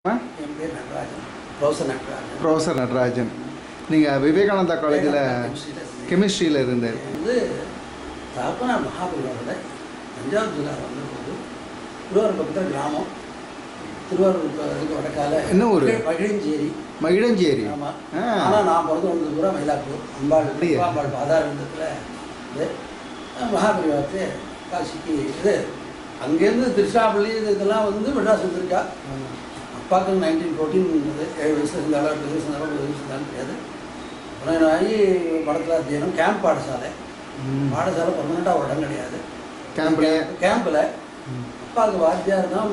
என் பேர் Natarajan professor Natarajan professor Natarajan நீங்கள் விவேகானந்தா காலேஜில் கெமிஸ்ட்ரியில் இருந்தேன் வந்து தகப்பனார் மகாபலியோட தஞ்சாவூர் ஜில்லாவில் வந்தபோது திருவாரூர் பக்கத்தில் கிராமம் திருவாரூர் இதுக்கு வடக்கால என்ன ஊரு? மகிழஞ்சேரி மகிழஞ்சேரி ஆமாம் ஆ. ஆனால் நான் பிறந்து வந்தது பூரா மயிலாப்பூர் அம்பாள் அப்படியா? அம்பாள் பாதாரந்தத்தில் இது மகாபலிவாரத்து காசிக்கு இது அங்கேருந்து திருச்சிராப்பள்ளி இது இதெல்லாம் வந்து மெட்ராஸ் வந்திருக்கா அப்பாவுக்கு நைன்டீன் ஃபோர்டீன் ஏழு வயசு இருந்தாலும் எட்டு வயசு இருந்தாலும் ஒரு வயசு இருந்தாலும் தெரியாது அப்புறம் நான் ஆகி படத்தில் அத்தியனம் கேம்ப் பாடசாலை ம். பாடசாலை பர்மனெண்ட்டாக ஒரு இடம் கிடையாது கேம்ப்ல கேம்பில் அப்பாவுக்கு வாத்தியார் தான்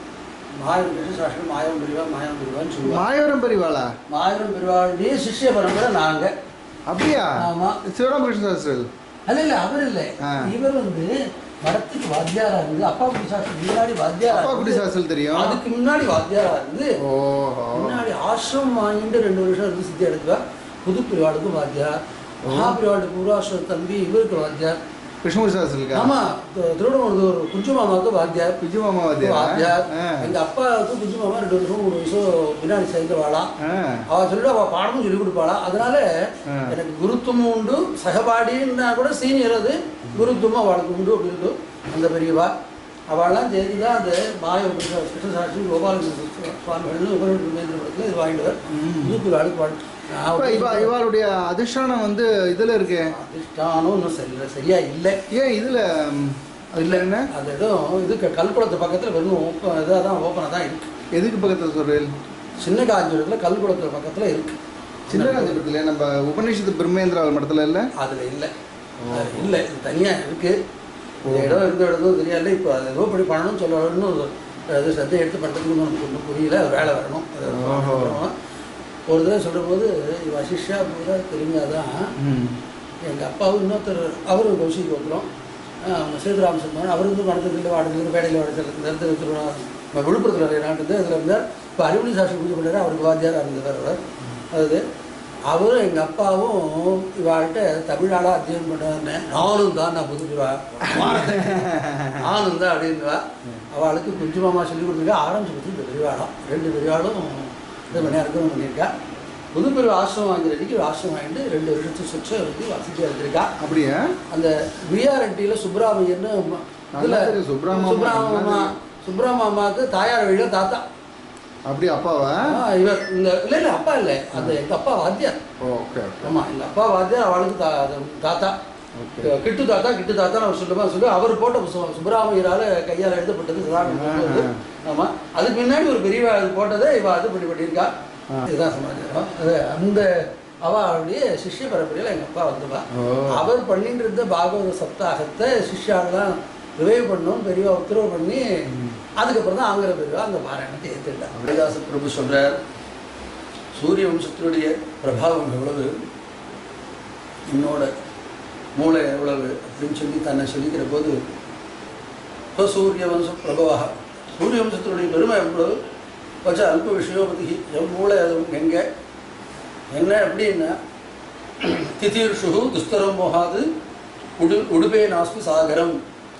மாயம் கிருஷ்ண சாஸ்திரம் மாயம் பிரிவா மாயம் பிரிவான்னு சொல்லுவாங்க மாயவரம் பெரியவாளா மாயம் பிரிவாளுடைய சிஷ்ய பரம்பரை நாங்கள் அப்படியா ஆமாம் சிவராமகிருஷ்ண சாஸ்திரல் அல்ல இல்லை அவர் இல்லை ஆ. இவர் வந்து மடத்துக்கு வாத்தியாரா இருந்து அப்பா குடி சாஸ்திரம் முன்னாடி வாத்தியாரா அப்பா குடி இருந்து, சாஸ்திரல் தெரியும் அதுக்கு முன்னாடி வாத்தியாரா இருந்து ஓஹோ முன்னாடி ஆசிரமம் வாங்கிட்டு ரெண்டு வருஷம் இருந்து சித்தி எடுத்துவா புது பிரிவாளுக்கும் வாத்தியார் மகாபிரிவாளுக்கு பூர்வாசிரம் தம்பி இவருக்கு வாத்தியார் கிருஷ்ணமூர்த்தி சாஸ்திரலுக்கா ஆமா தி- திருவண்ணாமலை குஞ்சு மாமாவுக்கு வாத்தியார் விஜய் மாமா வாத்தியாரா? வாத்தியார் ஆ. எங்க அப்பாவுக்கு குஞ்சு மாமா ரெண்டு வருஷம் மூணு வருஷம் பின்னாடி சேர்ந்து வாழாம் ஆ அவ சொல்லிட்டு அவள் பாடமும் சொல்லி கொடுப்பாளா அதனால ஆ. எனக்கு குருத்துவமும் உண்டு சகபாடின்னா கூட சீனியர் அது குருத்துவம் அவளுக்கு உண்டு அப்படி இருக்கும் அந்த பெரியவா அவள்லாம் சேர்ந்து தான் அந்த மாய கிருஷ்ண- கிருஷ்ணசாட்சி கோபாலகிருஷ்ண சுவாமிகள்னு உபநேந்திரபுரத்தில் இது வாங்கிடுவார் ம். நூற்றி வாழ்க்கை வாழ் அப்ப இவ இவாளுடைய அதிஷ்டானம் வந்து இதுல இருக்கு அதிஷ்டானம் இன்னும் சரி சரியா இல்லை ஏன் இதுல ம், அதுல என்ன அந்த இடம் இது க- கல்குளத்து பக்கத்தில் வெறும் ஓப்பன் இதாக தான் ஓப்பனாக தான் இருக்கு எதுக்கு பக்கத்துல சொல்றேன் சின்ன காஞ்சிபுரத்தில் கல்குளத்து பக்கத்தில் இருக்கு சின்ன காஞ்சிபுரத்துல நம்ம உபநிஷத்து பிரம்மேந்திரா மடத்துல இல்ல அதில் இல்லை இல்லை இது தனியாக இருக்குது இந்த இடம் இருந்த இடமும் தெரியாது இப்போ அது ஏதோ இப்படி பண்ணணும்னு சொல்லணும்னு அது சத்தை எடுத்து பண்ணுறதுக்கு நமக்கு ஒன்றும் புரியல அது வேலை வரணும் அது ஓஹோ. அப்புறம் ஒரு தடவை சொல்கிற போது வசிஷா பூரா தெரிஞ்சாதான் ம். எங்கள் அப்பாவும் இன்னொருத்தர் அவரும் கௌசிக்கு வந்துடும் அவங்க சேதுராமச்சந்திரன் அவர் வந்து மடத்துக்கு வாடகையில் வேடையில் வாடகையில் இருந்தார் திருவண்ணா விழுப்புரத்தில் நாட்டு இதில் இருந்தார் இப்போ அறிவுணி சாஸ்திரி பூஜை பண்ணார் அவருக்கு வாத்தியாராக இருந்தவர் அவர் அது அவரும் எங்கள் அப்பாவும் இவாள்கிட்ட தமிழாளாக அத்தியனம் பண்ணாருன்னு நானும் தான் நான் புதுப்பிவா நானும் தான் அப்படின்வா அவளுக்கு குஞ்சு மாமா சொல்லி கொடுத்துருக்கா ஆரம்பிச்சு கொடுத்து இந்த பெரியவாளும் ரெண்டு பெரியவாளும் இது பண்ணி அர்த்தம் பண்ணியிருக்கா புதுப்பெரு ஆசிரமம் வாங்குறதுக்கு ஒரு ஆசிரமம் வாங்கிட்டு ரெண்டு வருஷத்துக்கு சுற்றம் இருக்கு வசதியாக இருந்திருக்கா அப்படியா அந்த விஆர்என்டியில் சுப்பிராமையன்னு ம- நல்லா இதுல தெரியும், சுப்பிரமணியம் சுப்பிரமணியம்மா சுப்பிரமாமாவுக்கு தாயார் வழியில் தாத்தா அப்படி அப்பாவா ஆ, இவர் இந்த இல்லை இல்லை அப்பா இல்லை அந்த எங்கள் அப்பா வாத்தியார் ஓகே ஆமாம் எங்கள் அப்பா வாத்தியார் அவளுக்கு தா அது தாத்தா ஓகே கிட்டு தாத்தா கிட்டு தாத்தா நம்ம சொல்லுமா சொல்லி அவர் போட்ட புஸ்தகம் சுப்பிராமையரால் கையால் எழுதப்பட்டது சதானந்தம் ஆமாம் அதுக்கு முன்னாடி ஒரு பெரியவா அது போட்டதை இவ அது பண்ணி பண்ணியிருக்கா ஆ. இதுதான் சமாச்சாரம் அது அந்த அவளுடைய சிஷ்ய பரம்பரையில் எங்கள் அப்பா வந்துவா ஓ. அவர் பண்ணிட்டு இருந்த பாகவத சப்தாகத்தை சிஷ்யாலாம் ரிவைவ் பண்ணோம் பெரியவா உத்தரவு பண்ணி அதுக்கப்புறம் தான் ஆங்கில பெரியவா அந்த பாராயணத்தை ஏற்றுட்டார் ஹரிதாச பிரபு சொல்கிறார் சூரிய வம்சத்தினுடைய பிரபாவம் எவ்வளவு என்னோட மூளை எவ்வளவு அப்படின்னு சொல்லி தன்னை சொல்லிக்கிற போது இப்போ சூரிய வம்ச பிரபவாக சூரிய வம்சத்தினுடைய பெருமை எவ்வளவு வச்ச அல்ப விஷயோபதி என் மூளை அது எங்கே என்ன அப்படின்னா திதீர்ஷு துஸ்தரம் மோகாது உடு உடுபே நாஸ்து சாகரம்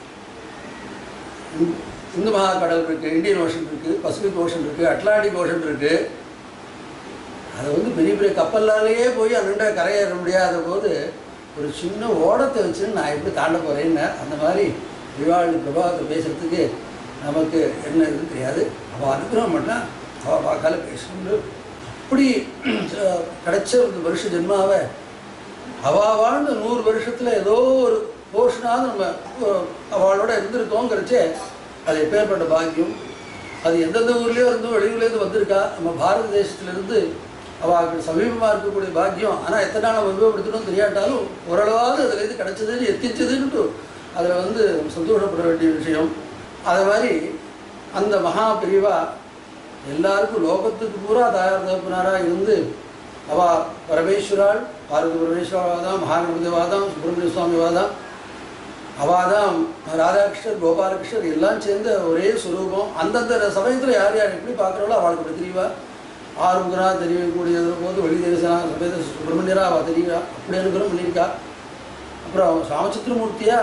இந்- இந்து மகாக்கடல் இருக்குது இந்தியன் ஓஷன் இருக்குது பசிபிக் ஓஷன் இருக்குது அட்லாண்டிக் ஓஷன் இருக்குது அது வந்து பெரிய பெரிய கப்பல்லாலேயே போய் அண்ணண்ட கரையேற முடியாத போது ஒரு சின்ன ஓடத்தை வச்சுன்னு நான் எப்படி தாண்ட போகிறேன்னு அந்த மாதிரி விவாழி பிரபாகத்தை பேசுகிறதுக்கு நமக்கு என்ன இதுன்னு தெரியாது அவள் அனுகிரகம் பண்ணால் அவள் வாக்கால பேசணும் அப்படி அஹ், கிடைச்ச ஒரு வருஷ ஜென்மாவை அவா வாழ்ந்த நூறு வருஷத்தில் ஏதோ ஒரு போர்ஷனாவது நம்ம அஹ், அவளோட இருந்திருக்கோங்கிறச்சே அது எப்பேற்பட்ட பாக்கியம் அது எந்தெந்த ஊர்லேயோ இருந்தோ வெளியூர்லேருந்து வந்திருக்கா நம்ம பாரத தேசத்துலேருந்து அவளுக்கு சமீபமாக இருக்கக்கூடிய பாக்கியம் ஆனால் எத்தனை நாள் நம்ம உபயோகப்படுத்தணும் தெரியாட்டாலும் ஓரளவாவது அதுலேருந்து கிடைச்சதுன்னு எத்திச்சதுன்ட்டு அதில் வந்து சந்தோஷப்பட வேண்டிய விஷயம் அது மாதிரி அந்த மகா பிரிவா எல்லாருக்கும் லோகத்துக்கு பூரா தாயார் தகப்பனாராக இருந்து அவ பரமேஸ்வராள் பார்வதி பரமேஸ்வரவாதான் மகாகணபதிவாதம் சுப்பிரமணிய சுவாமிவாதம் அவாதான் ராதாகிருஷ்ணர் கோபாலகிருஷ்ணர் எல்லாம் சேர்ந்த ஒரே சுரூபம் அந்தந்த சமயத்தில் யார் யார் எப்படி பார்க்குறாளோ அவளுக்கு அப்படி தெரியவா ஆறுமுகரா தெரியக்கூடியது போது வெளி தேசனா சமேத சுப்பிரமணியரா அவள் தெரியவா அப்படி அனுகிரகம் பண்ணியிருக்கா அப்புறம் ராமச்சந்திரமூர்த்தியா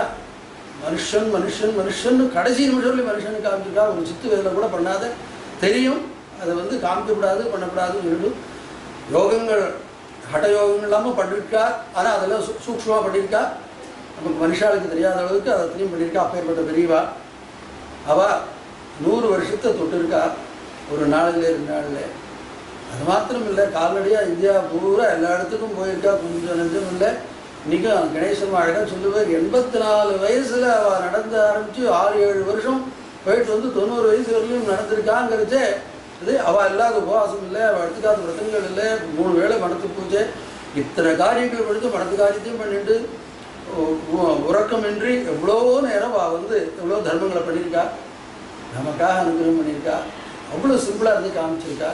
மனுஷன் மனுஷன் மனுஷன் கடைசி நிமிஷம்ல மனுஷனுக்கு காமிச்சிருக்கா ஒரு சித்து வேலை கூட பண்ணாத தெரியும் அதை வந்து காமிக்கக்கூடாது பண்ணக்கூடாதுன்னு சொல்லிட்டு யோகங்கள் ஹட யோகங்கள் இல்லாமல் பண்ணியிருக்கா ஆனால் அதெல்லாம் சூ சூக்ஷ்மமாக பண்ணியிருக்கா நமக்கு மனுஷாளுக்கு தெரியாத அளவுக்கு அதை அத்தனையும் பண்ணியிருக்கா அப்பேற்பட்ட பெரியவா அவள் நூறு வருஷத்தை தொட்டிருக்கா ஒரு நாளில் ரெண்டு நாளில் அது மாத்திரம் இல்லை கால்நடையாக இந்தியா பூரா எல்லா இடத்துக்கும் போயிருக்கா கொஞ்சம் நெஞ்சம் இல்லை இன்றைக்கும் கணேசன் அழகாக சொல்லுவார் எண்பத்தி நாலு வயசில் அவள் நடந்து ஆரம்பித்து ஆறு ஏழு வருஷம் போயிட்டு வந்து தொண்ணூறு வயசு வரையிலும் நடந்திருக்காங்கிறச்சே இது அவள் இல்லாத உபவாசம் இல்லை அவள் எடுத்துக்காத விரதங்கள் இல்லை மூணு வேளை மனத்து பூஜை இத்தனை காரியங்கள் கொடுத்து மனத்து காரியத்தையும் பண்ணிட்டு உ- உ- உறக்கமின்றி எவ்வளோ நேரம் அவள் வந்து எவ்வளோ தர்மங்களை பண்ணியிருக்கா நமக்காக அனுகிரகம் பண்ணியிருக்கா அவ்வளோ சிம்பிளாக இருந்து காமிச்சிருக்கா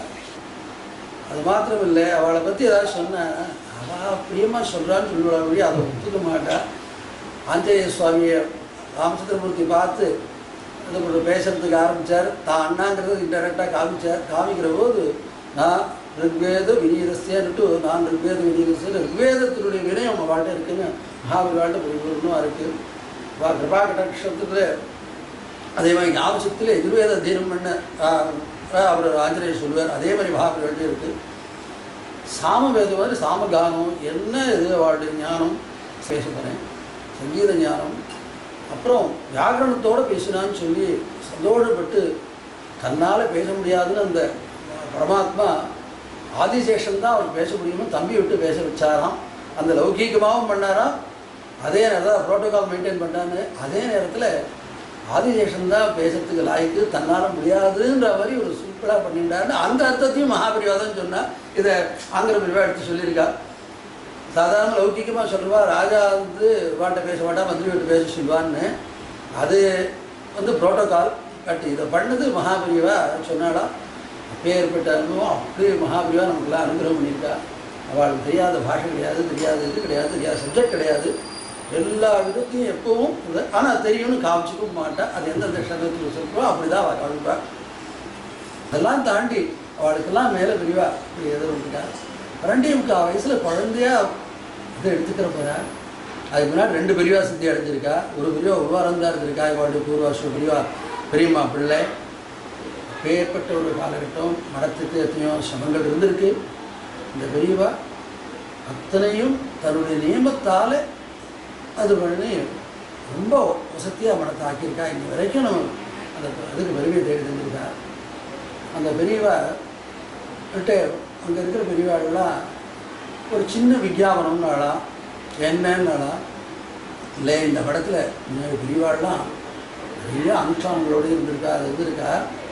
அது மாத்திரம் இல்லை அவளை பற்றி ஏதாவது சொன்னேன் அவள் பிரியமாக சொல்கிறான்னு சொல்லுவா வழி அதை ஒத்துக்க மாட்டா ஆஞ்சநேய சுவாமியை ராமச்சந்திரமூர்த்தி பார்த்து இது கூட பேசுறதுக்கு ஆரம்பித்தார் தான் அண்ணாங்கிறது இன்டெரக்டாக காமிச்சார் காமிக்கிற போது நான் ரிக்வேத வினீரஸ்யன்னுட்டு நான் ரிக்வேத வினீரஸ்யன் ரிக்வேதத்தினுடைய வினயம் அவங்க வாழ்க்கை இருக்குன்னு மகாபலி வாழ்க்கை பரிபூர்ணமாக இருக்குது வா கிருபா கடாட்சத்துக்கு அதே மாதிரி ஞாபகத்தில் எதிர்வேத தீனம் பண்ண ஆஹ், ஆஹ், அவர் ஆஞ்சநேயர் சொல்லுவார் அதே மாதிரி மகாபலிகள்ட்ட இருக்குது சாமவேதம் மாதிரி சாமகானம் என்ன இது அவளுடைய ஞானம் பேச போகிறேன் சங்கீத ஞானம் அப்புறம் வியாகரணத்தோடு பேசினான்னு சொல்லி சந்தோஷப்பட்டு தன்னால் பேச முடியாதுன்னு அந்த பரமாத்மா ஆதிசேஷன் தான் அவர் பேச முடியுமோ தம்பி விட்டு பேச வச்சாராம் அந்த லௌகீகமாகவும் பண்ணாராம் அதே நேரத்தில் ப்ரோட்டோகால் மெயின்டைன் பண்ணான்னு அதே நேரத்தில் ஆதிசேஷன் தான் பேசுறதுக்கு லாய்க்கு தன்னால் முடியாதுன்ற மாதிரி ஒரு சிம்பிளாக பண்ணிட்டாருன்னு அந்த அர்த்தத்தையும் மகாபரிவாதம் சொன்னால் இதை ஆங்கில பிரிவா எடுத்து சொல்லியிருக்கா சாதாரண லௌகிகமாக சொல்லுவா ராஜா வந்து வாட்ட பேச மாட்டா மந்திரி விட்டு பேச சொல்லுவான்னு அது வந்து புரோட்டோகால் பட் இதை பண்ணது மகாபரிவா சொன்னாடா அப்பேற்பட்ட அனுபவம் அப்படியே மகாபரிவா நமக்குலாம் அனுகிரகம் பண்ணியிருக்கா அவளுக்கு தெரியாத பாஷை கிடையாது தெரியாத இது கிடையாது தெரியாத சப்ஜெக்ட் கிடையாது எல்லா விதத்தையும் எப்பவும் ஆனால் தெரியும்னு காமிச்சிக்கவும் மாட்டா அது எந்தெந்த க்ஷணத்தில் சொல்கிறோ அப்படி தான் அவள் காமிப்பா அதெல்லாம் தாண்டி அவளுக்கெல்லாம் மேலே பெரியவா இப்படி எதிர்க்கா ரெண்டே முக்கால் வயசில் குழந்தையா இதை எடுத்துக்கிற போறா அதுக்கு முன்னாடி ரெண்டு பெரியவா சித்தி அடைஞ்சிருக்கா ஒரு பெரியவா உருவாரந்தா இருந்திருக்கா இவாளுடைய பூர்வாசம் பெரியவா பெரியம்மா பிள்ளை பேர்பட்ட ஒரு காலகட்டம் மடத்துக்கு எத்தனையோ சமங்கள் இருந்திருக்கு இந்த பெரியவா அத்தனையும் தன்னுடைய நியமத்தால் அது பண்ணி ரொம்ப வசதியாக மனத்தை ஆக்கியிருக்கா இன்னி வரைக்கும் நம்ம அந்த அதுக்கு பெருமையை தேடி தந்திருக்கா அந்த பெரியவா கிட்ட அங்கே இருக்கிற பெரியவாள்லாம் ஒரு சின்ன விஞ்ஞாபனம்னாலாம் என்னன்னாலாம் இல்லை இந்த படத்தில் முன்னாடி பெரியவாள்லாம் நிறைய அனுஷ்டானங்களோடு இருந்திருக்கா அது இருந்திருக்கா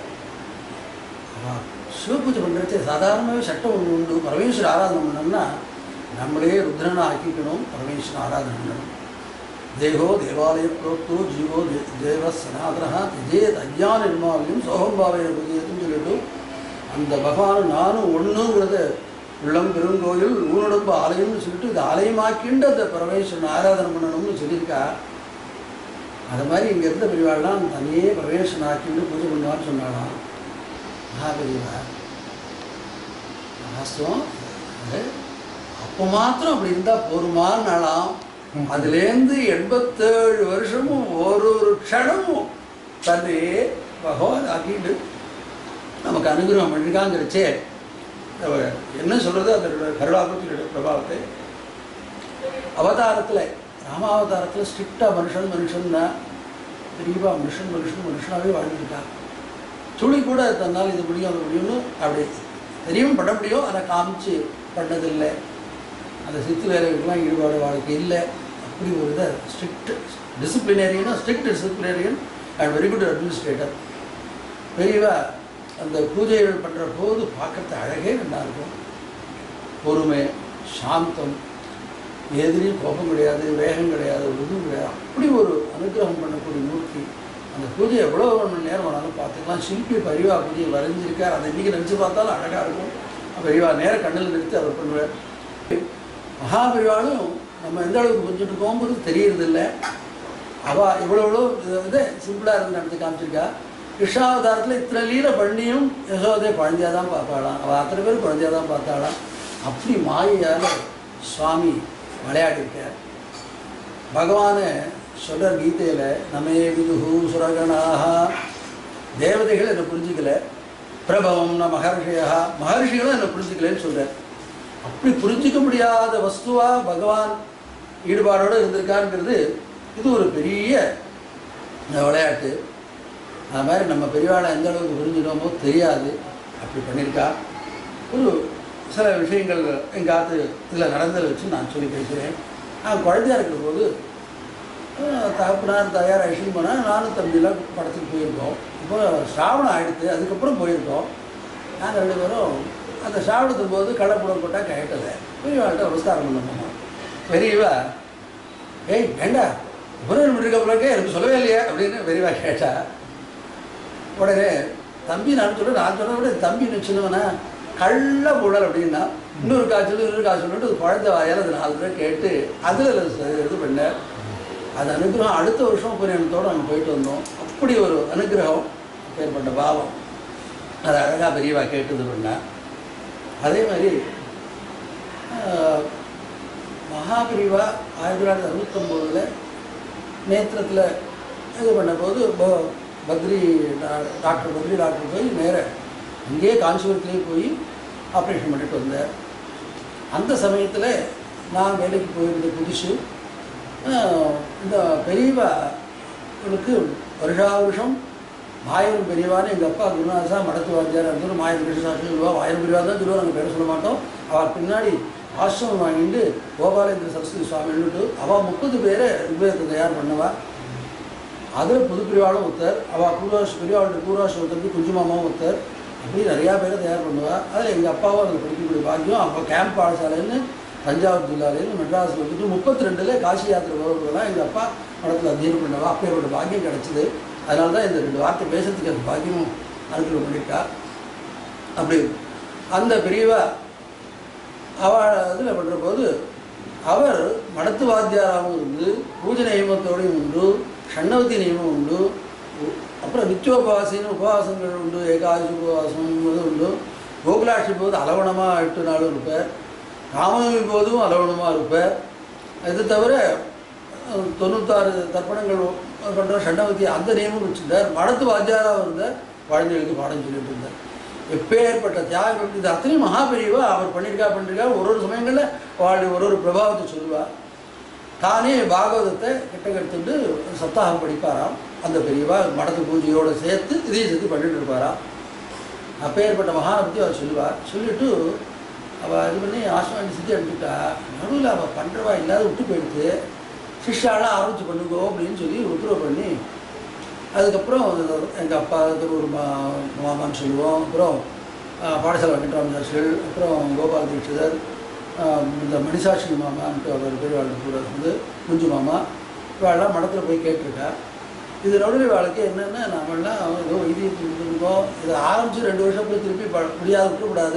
அவள் சிவபூஜை பண்ணுறது சாதாரணமாகவே சட்டம் ஒன்று உண்டு பரமேஸ்வர ஆராதனை பண்ணோம்னா நம்மளே ருத்ரனை ஆக்கிக்கணும் பரமேஸ்வர ஆராதனை பண்ணணும் தேகோ தேவாலய புரோக்தோ ஜீவோ தே- தேவ சனாதனா திஜேத் அஜ்ஞான நிர்மாவியும் சோகம்பாவைய புதியதுன்னு சொல்லிட்டு அந்த பகவான் நானும் ஒன்றுங்கிறத உள்ளம் பெருங்கோயில் ஊனுடம்பு ஆலயம்னு சொல்லிட்டு இது ஆலயமாக்கிண்டு அந்த பரமேஸ்வரன் ஆராதனை பண்ணணும்னு சொல்லியிருக்கா அது மாதிரி இங்கே இருந்த பெரியவாள்லாம் தனியே பரமேஸ்வரன் ஆக்கிண்டு பூஜை பண்ணுவான்னு சொன்னாலாம் மகாபெரியவா வாஸ்தவம் அது அப்போ மாத்திரம் அப்படி இருந்தால் போருமானாலாம் அதுலேருந்து எண்பத்தேழு வருஷமும் ஒரு ஒரு க்ஷணமும் தன்னை பகவான் ஆக்கிட்டு நமக்கு அனுகிரகம் பண்ணிருக்காங்கிறச்சே அவ என்ன சொல்கிறது அதோட கருடாபத்தியோட பிரபாவத்தை அவதாரத்தில் ராமாவதாரத்தில் ஸ்ட்ரிக்டாக மனுஷன் மனுஷன்னா பெரியவா மனுஷன் மனுஷன் மனுஷனாகவே வாழ்ந்துருக்கா துளி கூட தன்னால் இது முடியும் அது முடியும்னு அப்படி தெரியும் பண்ண முடியும் அதை காமிச்சு பண்ணதில்லை அந்த சித்து வேலைகளுக்கெல்லாம் ஈடுபாடு வாழ்க்கை இல்லை அப்படி ஒரு இதை ஸ்ட்ரிக்ட் டிசிப்ளினேரியனா strict disciplinarian and very good administrator Periyava அந்த பூஜைகள் பண்ணுற போது பார்க்கறது அழகே நல்லா இருக்கும் பொறுமை சாந்தம் எதிரியும் கோபம் கிடையாது வேகம் கிடையாது ஒரு இதுவும் கிடையாது அப்படி ஒரு அனுகிரகம் பண்ணக்கூடிய மூர்த்தி அந்த பூஜை எவ்வளோ மணி நேரம் வேணாலும் பார்த்துக்கலாம் சிற்பி பரிவா பூஜையை வரைஞ்சிருக்கார் அதை இன்றைக்கி நினச்சி பார்த்தாலும் அழகாக இருக்கும் பெரியவா நேர கண்ணில் நிறுத்தி அவர் பண்ணுவார் மகாபெரிவாலும் நம்ம எந்த அளவுக்கு கொஞ்சிட்டு இருக்கோங்கிறது தெரியறதில்ல அவள் இவ்வளோ இவ்வளோ இது சிம்பிளாக இருந்து நடத்தி காமிச்சிருக்கா கிருஷ்ணாவதாரத்தில் இத்தனை லீல பண்ணியும் யசோதை குழந்தையா தான் பார்ப்பாளாம் அவள் அத்தனை பேர் குழந்தையா தான் பார்த்தாளாம் அப்படி மாயையால் சுவாமி விளையாடிருக்கார் பகவானை சொல்கிற கீதையில் நமே விதுகு சுரகணாக தேவதைகள் என்னை புரிஞ்சுக்கல பிரபவம் ந மகர்ஷியா மகர்ஷிகளும் என்னை புரிஞ்சுக்கலன்னு சொல்கிறார் அப்படி புரிஞ்சிக்க முடியாத வஸ்துவா பகவான் ஈடுபாடோடு இருந்திருக்காருங்கிறது இது ஒரு பெரிய விளையாட்டு அது மாதிரி நம்ம பெரியவாளை எந்த அளவுக்கு புரிஞ்சுக்கணுமோ தெரியாது அப்படி பண்ணியிருக்கா ஒரு சில விஷயங்கள் எங்கள் ஆத்து இதில் நடந்ததை வச்சு நான் சொல்லி பேசுகிறேன் நான் குழந்தையா இருக்கிற போது அஹ், தகப்பனார் தயார் அழிச்சுன்னு போனால் நானும் தம்பியெல்லாம் படத்துக்கு போயிருக்கோம் இப்போ ஸ்ராவணம் ஆயிடுத்து அதுக்கப்புறம் போயிருக்கோம் நாங்கள் ரெண்டு பேரும் அந்த ஸ்ராவணத்தும் போது கள்ளப்புடம் போட்டால் கேட்டதை பெரியவாள்கிட்ட நமஸ்காரம் பண்ணோம் பெரியவா ஏய் ஏண்டா உபநயனம் பண்ணிருக்க பிறகு எனக்கு சொல்லவே இல்லையே அப்படின்னு பெரியவா கேட்டா உடனே தம்பி நான் சொல்ல நான் சொன்ன விட தம்பி சின்னவனா கள்ள புழல் அப்படின்னா இன்னொரு காய்ச்சல் இன்னொரு காய்ச்சல் ஒரு குழந்தை வாயால் அது நாலு தடவை கேட்டு அதில் இது பண்ணேன் அது அனுகிரகம் அடுத்த வருஷம் புரியணத்தோடு நாங்கள் போயிட்டு வந்தோம் அப்படி ஒரு அனுகிரகம் ஏற்பட்ட பாவம் அது அழகாக பெரியவா கேட்டது பண்ணேன் அதே மாதிரி ஆஹ், மகாபிரிவா ஆயிரத்தி தொள்ளாயிரத்தி அறுபத்தொம்போதில் நேத்திரத்தில் இது பண்ணபோது ப- பத்ரி டா- டாக்டர் பத்ரி டாக்டர் போய் நேர இங்கேயே காஞ்சிபுரத்துலேயே போய் ஆப்ரேஷன் பண்ணிட்டு வந்தார் அந்த சமயத்தில் நான் வேலைக்கு போயிருந்த புதுசு ஆஹ், இந்த பெரியவாளுக்கு வருஷா வருஷம் மாயவன் பெரியவான்னு எங்கள் அப்பா குருநாதா மடத்து வாத்தியார் இருந்தாலும் மாயவன் கிருஷ்ணாசன் சொல்லுவா மாயவன் பெரியவா தான் சொல்லுவா நாங்கள் பேர சொல்ல மாட்டோம் அவர் பின்னாடி ஆசிரமம் வாங்கிட்டு கோபாலேந்திர சரஸ்வதி சுவாமின்னுட்டு அவள் முப்பது பேரை ரிக்வேதத்தை தயார் பண்ணவா அதில் புது பிரிவாளும் ஒருத்தர் அவள் பூர்வாஷ் பெரியவாளுடைய பூர்வாஷ் ஒருத்தருக்கு குஞ்சு மாமாவும் ஒருத்தர் இப்படி நிறையா பேரை தயார் பண்ணுவா அதில் எங்கள் அப்பாவும் அதில் படிக்கக்கூடிய பாக்கியம் அப்போ கேம்ப் பாடசாலைன்னு தஞ்சாவூர் ஜில்லாலேருந்து மெட்ராஸில் வந்துட்டு முப்பத்தி ரெண்டில் காசி யாத்திரை வருவதெல்லாம் எங்கள் அப்பா மடத்தில் அத்தியனம் பண்ணவா அப்பேற்பட்ட பாக்கியம் கிடச்சிது அதனால தான் இந்த ரெண்டு வார்த்தை பேசுறதுக்கு அந்த பாக்கியமும் அனுகிரகம் பண்ணியிருக்கா அப்படி அந்த பெரியவா அவள் இதில் பண்ணுற போது அவர் மடத்து வாத்தியாராகவும் இருந்து பூஜை நியமத்தோடையும் உண்டு ஷண்ணவதி நியமம் உண்டு உ- அப்புறம் நித்தியோபவாசின்னு உபவாசங்கள் உண்டு ஏகாதசி உபவாசம் இது உண்டு கோகுலாட்சி போது அலவணமாக எட்டு நாளும் இருப்பார் ராமநவமி போதும் அலவணமாக இருப்பார் இது தவிர அஹ், தொண்ணூத்தாறு தர்ப்பணங்கள் பண்ணுற ஷண்ணவதி அந்த நியமம் வச்சுருந்தார் மடத்து வாத்தியாராக இருந்தார் குழந்தைகளுக்கு பாடம் சொல்லிட்டு இருந்தார் எப்பேற்பட்ட தியாகம் இது அத்தனையும் மகாபெரியவா அவர் பண்ணியிருக்கா பண்ணியிருக்கா ஒரு ஒரு சமயங்களில் அவளுடைய ஒரு ஒரு பிரபாவத்தை சொல்லுவாள் தானே பாகவதத்தை கிட்ட எடுத்துட்டு சப்தாகம் படிப்பாராம் அந்த பெரியவா மடத்து பூஜையோடு சேர்த்து இதையும் சேர்த்து பண்ணிட்டு இருப்பாராம் அப்பேற்பட்ட மகானை பற்றி அவர் சொல்லுவார் சொல்லிட்டு அவள் இது பண்ணி ஆசிரமம் சித்தி எடுத்துட்டா நடுவில் அவள் பண்ணுறவா இல்லாத விட்டு போயிடுத்து சிஷ்யாலாம் ஆரம்பிச்சு பண்ணுங்கோ அப்படின்னு சொல்லி உத்தரவு பண்ணி அதுக்கப்புறம் எங்கள் அப்பா ஒரு மா மாமான்னு சொல்லுவோம் அப்புறம் ஆஹ், பாடசாலை வெங்கட்ராமதாசர்கள் அப்புறம் கோபால் தீட்சிதர் ஆஹ், இந்த மணிசாட்சி மாமான்ட்டு அவர் பெரியவாள் கூட வந்து குஞ்சு மாமா இவாளெல்லாம் மடத்தில் போய் கேட்டிருக்கா இது நடுவில் வாழ்க்கை என்னென்னா நாமெல்லாம் ஏதோ இது இருந்தோம் இதை ஆரம்பித்து ரெண்டு வருஷம் போய் திருப்பி ப முடியாது விட்டுக்கூடாது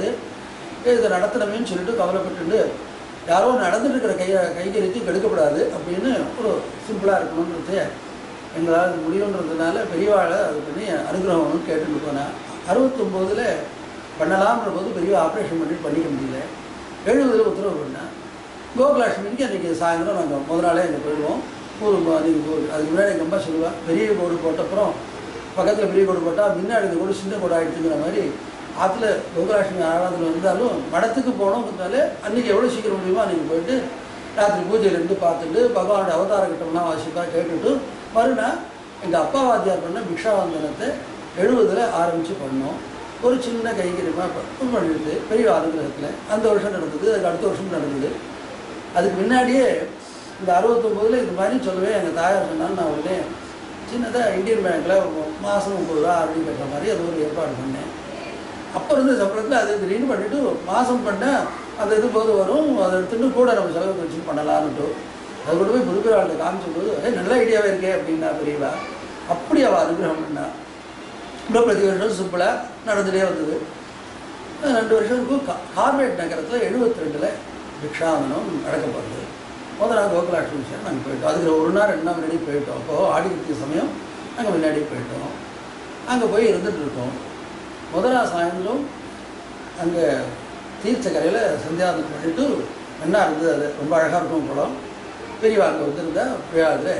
இதை நடத்தணுமேன்னு சொல்லிட்டு கவலைப்பட்டுட்டு யாரோ நடந்துட்டு இருக்கிற கையை கைகரித்து கெடுக்கப்படாது அப்படின்னு ஒரு சிம்பிளாக இருக்கணுன்றது எங்களால் முடியுன்றதுனால பெரியவாளை அது பண்ணி அனுகிரகம்னு கேட்டுட்டு போனேன் அறுபத்தொம்போதில் பண்ணலாம்ன்ற போது பெரிய ஆப்ரேஷன் பண்ணி பண்ணிக்க முடியல எழுபதில் உத்தரவு பண்ணேன் கோகுலாஷ்டமிக்கு அன்றைக்கி சாயந்தரம் நாங்கள் முத நாளே அங்கே போயிடுவோம் ஊர் அன்றைக்கி போடு அதுக்கு முன்னாடி எங்கள் அம்மா சொல்லுவேன் பெரிய கோடு போட்டப்புறம் பக்கத்தில் பெரிய கோடு போட்டால் முன்னாடி இந்த கோடு சின்ன கோடு ஆகிடுச்சுங்கிற மாதிரி ஆற்றுல கோகுலாஷ்டமி ஆராதனை இருந்தாலும் மடத்துக்கு போனோம்னாலே அன்றைக்கி எவ்வளோ சீக்கிரம் முடியுமோ அன்றைக்கி போயிட்டு ராத்திரி பூஜையில இருந்து பார்த்துட்டு பகவானுடைய அவதார கட்டம்லாம் வாசிப்பா கேட்டுட்டு மறுநாள் எங்கள் அப்பா வாத்தியார் பண்ண பிக்ஷாவந்தனத்தை எழுபதில் ஆரம்பித்து பண்ணோம் ஒரு சின்ன கைகரியமாக பண்ணிடுது பெரிய அனுகிரகத்தில் அந்த வருஷம் நடந்தது அதுக்கு அடுத்த வருஷம் நடந்தது அதுக்கு முன்னாடியே இந்த அறுபத்தொம்போதில் இது மாதிரி சொல்லவே எங்கள் தாயார் சொன்னாலும் நான் உடனே சின்னதாக இந்தியன் பேங்க்கில் மாதம் முப்பது ரூபா அப்படி கட்டுற மாதிரி அது ஒரு ஏற்பாடு பண்ணேன் அப்போ இருந்த சம்பளத்தில் அது திடீர்னு பண்ணிவிட்டு மாதம் பண்ணேன் அந்த இது போது வரும் அதை எடுத்துட்டு கூட நம்ம செலவு வச்சு பண்ணலான்னுட்டு அது கொண்டு போய் புதுப்பிராள்கிட்ட காமிச்சபோது ஏ நல்ல ஐடியாவே இருக்கே அப்படின்னா பெரியவா அப்படி அவள் அனுகிரகம் பண்ணா இன்னும் பிரதி வருஷம் சிம்பிளாக நடந்துகிட்டே வந்தது அஹ் ரெண்டு வருஷத்துக்கும் கா கார்பரேட் நகரத்தில் எழுபத்தி ரெண்டில் பிக்ஷாந்தனம் நடக்கப்படுது முதல் நாள் கோகுலாஷ்டமி சார் நாங்கள் போயிட்டோம் அதுக்கு ஒரு நாள் ரெண்டு நாள் முன்னாடி போயிட்டோம் அப்போது ஆடி கிருத்திகை சமயம் நாங்கள் முன்னாடி போயிட்டோம் அங்கே போய் இருந்துட்டு இருக்கோம் முதல் நாள் சாயந்தரம் அங்கே தீர்த்தக்கரையில் சந்தியாவந்தனம் பண்ணிட்டு நல்லா இருந்தது அது ரொம்ப அழகாக இருக்கும் குளம் பெரியவா அங்கே வந்திருந்தா விழாவில்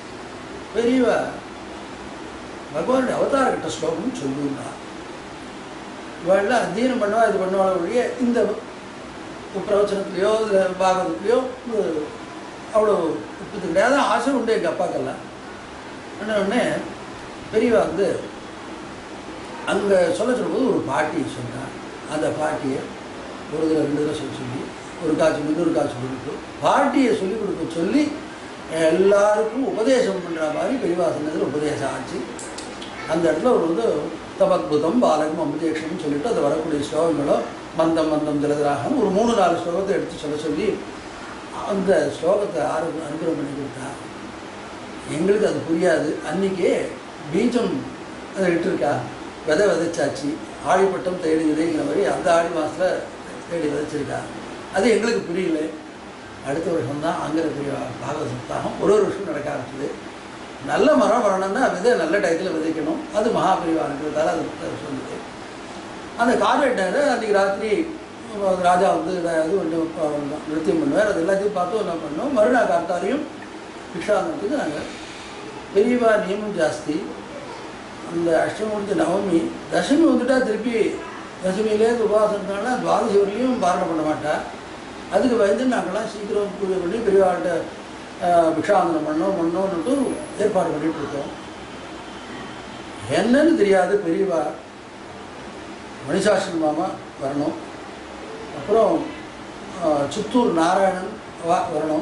பெரியவா பகவானுடைய அவதார கட்ட ஸ்லோகம் சொல்லுன்னா இவெல்லாம் அத்தியனம் பண்ணுவா இது பண்ணுவாள் ஒழிய இந்த பிரவச்சனத்துலேயோ இல்லை பாகவதத்துலேயோ அவ்வளோ இது கிடையாது ஆசை உண்டு எங்கள் அப்பாக்கெல்லாம் என்ன உடனே பெரியவா வந்து அங்கே சொல்ல சொல்லும்போது ஒரு பாட்டி சொன்னார் அந்த பாட்டியை ஒரு தடவை ரெண்டு தடவை சொல்ல சொல்லி ஒரு காய்ச்சல் இன்னொரு காய்ச்சல் கொடுத்து பாட்டியை சொல்லிக் கொடுக்க சொல்லி எல்லாருக்கும் உபதேசம் பண்ணுற மாதிரி பெரியவா சொன்னதில் உபதேசம் ஆச்சு அந்த இடத்துல ஒரு வந்து தபத்புதம் பாலகம் அம்புதேஷம்னு சொல்லிட்டு அது வரக்கூடிய ஸ்லோகங்களும் மந்தம் மந்தம் ஜலதராகம் ஒரு மூணு நாலு ஸ்லோகத்தை எடுத்து சொல்ல சொல்லி அந்த ஸ்லோகத்தை ஆறு அனுகிரகம் பண்ணி கொடுத்தா எங்களுக்கு அது புரியாது அன்றைக்கே பீஜம் அதை இட்டிருக்கா விதை விதைச்சாச்சு ஆழிப்பட்டம் தேடி விதைங்கிற மாதிரி அந்த ஆடி மாதத்தில் தேடி விதைச்சிருக்கா அது எங்களுக்கு புரியல அடுத்த வருஷம் தான் ஆங்கில பெரிய பாகவத சப்தாகம் ஒரு ஒரு வருஷம் நடக்க ஆரம்பிச்சது நல்ல மரம் வரணும்னா விதை நல்ல டயத்தில் விதைக்கணும் அது மகாபரிவாரங்கிறதால அது சொல்லுது அந்த கார்பரேட்டர் அன்றைக்கி ராத்திரி ராஜா வந்து இது கொஞ்சம் நிறுத்தியம் பண்ணுவார் அது எல்லாத்தையும் பார்த்து என்ன பண்ணோம் மறுநாள் காத்தாலையும் பிக்ஷாந்தத்துக்கு நாங்கள் பெரியவா நியமம் ஜாஸ்தி அந்த அஷ்டமூர்த்தி நவமி தசமி வந்துட்டா திருப்பி தசமியிலேருந்து உபவாசம்னால துவாதசி வரலையும் பாரணம் பண்ண மாட்டா அதுக்கு பயந்து நாங்கள்லாம் சீக்கிரம் பூஜை பண்ணி பெரியவாள்கிட்ட பிக்ஷாந்தனம் பண்ணோம் பண்ணோன்னுட்டு ஏற்பாடு பண்ணிட்டு இருக்கோம் என்னன்னு தெரியாது பெரியவா மணிசாசன் மாமா வரணும் அப்புறம் ஆஹ், சித்தூர் நாராயணன் வா வரணும்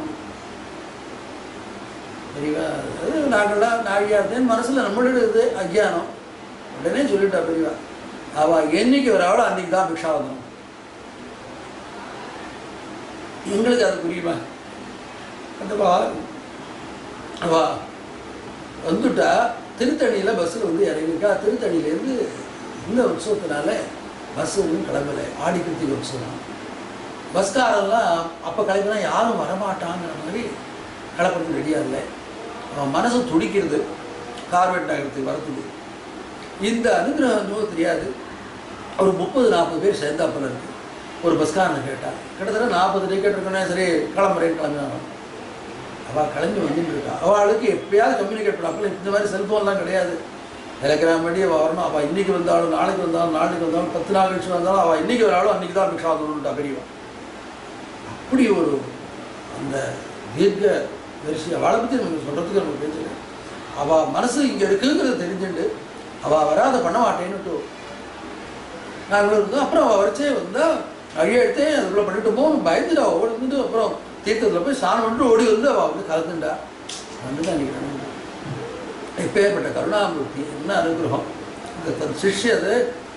பெரியவா அது நாங்கள்லாம் நாழியா இருந்தேன் மனசில் நம்மளோட இது அஜ்ஞானம் உடனே சொல்லிட்டா பெரியவா அவள் என்னைக்கு வராவளோ அன்னைக்கு தான் பிக்ஷாவதனம் எங்களுக்கு அது புரியுமா கண்டிப்பா அவா வந்துட்டா திருத்தணியில் பஸ்ஸில் வந்து இறங்கிருக்கா திருத்தணியிலேருந்து இந்த உற்சவத்தினால பஸ் ஒன்றும் கிளம்பலை ஆடி கிருத்திகை உற்சவம் பஸ்காரெல்லாம் அப்போ கிளம்பினா யாரும் வரமாட்டாங்கிற மாதிரி கிளப்புறது ரெடியாக இல்லை அவன் மனசு துடிக்கிறது கார்பெட் நகரத்துக்கு வரத்துக்கு இந்த அனுகிரகம் என்னவோ தெரியாது ஒரு முப்பது நாற்பது பேர் சேர்ந்தாப்பில் இருக்கு ஒரு பஸ்காரனை கேட்டா கிட்டத்தட்ட நாற்பது டிக்கெட் இருக்கனே சரி கிளம்புறேன் கிளம்பினாங்க அவள் கிளம்பி வந்துட்டு இருக்கா அவளுக்கு எப்பயாவது கம்யூனிகேட் பண்ணாப்புல இந்த மாதிரி செல்ஃபோன்லாம் கிடையாது டெலிகிராம் பண்ணி அவள் வரணும் அவள் இன்னைக்கு வந்தாலும் நாளைக்கு வந்தாலும் நாளைக்கு வந்தாலும் பத்து நாள் கழிச்சு வந்தாலும் அவள் இன்னைக்கு வராலும் அன்றைக்கி தான் பிக்ஷா வந்துட்டா பெரியவன் அப்படி ஒரு அந்த தீர்க்க தரிசி அவளை பற்றி நமக்கு சொல்கிறதுக்கு நமக்கு பேசல அவள் மனசு இங்கே இருக்குங்கிறது தெரிஞ்சுட்டு அவள் வராத பண்ண மாட்டேன்னுட்டு நாங்களும் இருந்தோம் அப்புறம் அவள் வரைச்சே வந்தால் அழிய எடுத்தே அதுக்குள்ளே பண்ணிட்டு போவோம் பயந்துட்டு அவள் ஓடி வந்து அப்புறம் தீர்த்தத்தில் போய் ஸ்நானம் பண்ணிட்டு ஓடி வந்து அவள் வந்து கலந்துண்டா வந்து தான் அன்றைக்கி நடந்தது இப்பேற்பட்ட கருணாமூர்த்தி என்ன அனுகிரகம் இந்த தன் சிஷ்யது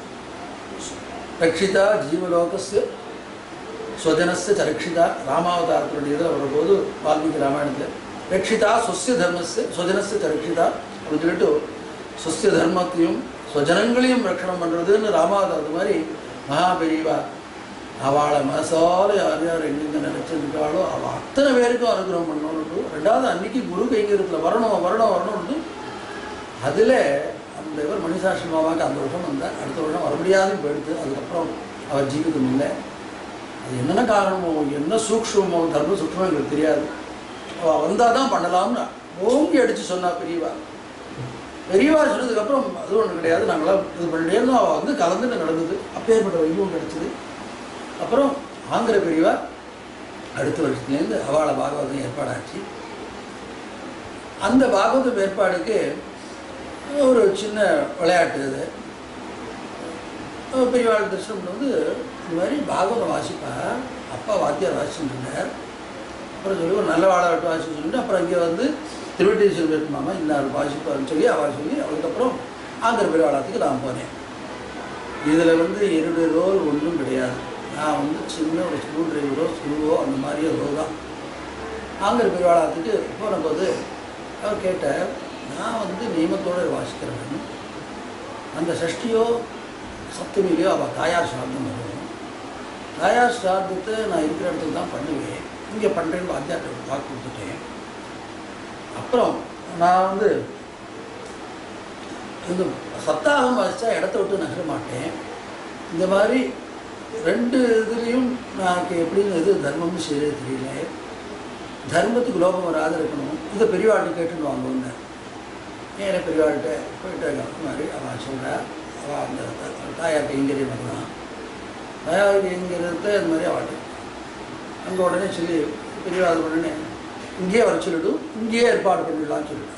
ரட்சிதா ஜீவலோகஸ்ய ஸ்வஜனஸ்ய ச ரட்சிதா ராமாவதாரத்தினுடைய இதில் வரும்போது வால்மீகி ராமாயணத்தில் ரட்சிதா சொஸ்ய தர்மஸ்ய ஸ்வஜனஸ்ய ச ரட்சிதா அப்படின்னு சொல்லிட்டு சொஸ்ய தர்மத்தையும் ஸ்வஜனங்களையும் ரட்சணம் பண்ணுறதுன்னு ராமாவதாரத்து மாதிரி மகாபெரிவா அவளை மனசால யார் யார் எங்கெங்க நினச்சிருக்காளோ அவள் அத்தனை பேருக்கும் அனுகிரகம் பண்ணணும்னு ரெண்டாவது அன்னைக்கு குரு கைங்கரத்தில் வரணும் வரணும் வரணும்னு அதில் அந்த இவர் மணிசாஸ்திரமாவாக்கு அந்த வருஷம் வந்தார் அடுத்த வருஷம் வர முடியாதுன்னு போயிடுது அதுக்கப்புறம் அவர் ஜீவிதம் இல்லை அது என்னென்ன காரணமோ என்ன சூக்ஷ்மமோ தர்ம சூக்ஷ்மம் எங்களுக்கு தெரியாது அவள் வந்தால் தான் பண்ணலாம்னு ஓங்கி அடித்து சொன்னா பெரியவா பெரியவா சொன்னதுக்கப்புறம் அது ஒன்றும் கிடையாது நாங்களாம் இது பண்ணிட்டே இருந்தோம் அவள் வந்து கலந்துட்டு நடந்தது அப்பேற்பட்ட வைபவம் கிடைச்சது அப்புறம் ஆந்திர பெரியவா அடுத்த வருஷத்துலேருந்து அவளை பாகவதம் ஏற்பாடாச்சு அந்த பாகவதம் ஏற்பாடுக்கு ஒரு சின்ன விளையாட்டு இது பெரியவாள் தரிசனம் வந்து இந்த மாதிரி பாகவதம் வாசிப்பா அப்பா வாத்தியார் வாசிச்சுட்டு இருந்தார் அப்புறம் சொல்லி ஒரு நல்ல வாழாட்டு வாசிச்சு சொல்லிட்டு அப்புறம் இங்கே வந்து திருவட்டீஸ்வரர் வேட்மாமா இன்னார் வாசிப்பாருன்னு சொல்லி அவள் சொல்லி அதுக்கப்புறம் ஆந்திர பெரியவாளத்துக்கு நான் போனேன் இதில் வந்து என்னுடைய ரோல் ஒன்றும் கிடையாது நான் வந்து சின்ன ஒரு ஸ்க்ரூ டிரைவரோ ஸ்க்ரூவோ அந்த மாதிரியோ ரோ தான் ஆங்கிற பெருவாளத்துக்கு போனபோது அவர் கேட்டார் நான் வந்து நியமத்தோடு வாசிக்கிறேன் அந்த சஷ்டியோ சப்தமிலையோ அவள் தாயார் சார்த்தம் வரும் தாயார் சார்த்தத்தை நான் இருக்கிற இடத்துல தான் பண்ணுவேன் இங்கே பண்ணுறேன்னு வாத்தியார்ட்ட வாக்கு கொடுத்துட்டேன் அப்புறம் நான் வந்து இந்த சப்தாகம் வாசித்தா இடத்த விட்டு நகர மாட்டேன் இந்த மாதிரி ரெண்டு இதுலேயும் எனக்கு எப்படின்னு எது தர்மம்னு செய்ய தெரியல தர்மத்துக்கு லோபம் வராது இருக்கணும் இதை பெரியவாள்கிட்ட கேட்டுன்னு வாங்குவோங்க நேராக பெரியவாள்கிட்ட போயிட்டு இந்த மாதிரி அவன் சொல்கிறா அவ அந்த தாயார் கைங்கரியம் தான் தாயார் கைங்கரியத்தை இந்த மாதிரி ஆட்டு அங்கே உடனே சொல்லி பெரியவா அது உடனே இங்கேயே வர சொல்லிடும் இங்கேயே ஏற்பாடு பண்ணிடலாம்னு சொல்லிட்டு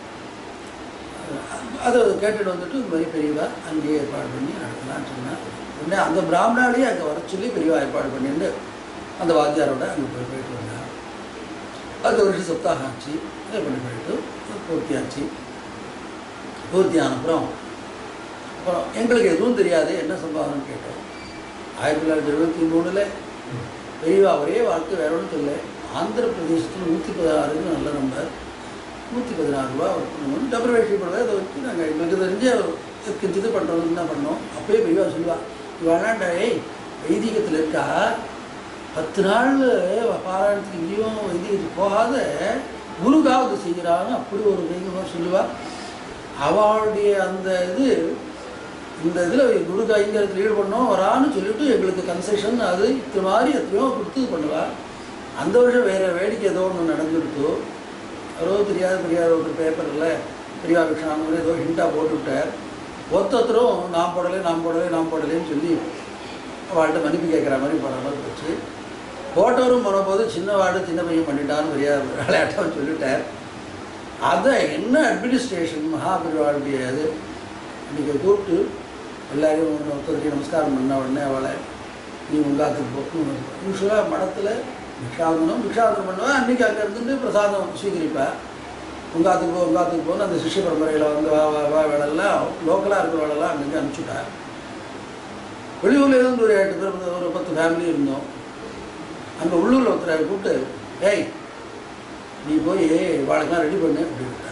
அது கேட்டுட்டு வந்துட்டு இந்த மாதிரி பெரியவா அங்கேயே ஏற்பாடு பண்ணி நடத்தலாம்னு சொன்னா உடனே அந்த பிராமணாலேயே அங்கே வர சொல்லி பெரியவா ஏற்பாடு பண்ணிட்டு அந்த வாத்தியாரோட அங்கே போய் போயிட்டு வந்தார் அது வருஷம் சப்தாகம் ஆச்சு இது பண்ணி போயிட்டு பூர்த்தியாச்சு பூர்த்தி ஆன அப்புறம் அப்புறம் எங்களுக்கு எதுவும் தெரியாது என்ன சம்பாவனைன்னு கேட்டோம் ஆயிரத்தி தொள்ளாயிரத்தி எழுபத்தி மூணில் பெரியவா ஒரே வாழ்க்கை வேற ஒன்றும் தெரியல ஆந்திர பிரதேசத்தில் நூற்றி பதினாறுன்னு நல்ல நம்பர் நூற்றி பதினாறு ரூபா பண்ணணும் டபுள் வேஷ்டி போடுறது அதை வச்சு நாங்கள் எங்களுக்கு தெரிஞ்ச கிஞ்சிது பண்ணுறதுன்னு தான் பண்ணோம் அப்பயே பெரியவா சொல்லுவா இவாண்டாண்டா ஏய் வைதிகத்தில் இருக்கா பத்து நாள் பாராயணத்துக்கு இங்கேயும் வைதிகத்துக்கு போகாத குருகாவது செய்கிறாங்க அப்படி ஒரு தெய்வமாக சொல்லுவா அவளுடைய அந்த இது இந்த இதில் குரு கைங்கரத்தில் ஈடுபடணும் வரான்னு சொல்லிட்டு எங்களுக்கு கன்செஷன் அது இத்தனை மாதிரி எத்தனையோ கொடுத்து இது பண்ணுவா அந்த வருஷம் வேறு வேடிக்கை ஏதோ ஒன்று நடந்துடுத்து அவரோ தெரியாத தெரியாத ஒரு பேப்பரில் பெரியவா கிருஷ்ணாங்க ஏதோ ஹிண்டாக போட்டு விட்டார் ஒருத்தரும் நான் போடலை நான் போடலை நான் போடலைன்னு சொல்லி அவள்கிட்ட மன்னிப்பு கேட்குற மாதிரி போகிற மாதிரி போச்சு போட்டவரும் போனபோது சின்ன வார்டு சின்ன பையன் பண்ணிட்டான்னு பெரிய விளையாட்டவன் சொல்லிட்டார் அதை என்ன அட்மினிஸ்ட்ரேஷன் மகாபெரிவாளுடைய இது இன்றைக்கி கூப்பிட்டு எல்லாரையும் ஒருத்தருக்கு நமஸ்காரம் பண்ண உடனே அவளை நீ உங்காத்துக்கு போ யூஸ்வலாக மடத்தில் பிக்ஷாவந்தனம் பிக்ஷாவந்தனம் பண்ணுவேன் அன்றைக்கி அங்கே இருந்துட்டு பிரசாதம் ஸ்வீகரிப்பேன் உங்காத்துக்கு போ உங்காத்துக்கு போன்னு அந்த சிஷ்ய பரம்பரையில் வந்து வா வா வா வேலையெல்லாம் லோக்கலாக இருக்கிறவளெல்லாம் அங்கங்கே அனுப்பிச்சுட்டேன் வெளியூரில் இருந்து ஒரு எட்டு பேர் ஒரு பத்து ஃபேமிலி இருந்தோம் அங்கே உள்ளூரில் ஒருத்தரை கூப்பிட்டு ஏய் நீ போய் வாழைக்கெல்லாம் ரெடி பண்ணு அப்படின்ட்டார்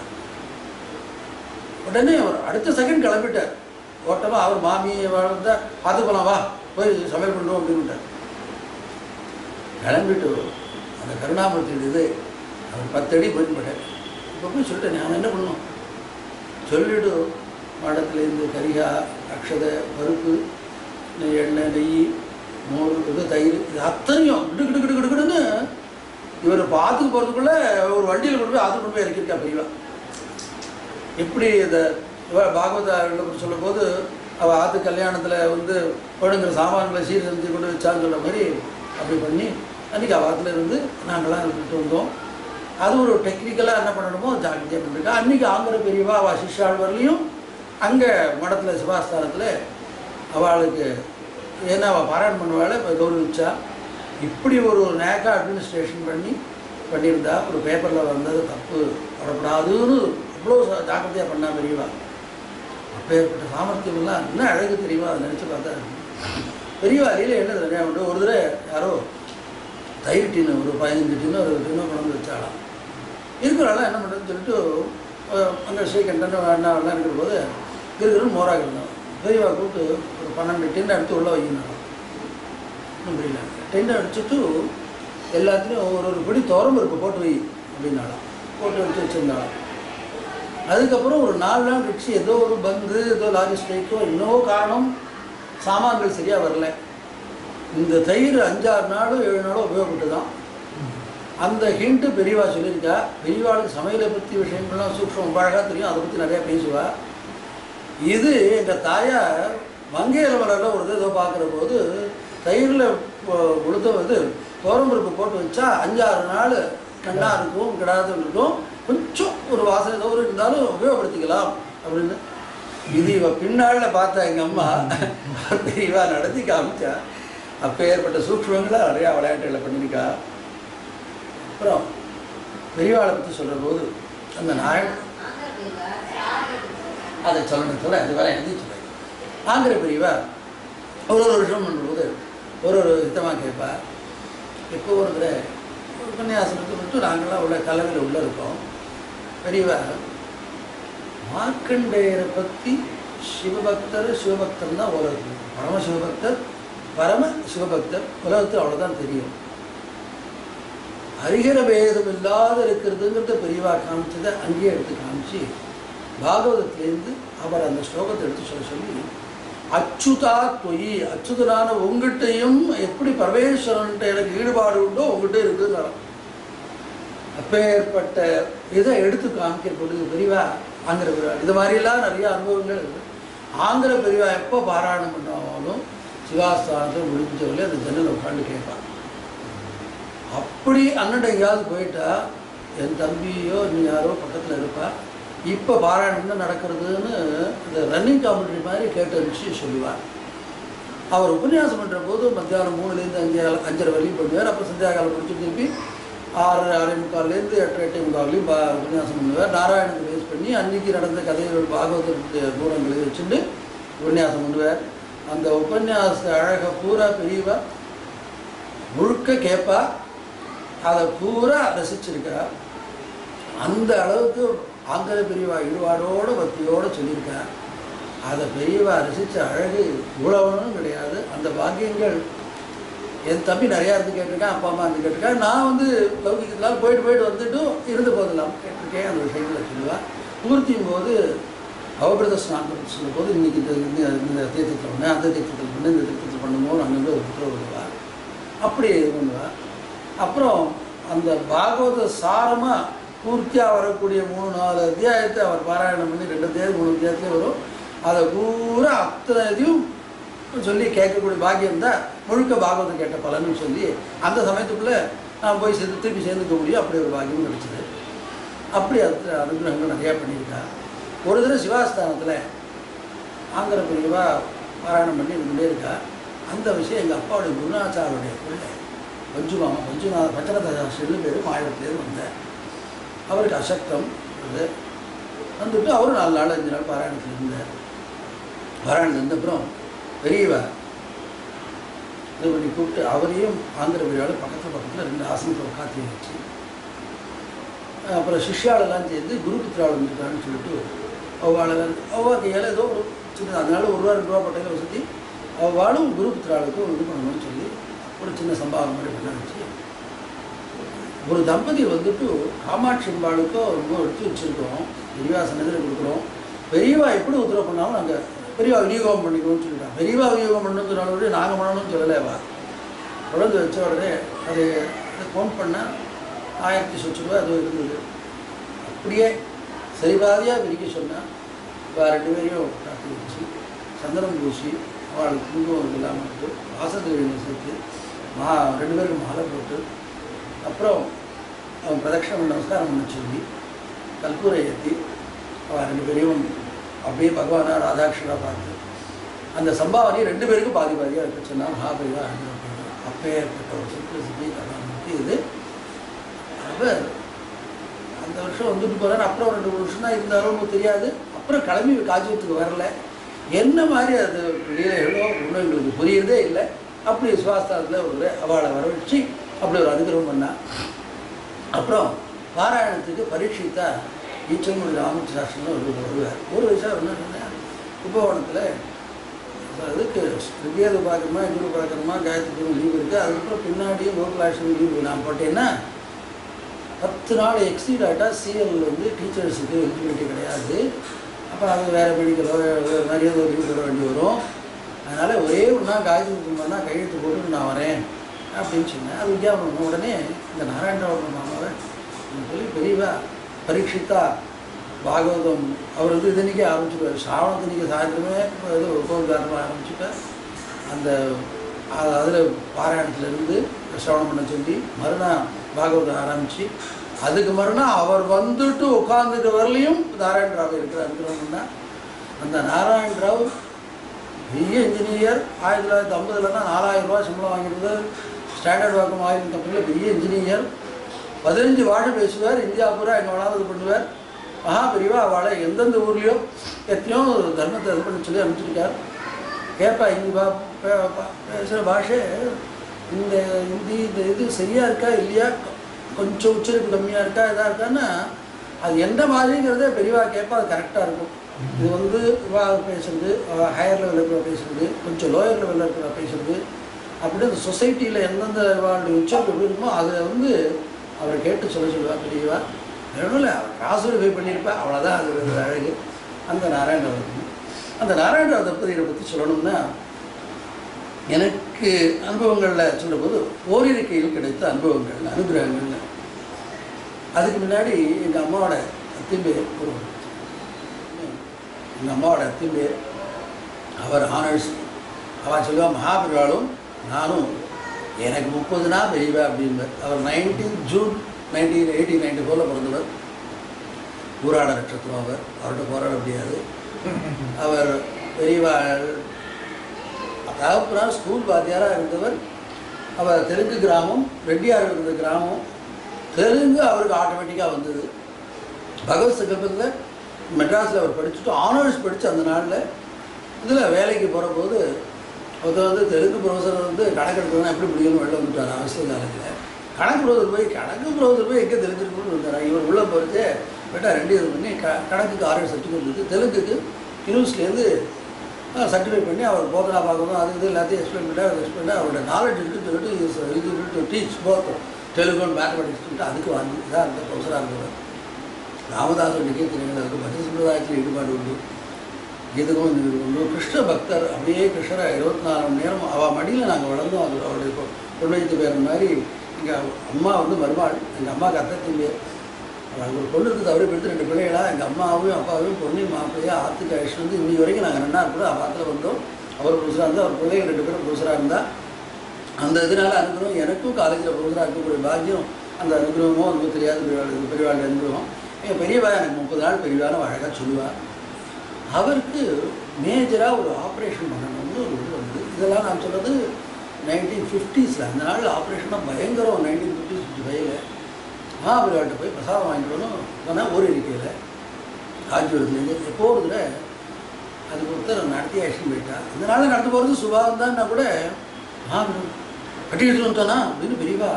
உடனே அவர் அடுத்த செகண்ட் கிளம்பிட்டார் ஓட்டமாக அவர் மாமி வாழ்ந்தா பார்த்து போலாம் வா போய் சமையல் பண்ணுவோம் அப்படின்ட்டார் கிளம்பிட்டு அந்த கருணாமூர்த்தி இது அவர் பத்தடி போயிட்டு போயிட்டார் இப்போ போய் சொல்லிட்டேன் நான் என்ன பண்ணோம் சொல்லிவிட்டு மடத்துலேருந்து கரிகா அக்ஷதை பருப்பு நெய், எண்ணெய் நெய் மோர் இது தயிர் இது அத்தனையும் கிடு கிடு கிடு கிடுன்னு இவர் பார்த்துக்கு போகிறதுக்குள்ளே ஒரு வண்டியில் கொண்டு போய் ஆற்று கொண்டு போய் இறக்கியிருக்கா பெரியவா எப்படி இந்த இவ பாகவத சொல்லும்போது அவள் ஆற்று கல்யாணத்தில் வந்து பொழுங்கிற சாமான்களை சீர் செஞ்சு கொண்டு வச்சான்னு சொல்கிற மாதிரி அப்படி பண்ணி அன்றைக்கி அவள் ஆற்றுல இருந்து நாங்களாம் இருந்துட்டு வந்தோம் அது ஒரு டெக்னிக்கலாக என்ன பண்ணணுமோ ஜாக்கிரதையாக பண்ணிருக்கா அன்றைக்கி ஆங்கிற பெரியவா அவள் சிஷ்யாள் வரலையும் அங்கே மடத்தில் சிவாஸ்தானத்தில் அவளுக்கு ஏன்னா அவள் பாராயணம் பண்ணுவாள் இப்போ கௌரவிச்சா இப்படி ஒரு நேக்கா அட்மினிஸ்ட்ரேஷன் பண்ணி பண்ணியிருந்தா ஒரு பேப்பரில் வந்தது தப்பு வரக்கூடாதுன்னு அவ்வளோ ச- ஜாக்கிரதையாக பண்ணா பெரியவா அப்பேற்பட்ட சாமர்த்தியமெல்லாம் என்ன அழகு தெரியுமா அதை நினச்சி பார்த்தா பெரியவா அடியில் என்ன தெரியும் உண்டு ஒரு தடவை யாரோ தயிர் டின்னு ஒரு பதினஞ்சு டின்னு ஒரு டின்னோ கொண்டு வச்சாலாம் இருக்கிறாலாம் என்ன பண்ணுறதுன்னு சொல்லிட்டு அஹ், அங்கே ஸ்ரீகண்டன் அண்ணா எல்லாம் இருக்கிற போது இருக்கிறன்னு மோராக இருந்தோம் பெரியவா கூப்பிட்டு ஒரு பன்னெண்டு டின்னு எடுத்து உள்ளே வைக்கணும் ஒன்றும் புரியல டென்ட் அடிச்சுட்டு எல்லாத்துலேயும் ஒரு ஒரு பிடி தோரம் பருப்பு போட்டு வை அப்படின்னாலாம் போட்டு எடுத்து வச்சுருந்தாலாம் அதுக்கப்புறம் ஒரு நாலு நாள் கழிச்சு ஏதோ ஒரு பந்து ஏதோ லாரி ஸ்ட்ரைக்கோ இன்னோ காரணம் சாமான்கள் சரியாக வரல இந்த தயிர் அஞ்சாறு நாளோ ஏழு நாளோ உபயோகப்பட்டு தான் அந்த ஹிண்ட்டு பெரியவா சொல்லியிருக்கா பெரியவாளுக்கு சமையலை பற்றி விஷயங்கள்லாம் சூக்ஷம் ரொம்ப அழகாக தெரியும் அதை பற்றி நிறையா பேசுவா இது எங்கள் தாயார் மங்கையில மலரில் ஒரு ஏதோ பார்க்குற போது தயிரில் உளுத்த வந்து தோரம்பருப்பு போட்டு வச்சா அஞ்சாறு நாள் நல்லா இருக்கும் கிடாது இருக்கும் கொஞ்சம் ஒரு வாசனை ஏதோ ஒரு இருந்தாலும் உபயோகப்படுத்திக்கலாம் அப்படின்னு இது இவ பின்னாளில் பார்த்தா எங்கள் அம்மா பெரியவா நடத்தி காமிச்சா அப்போ ஏற்பட்ட சூக்ஷ்மங்களை நிறையா விளையாட்டுகளை பண்ணியிருக்கா அப்புறம் பெரியவாளை பற்றி சொல்கிற போது அந்த நாயன் அதை சொல்லணும் சொல்ல அது வேலை எழுதி சொல்ல ஆங்கிற பெரியவா ஒரு ஒரு வருஷம் பண்ணும்போது ஒரு ஒரு விதமாக கேட்பா எப்போ ஒரு தடவை ஒரு உபன்யாசனத்தை மட்டும் நாங்களாம் உள்ள கலவையில் உள்ளே இருக்கோம் பெரியவா மார்க்கண்டேயரை பற்றி சிவபக்தர் சிவபக்தர் தான் உலகம் பரம சிவபக்தர் பரம சிவபக்தர் உலகத்தில் அவ்வளோதான் தெரியும் ஹரிகர பேதம் இல்லாத இருக்கிறதுங்கிறத பெரியவா காமிச்சதை அங்கேயே எடுத்து காமிச்சு பாகவதத்திலேருந்து அவர் அந்த ஸ்லோகத்தை எடுத்து சொல்ல சொல்லி அச்சுதா தொயி அச்சுதனான உங்கள்கிட்டையும் எப்படி பரமேஸ்வரன்ட்ட எனக்கு ஈடுபாடு உண்டோ உங்கள்கிட்ட இருக்குங்கிறான் அப்பேற்பட்ட இதை எடுத்து காமிக்கிற பொழுது பெரியவா அங்கிற இது மாதிரியெல்லாம் நிறைய அனுபவங்கள் ஆந்திர பெரியவா எப்போ பாராயணம் பண்ணாலும் சிவாஸ்தானத்தை முடிஞ்சவர்களே அந்த ஜன்னலை உட்காந்து கேட்பான் அப்படி அண்ணன் எங்கேயாவது போயிட்டா என் தம்பியோ நீ யாரோ பக்கத்தில் இருப்பா இப்போ பாராயணம் என்ன நடக்கிறதுன்னு இந்த ரன்னிங் காமெண்ட்ரி மாதிரி கேட்டு அனுப்பிச்சு சொல்லுவார் அவர் உபன்யாசம் பண்ணுற போது மத்தியானம் மூணுலேருந்து அஞ்சு அஞ்சரை வரையும் பண்ணுவார் அப்புறம் சந்தியாகாலம் முடிச்சு திருப்பி ஆறு ஆறே முக்கால்லேருந்து எட்டு எட்டே முக்கால்லையும் பா உபன்யாசம் பண்ணுவார் நாராயணத்தை பேஸ் பண்ணி அன்னைக்கு நடந்த கதைகள் பாகவதற்கு தூரங்களை வச்சுட்டு உபன்யாசம் பண்ணுவார் அந்த உபன்யாச அழகை பூரா பெரியவா முழுக்க கேட்பா அதை பூரா ரசிச்சிருக்கா அந்த அளவுக்கு ஆங்கில பெரியவா ஈடுபாடோடு பக்தியோடு சொல்லியிருக்கா அதை பெரியவா ரசித்த அழகு இவ்வளவுன்னு கிடையாது அந்த பாக்கியங்கள் என் தம்பி நிறையா இருந்து கேட்டிருக்கேன் அப்பா அம்மா இருந்து கேட்டிருக்கேன் நான் வந்து லௌகிக்கத்தினால் போயிட்டு போயிட்டு வந்துட்டும் இருந்த போதெல்லாம் கேட்டிருக்கேன் அந்த விஷயங்களை சொல்லுவேன் பூர்த்தியும் போது அவபிரத ஸ்நானம் சொல்லும் போது இன்னைக்கு இந்த இந்த இந்த தீர்த்தத்தில் பண்ணேன் அந்த தீர்த்தத்தில் பண்ணு இந்த தீர்த்தத்தில் பண்ணும்போது அங்கே வந்து ஒரு புத்தகம் விடுவா அப்படி இது பண்ணுவா அப்புறம் அந்த பாகவத சாரமாக பூர்த்தியாக வரக்கூடிய மூணு நாலு அத்தியாயத்தை அவர் பாராயணம் பண்ணி ரெண்டு அத்தியாயம் மூணு அத்தியாயத்துலேயே வரும் அதை பூரா அத்தனை இதையும் சொல்லி கேட்கக்கூடிய பாக்கியம் தான் முழுக்க பாகவதம் கேட்ட பலன்னு சொல்லி அந்த சமயத்துக்குள்ளே நான் போய் சேர்ந்து திருப்பி சேர்ந்துக்க முடியும் அப்படி ஒரு பாக்கியம் கிடைச்சது அப்படி அது அனுகிரகங்கள் நிறையா பண்ணியிருக்கா ஒரு தடவை சிவாஸ்தானத்தில் ஆங்கிற பிரிவா பாராயணம் பண்ணி இருந்துகிட்டே இருக்கா அந்த விஷயம் எங்கள் அப்பாவுடைய குருநாச்சாருடைய பிள்ளை பஞ்சுமாமா பஞ்சுநாத பச்சனதாஸ் ரெண்டு பேரும் ஆயிரத்துலேருந்து வந்தார் அவருக்கு அசக்தம் அது வந்துட்டு அவரும் நாலு நாள் அஞ்சு நாள் பாராயணத்தில் இருந்தார் பாராயணம் இருந்தப்புறம் பெரியவா இது பண்ணி கூப்பிட்டு அவரையும் ஆந்திர பெரியவாள் பக்கத்தில் பக்கத்தில் ரெண்டு ஆசனத்தை உட்காத்தி வச்சு அப்புறம் சிஷ்யாலெல்லாம் சேர்ந்து குரு புத்திராள் வந்துருக்கான்னு சொல்லிட்டு அவளை அவள் கையால் ஏதோ ஒரு சின்ன அதனால ஒரு ரூபா ரெண்டு ரூபா பட்டையில் வசதி அவளும் குரு புத்திராளுக்கும் இது பண்ணணும்னு சொல்லி ஒரு சின்ன சம்பாவம் மாதிரி பண்ண வச்சு ஒரு தம்பதி வந்துட்டு காமாட்சி அம்பாளுக்கோ ரொம்ப எடுத்து வச்சுருக்கோம் பெரியவா சன்னதியில் கொடுக்குறோம் பெரியவா எப்படி உத்தரவு பண்ணாலும் நாங்கள் பெரியவா விநியோகம் பண்ணிக்கணும்னு சொல்லிட்டாங்க பெரியவா விநியோகம் பண்ணணும்னு சொன்னாலும் நாங்கள் பண்ணணும்னு சொல்லலைவா குழந்தை வச்ச உடனே அது ஃபோன் பண்ணால் ஆயிரத்தி சொச்சு ரூபா அது இருந்தது அப்படியே சரிபாதியாக பிரிக்க சொன்னால் இப்போ ரெண்டு பேரையும் காட்டி வச்சு சந்தனம் பூசி அவளுக்கு குங்குமம் இல்லாமல் இருக்கு வாசல் சேர்த்து மா ரெண்டு பேருக்கும் மாலை போட்டு அப்புறம் அவன் பிரதட்சணம் நமஸ்காரம் பண்ண சொல்லி கற்பூரை ஏற்றி அவன் ரெண்டு பேரையும் அப்படியே பகவானா ராதாகிருஷ்ணா பார்த்து அந்த சம்பாவனையை ரெண்டு பேருக்கும் பாதி பாதியாக இருக்க சொன்னால் மகாபரிவா அப்பேற்பட்ட ஒரு சிம்பிளிசிட்டி கதாமூர்த்தி இது அவர் அந்த வருஷம் வந்துட்டு போகிறார் அப்புறம் ரெண்டு மூணு வருஷம் தான் இருந்தாலும் நமக்கு தெரியாது அப்புறம் கிளம்பி காஜியத்துக்கு வரல என்ன மாதிரி அது லீலைகளோ ஒன்றும் எங்களுக்கு புரியுறதே இல்லை அப்படி சுவாஸ்தானத்தில் ஒரு அவளை வரவழைச்சு அப்படி ஒரு அனுகிரகம் பண்ணா அப்புறம் பாராயணத்துக்கு பரீட்சித்தா ஈச்சங்குடி ராமகிருஷ்ணன் ஒரு வருவார் ஒரு வயசாக என்ன சொன்னேன் கும்பகோணத்தில் அதுக்கு வித்யாது பார்க்கணுமா இந்து பார்க்கணுமா காயத்ரி லீவ் இருக்குது அதுக்கப்புறம் பின்னாடியும் கோகுலாஷ்டமி லீவ் நான் போட்டேன்னா பத்து நாள் எக்ஸீட் ஆகிட்டா சிஎல் வந்து டீச்சர்ஸுக்கு எலிஜிபிலிட்டி கிடையாது அப்புறம் அது வேறு மெடிக்கலோ வேறு மாதிரி ஏதோ லீவ் போட வேண்டி வரும் அதனால் ஒரே ஒன்றா காயத்ரி கும்பம்னா கையெழுத்து போட்டு நான் வரேன் அப்படின்னு சொன்னேன் அது வித்யாபுரம் உடனே இந்த நாராயணராவ் மாமாவை சொல்லி பெரியவா பரீட்சித்தா பாகவதம் அவர் வந்து இதன்னைக்கே ஆரம்பிச்சுருவார் ஸ்ராவணத்தன்னைக்கு சாயந்தரமே ஏதோ உபகாரமாக ஆரம்பிச்சுட்டார் அந்த அதில் பாராயணத்துலேருந்து சிரவணம் பண்ண சொல்லி மறுநாள் பாகவதம் ஆரம்பித்து அதுக்கு மறுநாள் அவர் வந்துட்டு உட்காந்துட்டு வரலையும் நாராயண ராவ் இருக்கிற அனுகிரகம்னா அந்த நாராயண ராவ் பெரிய இன்ஜினியர் ஆயிரத்தி தொள்ளாயிரத்தி ஐம்பதுலன்னா நாலாயிரம் ரூபா சம்பளம் வாங்கியிருந்தது ஸ்டாண்டர்ட் வாக்கம் ஆயில் கம்பெனியில் பெரிய இன்ஜினியர் பதினஞ்சு பாஷை பேசுவார் இந்தியா பூரா எங்கே வேணாலும் இது பண்ணுவார் மகா பெரியவா அவளை எந்தெந்த ஊர்லேயோ எத்தனையோ தர்மத்தை இது பண்ணி சொல்லி அனுப்பிச்சிருக்கார் கேட்பா இந்தி பா பே- பா- பேசுகிற பாஷை இந்த ஹிந்தி இந்த இது சரியாக இருக்கா இல்லையா கொஞ்சம் உச்சரிப்பு கம்மியாக இருக்கா இதாக இருக்கான்னா அது எந்த மாதிரிங்கிறத பெரியவா கேட்பா அது கரெக்டாக இருக்கும் இது வந்து இவா பேசுறது ஹையர் லெவலில் இருக்கிற பேசுறது கொஞ்சம் லோயர் லெவலில் இருக்கிற பேசுறது அப்படி அந்த சொசைட்டியில் எந்தெந்த வாழ்க்கை உச்சரிப்பு எப்படி இருக்குமோ அதை வந்து அவரை கேட்டு சொல்ல சொல்லுவா பெரியவா வேணும் இல்லை அவர் கிராஸ் வெரிஃபை பண்ணியிருப்பா அவ்வளோதான் அது ஒரு அழகு அந்த நாராயணராவ் அந்த நாராயணராவ் தம்பதியை பற்றி சொல்லணும்னா எனக்கு அனுபவங்களில் சொல்லும்போது ஓரிருக்கையில் கிடைத்த அனுபவங்கள் அனுகிரகங்கள்னு அதுக்கு முன்னாடி எங்கள் அம்மாவோட அத்திம்பேர் ஒரு எங்கள் அம்மாவோட அத்திம்பேர் அவர் ஆனர்ஸ் அவன் சொல்லுவா மகாபிரிவாளும் நானும் எனக்கு முப்பதுனா பெரியவா அப்படின்பார் அவர் nineteen June nineteen eighteen ninety ஃபோரில் பிறந்தவர் ஊராட நட்சத்திரம் அவர் அவர்கிட்ட போராட முடியாது அவர் பெரியவா தகப்பனார் ஸ்கூல் வாத்தியாராக இருந்தவர் அவர் தெலுங்கு கிராமம் ரெட்டியார் இருந்த கிராமம் தெலுங்கு அவருக்கு ஆட்டோமேட்டிக்காக வந்தது பகவத் சங்கல்பத்தில் மெட்ராஸில் அவர் படிச்சுட்டு ஆனர்ஸ் படித்து அந்த நாளில் இதில் வேலைக்கு போகிற போது ஒருத்தர் வந்து தெலுங்கு ப்ரொஃபஸர் வந்து கணக்கு எடுக்கணும்னா எப்படி முடியும்னு வெளில வந்துட்டார் அவசியம் காலத்தில் கணக்கு ப்ரொஃபஸர் போய் கணக்கு ப்ரொஃபஸர் போய் எங்கே தெரிஞ்சிருக்கணும்னு இருந்தார் இவர் உள்ளே போகிறது பெட்டா ரெண்டு இது பண்ணி க கணக்குக்கு ஆர்டர் சர்டிஃபிகேட் இருக்குது தெலுங்குக்கு யூனிவர்சிட்டிலேருந்து சர்டிஃபை பண்ணி அவர் போதனா பார்க்கணும் அது இது எல்லாத்தையும் எக்ஸ்பிளைன் பண்ணி அதை எக்ஸ்பிளைன் பண்ணி அவரோட நாலேஜ் இருக்குன்னு சொல்லிட்டு is eligible to teach both Telugu and mathematics சொல்லிட்டு அதுக்கு வாங்கி தான் அந்த ப்ரொஃபஸராக இருந்தவர் ராமதாஸ் நிகழ்ச்சிகள் அதுக்கு பக்தி சம்பிரதாயத்தில் ஈடுபாடு உண்டு இதுக்கும் இது உண்டு கிருஷ்ண பக்தர் அப்படியே கிருஷ்ணரை இருபத்தி நாலு மணி நேரம் அவள் மடியில் நாங்கள் வளர்ந்தோம் அது அவருடைய பொ- பொண்ணு வைத்து பேர் மாதிரி எங்கள் அம்மா வந்து மருமாள் எங்கள் அம்மாவுக்கு அத்தை பேர் அவங்க ஒரு பொண்ணு இருக்குது அவரே எடுத்து ரெண்டு பிள்ளைகளா எங்கள் அம்மாவையும் அப்பாவையும் பொண்ணையும் மாப்பிள்ளையா ஆற்றுக்கு அழைச்சிட்டு வந்து இன்னி வரைக்கும் நாங்கள் ரெண்டா கூட ஆற்றுல வந்தோம் அவர் புதுசாக இருந்தால் அவர் பிள்ளைகள் ரெண்டு பேரும் புதுசாக இருந்தால் அந்த இதனால அனுகிரகம் எனக்கும் காலேஜில் புதுசாக இருக்கக்கூடிய பாக்கியம் அந்த அனுகிரகமோ அது தெரியாத பெரியவாள் பெரியவாள் அனுகிரகம் எங்கள் பெரியவா எனக்கு முப்பது நாள் பெரியவான்னு அழகாக சொல்லுவாள் அவருக்கு மேஜராக ஒரு ஆப்ரேஷன் பண்ணணும்னு ஒரு இது வந்து இதெல்லாம் நான் சொல்கிறது நைன்டீன் ஃபிஃப்டிஸில் அந்த நாள் ஆப்ரேஷனாக பயங்கரம் நைன்டீன் ஃபிஃப்டிஸ் ஃபிஃப்டி ஃபைவ்ல மகாபலிவாட்ட போய் பிரசாதம் வாங்கிட்டு வரணும் போனால் ஒரு இருக்கையில் காஞ்சிபுரத்துலேருந்து எப்போ ஒரு தடவை அதுக்கு ஒருத்தர் நடத்தி ஆக்ஷன் போயிட்டா இந்த நாளில் நடந்து போகிறது சுபாவம் தான்னா கூட மகாபலிபுரம் கட்டி எடுத்துட்டு வந்துட்டானா அப்படின்னு பெரியவா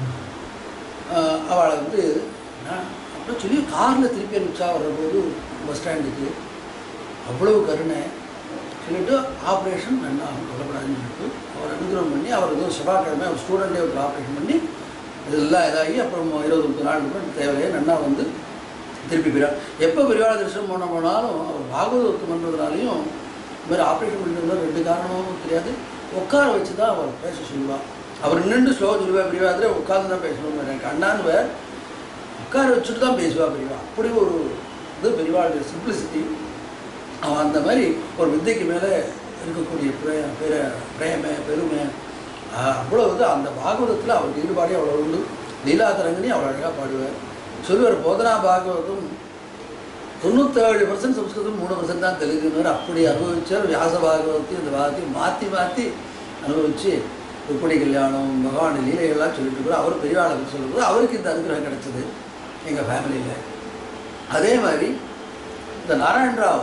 ஆஹ் அவளை வந்து நான் அப்புறம் சொல்லி காரில் திருப்பி அனுப்பிச்சா வர்றபோது பஸ் ஸ்டாண்டுக்கு அவ்வளவு கருணை சொல்லிட்டு ஆப்ரேஷன் நல்லா கொல்லப்படாதுன்னு சொல்லிட்டு அவர் அனுகிரகம் பண்ணி அவர் ஏதோ செவ்வாய்க்கிழமை அவர் ஸ்டூடெண்ட்டே ஒரு ஆப்ரேஷன் பண்ணி இதெல்லாம் இதாகி அப்புறம் இருபது முப்பது நாள் அப்புறம் தேவையே நன்னா வந்து திருப்பி போயிடார் எப்போ பெரியவாள தரிசனம் பண்ண போனாலும் அவர் பாகவதத்து பண்ணுறதுனாலையும் இந்த மாதிரி ஆப்ரேஷன் பண்ணுறது ரெண்டு காரணமும் தெரியாது உட்கார வச்சு தான் அவர் பேச சொல்லுவாள் அவர் நின்று ஸ்லோ சொல்லுவார் பெரியவாதில் உட்காந்து தான் பேசணும் எனக்கு அண்ணான்னு உட்கார வச்சுட்டு தான் பேசுவா பெரியவா அப்படி ஒரு இது பெரியவாளுடைய சிம்பிளிசிட்டி அவன் அந்த மாதிரி ஒரு வித்தைக்கு மேலே இருக்கக்கூடிய பிரே பெர பிரேம பெருமை ஆஹ் அவ்வளவு இது அந்த பாகவதத்தில் அவருக்கு ஈடுபாடே அவ்வளோ உண்டு லீலாதரங்கனி அவ்வளோ அழகாக பாடுவார் சொல்லுவார் போதனா பாகவதம் தொண்ணூத்தேழு பர்சன்ட் சம்ஸ்கிருதம் மூணு பர்சன்ட் தான் தெலுங்குன்னு அப்படி அனுபவிச்சார் வியாச பாகவத்தையும் இந்த பாகத்தையும் மாற்றி மாற்றி அனுபவித்து உருப்படி கல்யாணம் பகவான் லீலைகள்லாம் சொல்லிட்டு கூட அவர் பெரியவாளை பற்றி சொல்லும்போது அவருக்கு இந்த அனுகிரகம் கிடைச்சது எங்கள் ஃபேமிலியில் அதே மாதிரி இந்த நாராயண ராவ்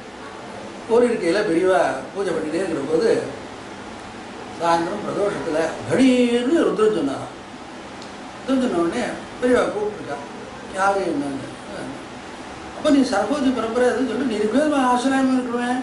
ஒரு இருக்கையில் பெரியவா பூஜை பண்ணிட்டே இருக்கிற போது சாயந்தரம் பிரதோஷத்தில் கணீர்னு ருத்ரன் சொன்னாராம் ருத்ரன் சொன்ன உடனே பெரியவா கூப்பிட்டுருக்கா யாரு என்னன்னு அப்போ நீ சரபோஜி பரம்பரை எதுன்னு சொல்லி நீ இருக்கவே ஆசிரியம் இருக்கிறேன்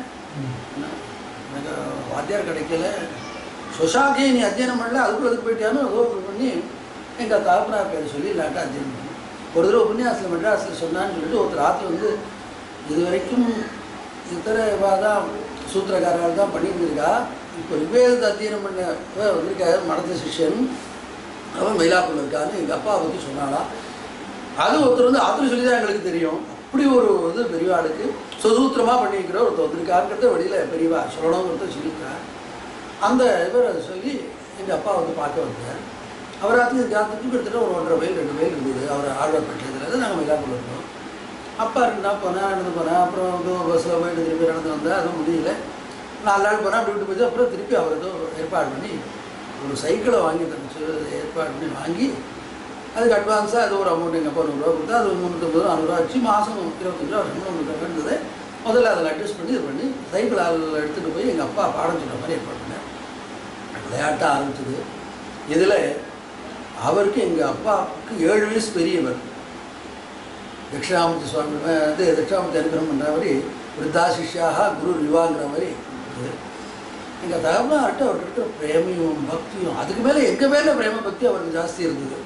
எனக்கு வாத்தியார் கிடைக்கல சொசாக்கே நீ அத்தியனம் பண்ணல அதுக்குள்ள அதுக்கு போயிட்டானோ ஏதோ பண்ணி எங்கள் தாப்பனார் பேர் சொல்லி இல்லாட்டா அத்தியனம் பண்ணி ஒரு தடவை உபன்யாசத்தில் மெட்ராஸில் சொன்னான்னு சொல்லிட்டு ஒருத்தர் ஆற்றுல வந்து இது வரைக்கும் இத்தனை தான் சூத்திரக்காரர்கள் தான் பண்ணியிருந்திருக்கா இப்போ ரிவேதத்தை அத்தியனம் பண்ண வந்திருக்க மடத்த சிஷ்யன் அவன் மயிலாப்பூர் இருக்கான்னு எங்கள் அப்பா பற்றி சொன்னாலாம் அது ஒருத்தர் வந்து ஆத்திரம் சொல்லி தான் எங்களுக்கு தெரியும் அப்படி ஒரு இது பெரியவாளுக்கு சுசூத்திரமாக பண்ணி வைக்கிற ஒருத்தர் வந்திருக்காருங்கிறத வெளியில் பெரியவா சொல்லணுங்கிறத சொல்லியிருக்கார் அந்த இவர் அதை சொல்லி எங்கள் அப்பா வந்து பார்க்க வந்தார் அவர் ஆற்றுக்கு காத்துக்கு கிட்டத்தட்ட ஒரு ஒன்றரை மைல் ரெண்டு மைல் இருந்தது அவர் ஆழ்வார்பேட்டையில் நாங்கள் மயிலாப்பூர் இருந்தோம் அப்பா இருந்தா போனேன் நடந்து போனேன் அப்புறம் வந்து பஸ்ஸில் போயிட்டு திருப்பி நடந்து வந்தேன் அதுவும் முடியல நாலு நாள் போனேன் அப்படி விட்டு போச்சு அப்புறம் திருப்பி அவர் ஏதோ ஏற்பாடு பண்ணி ஒரு சைக்கிளை வாங்கி தந்துச்சு ஏற்பாடு பண்ணி வாங்கி அதுக்கு அட்வான்ஸாக ஏதோ ஒரு அமௌண்ட் எங்கள் அப்பா நூறுரூவா கொடுத்தா அது முந்நூற்றம்பது ரூபா நானூறுரூவா வச்சு மாதம் இருபத்தஞ்சு ரூபா சம்பளம் உங்களுக்கு இருந்தது முதல்ல அதில் அட்ஜஸ்ட் பண்ணி இது பண்ணி சைக்கிள் அதில் எடுத்துகிட்டு போய் எங்கள் அப்பா பாடம் சொல்கிற மாதிரி ஏற்பாடு பண்ணேன் விளையாட்டாக ஆரம்பிச்சது இதில் அவருக்கு எங்கள் அப்பாவுக்கு ஏழு வயசு பெரியவர் தட்சிணாமூர்த்தி சுவாமி வந்து தட்சிணாமூர்த்தி அனுகிரகம் பண்ணுற மாதிரி விருத்தா சிஷ்யாக குரு ரிவாங்கிற மாதிரி இருக்குது எங்கள் தகவலாட்ட அவர்கிட்ட இருக்கிற பிரேமையும் பக்தியும் அதுக்கு மேலே எங்கள் மேலே பிரேம பக்தி அவருக்கு ஜாஸ்தி இருந்தது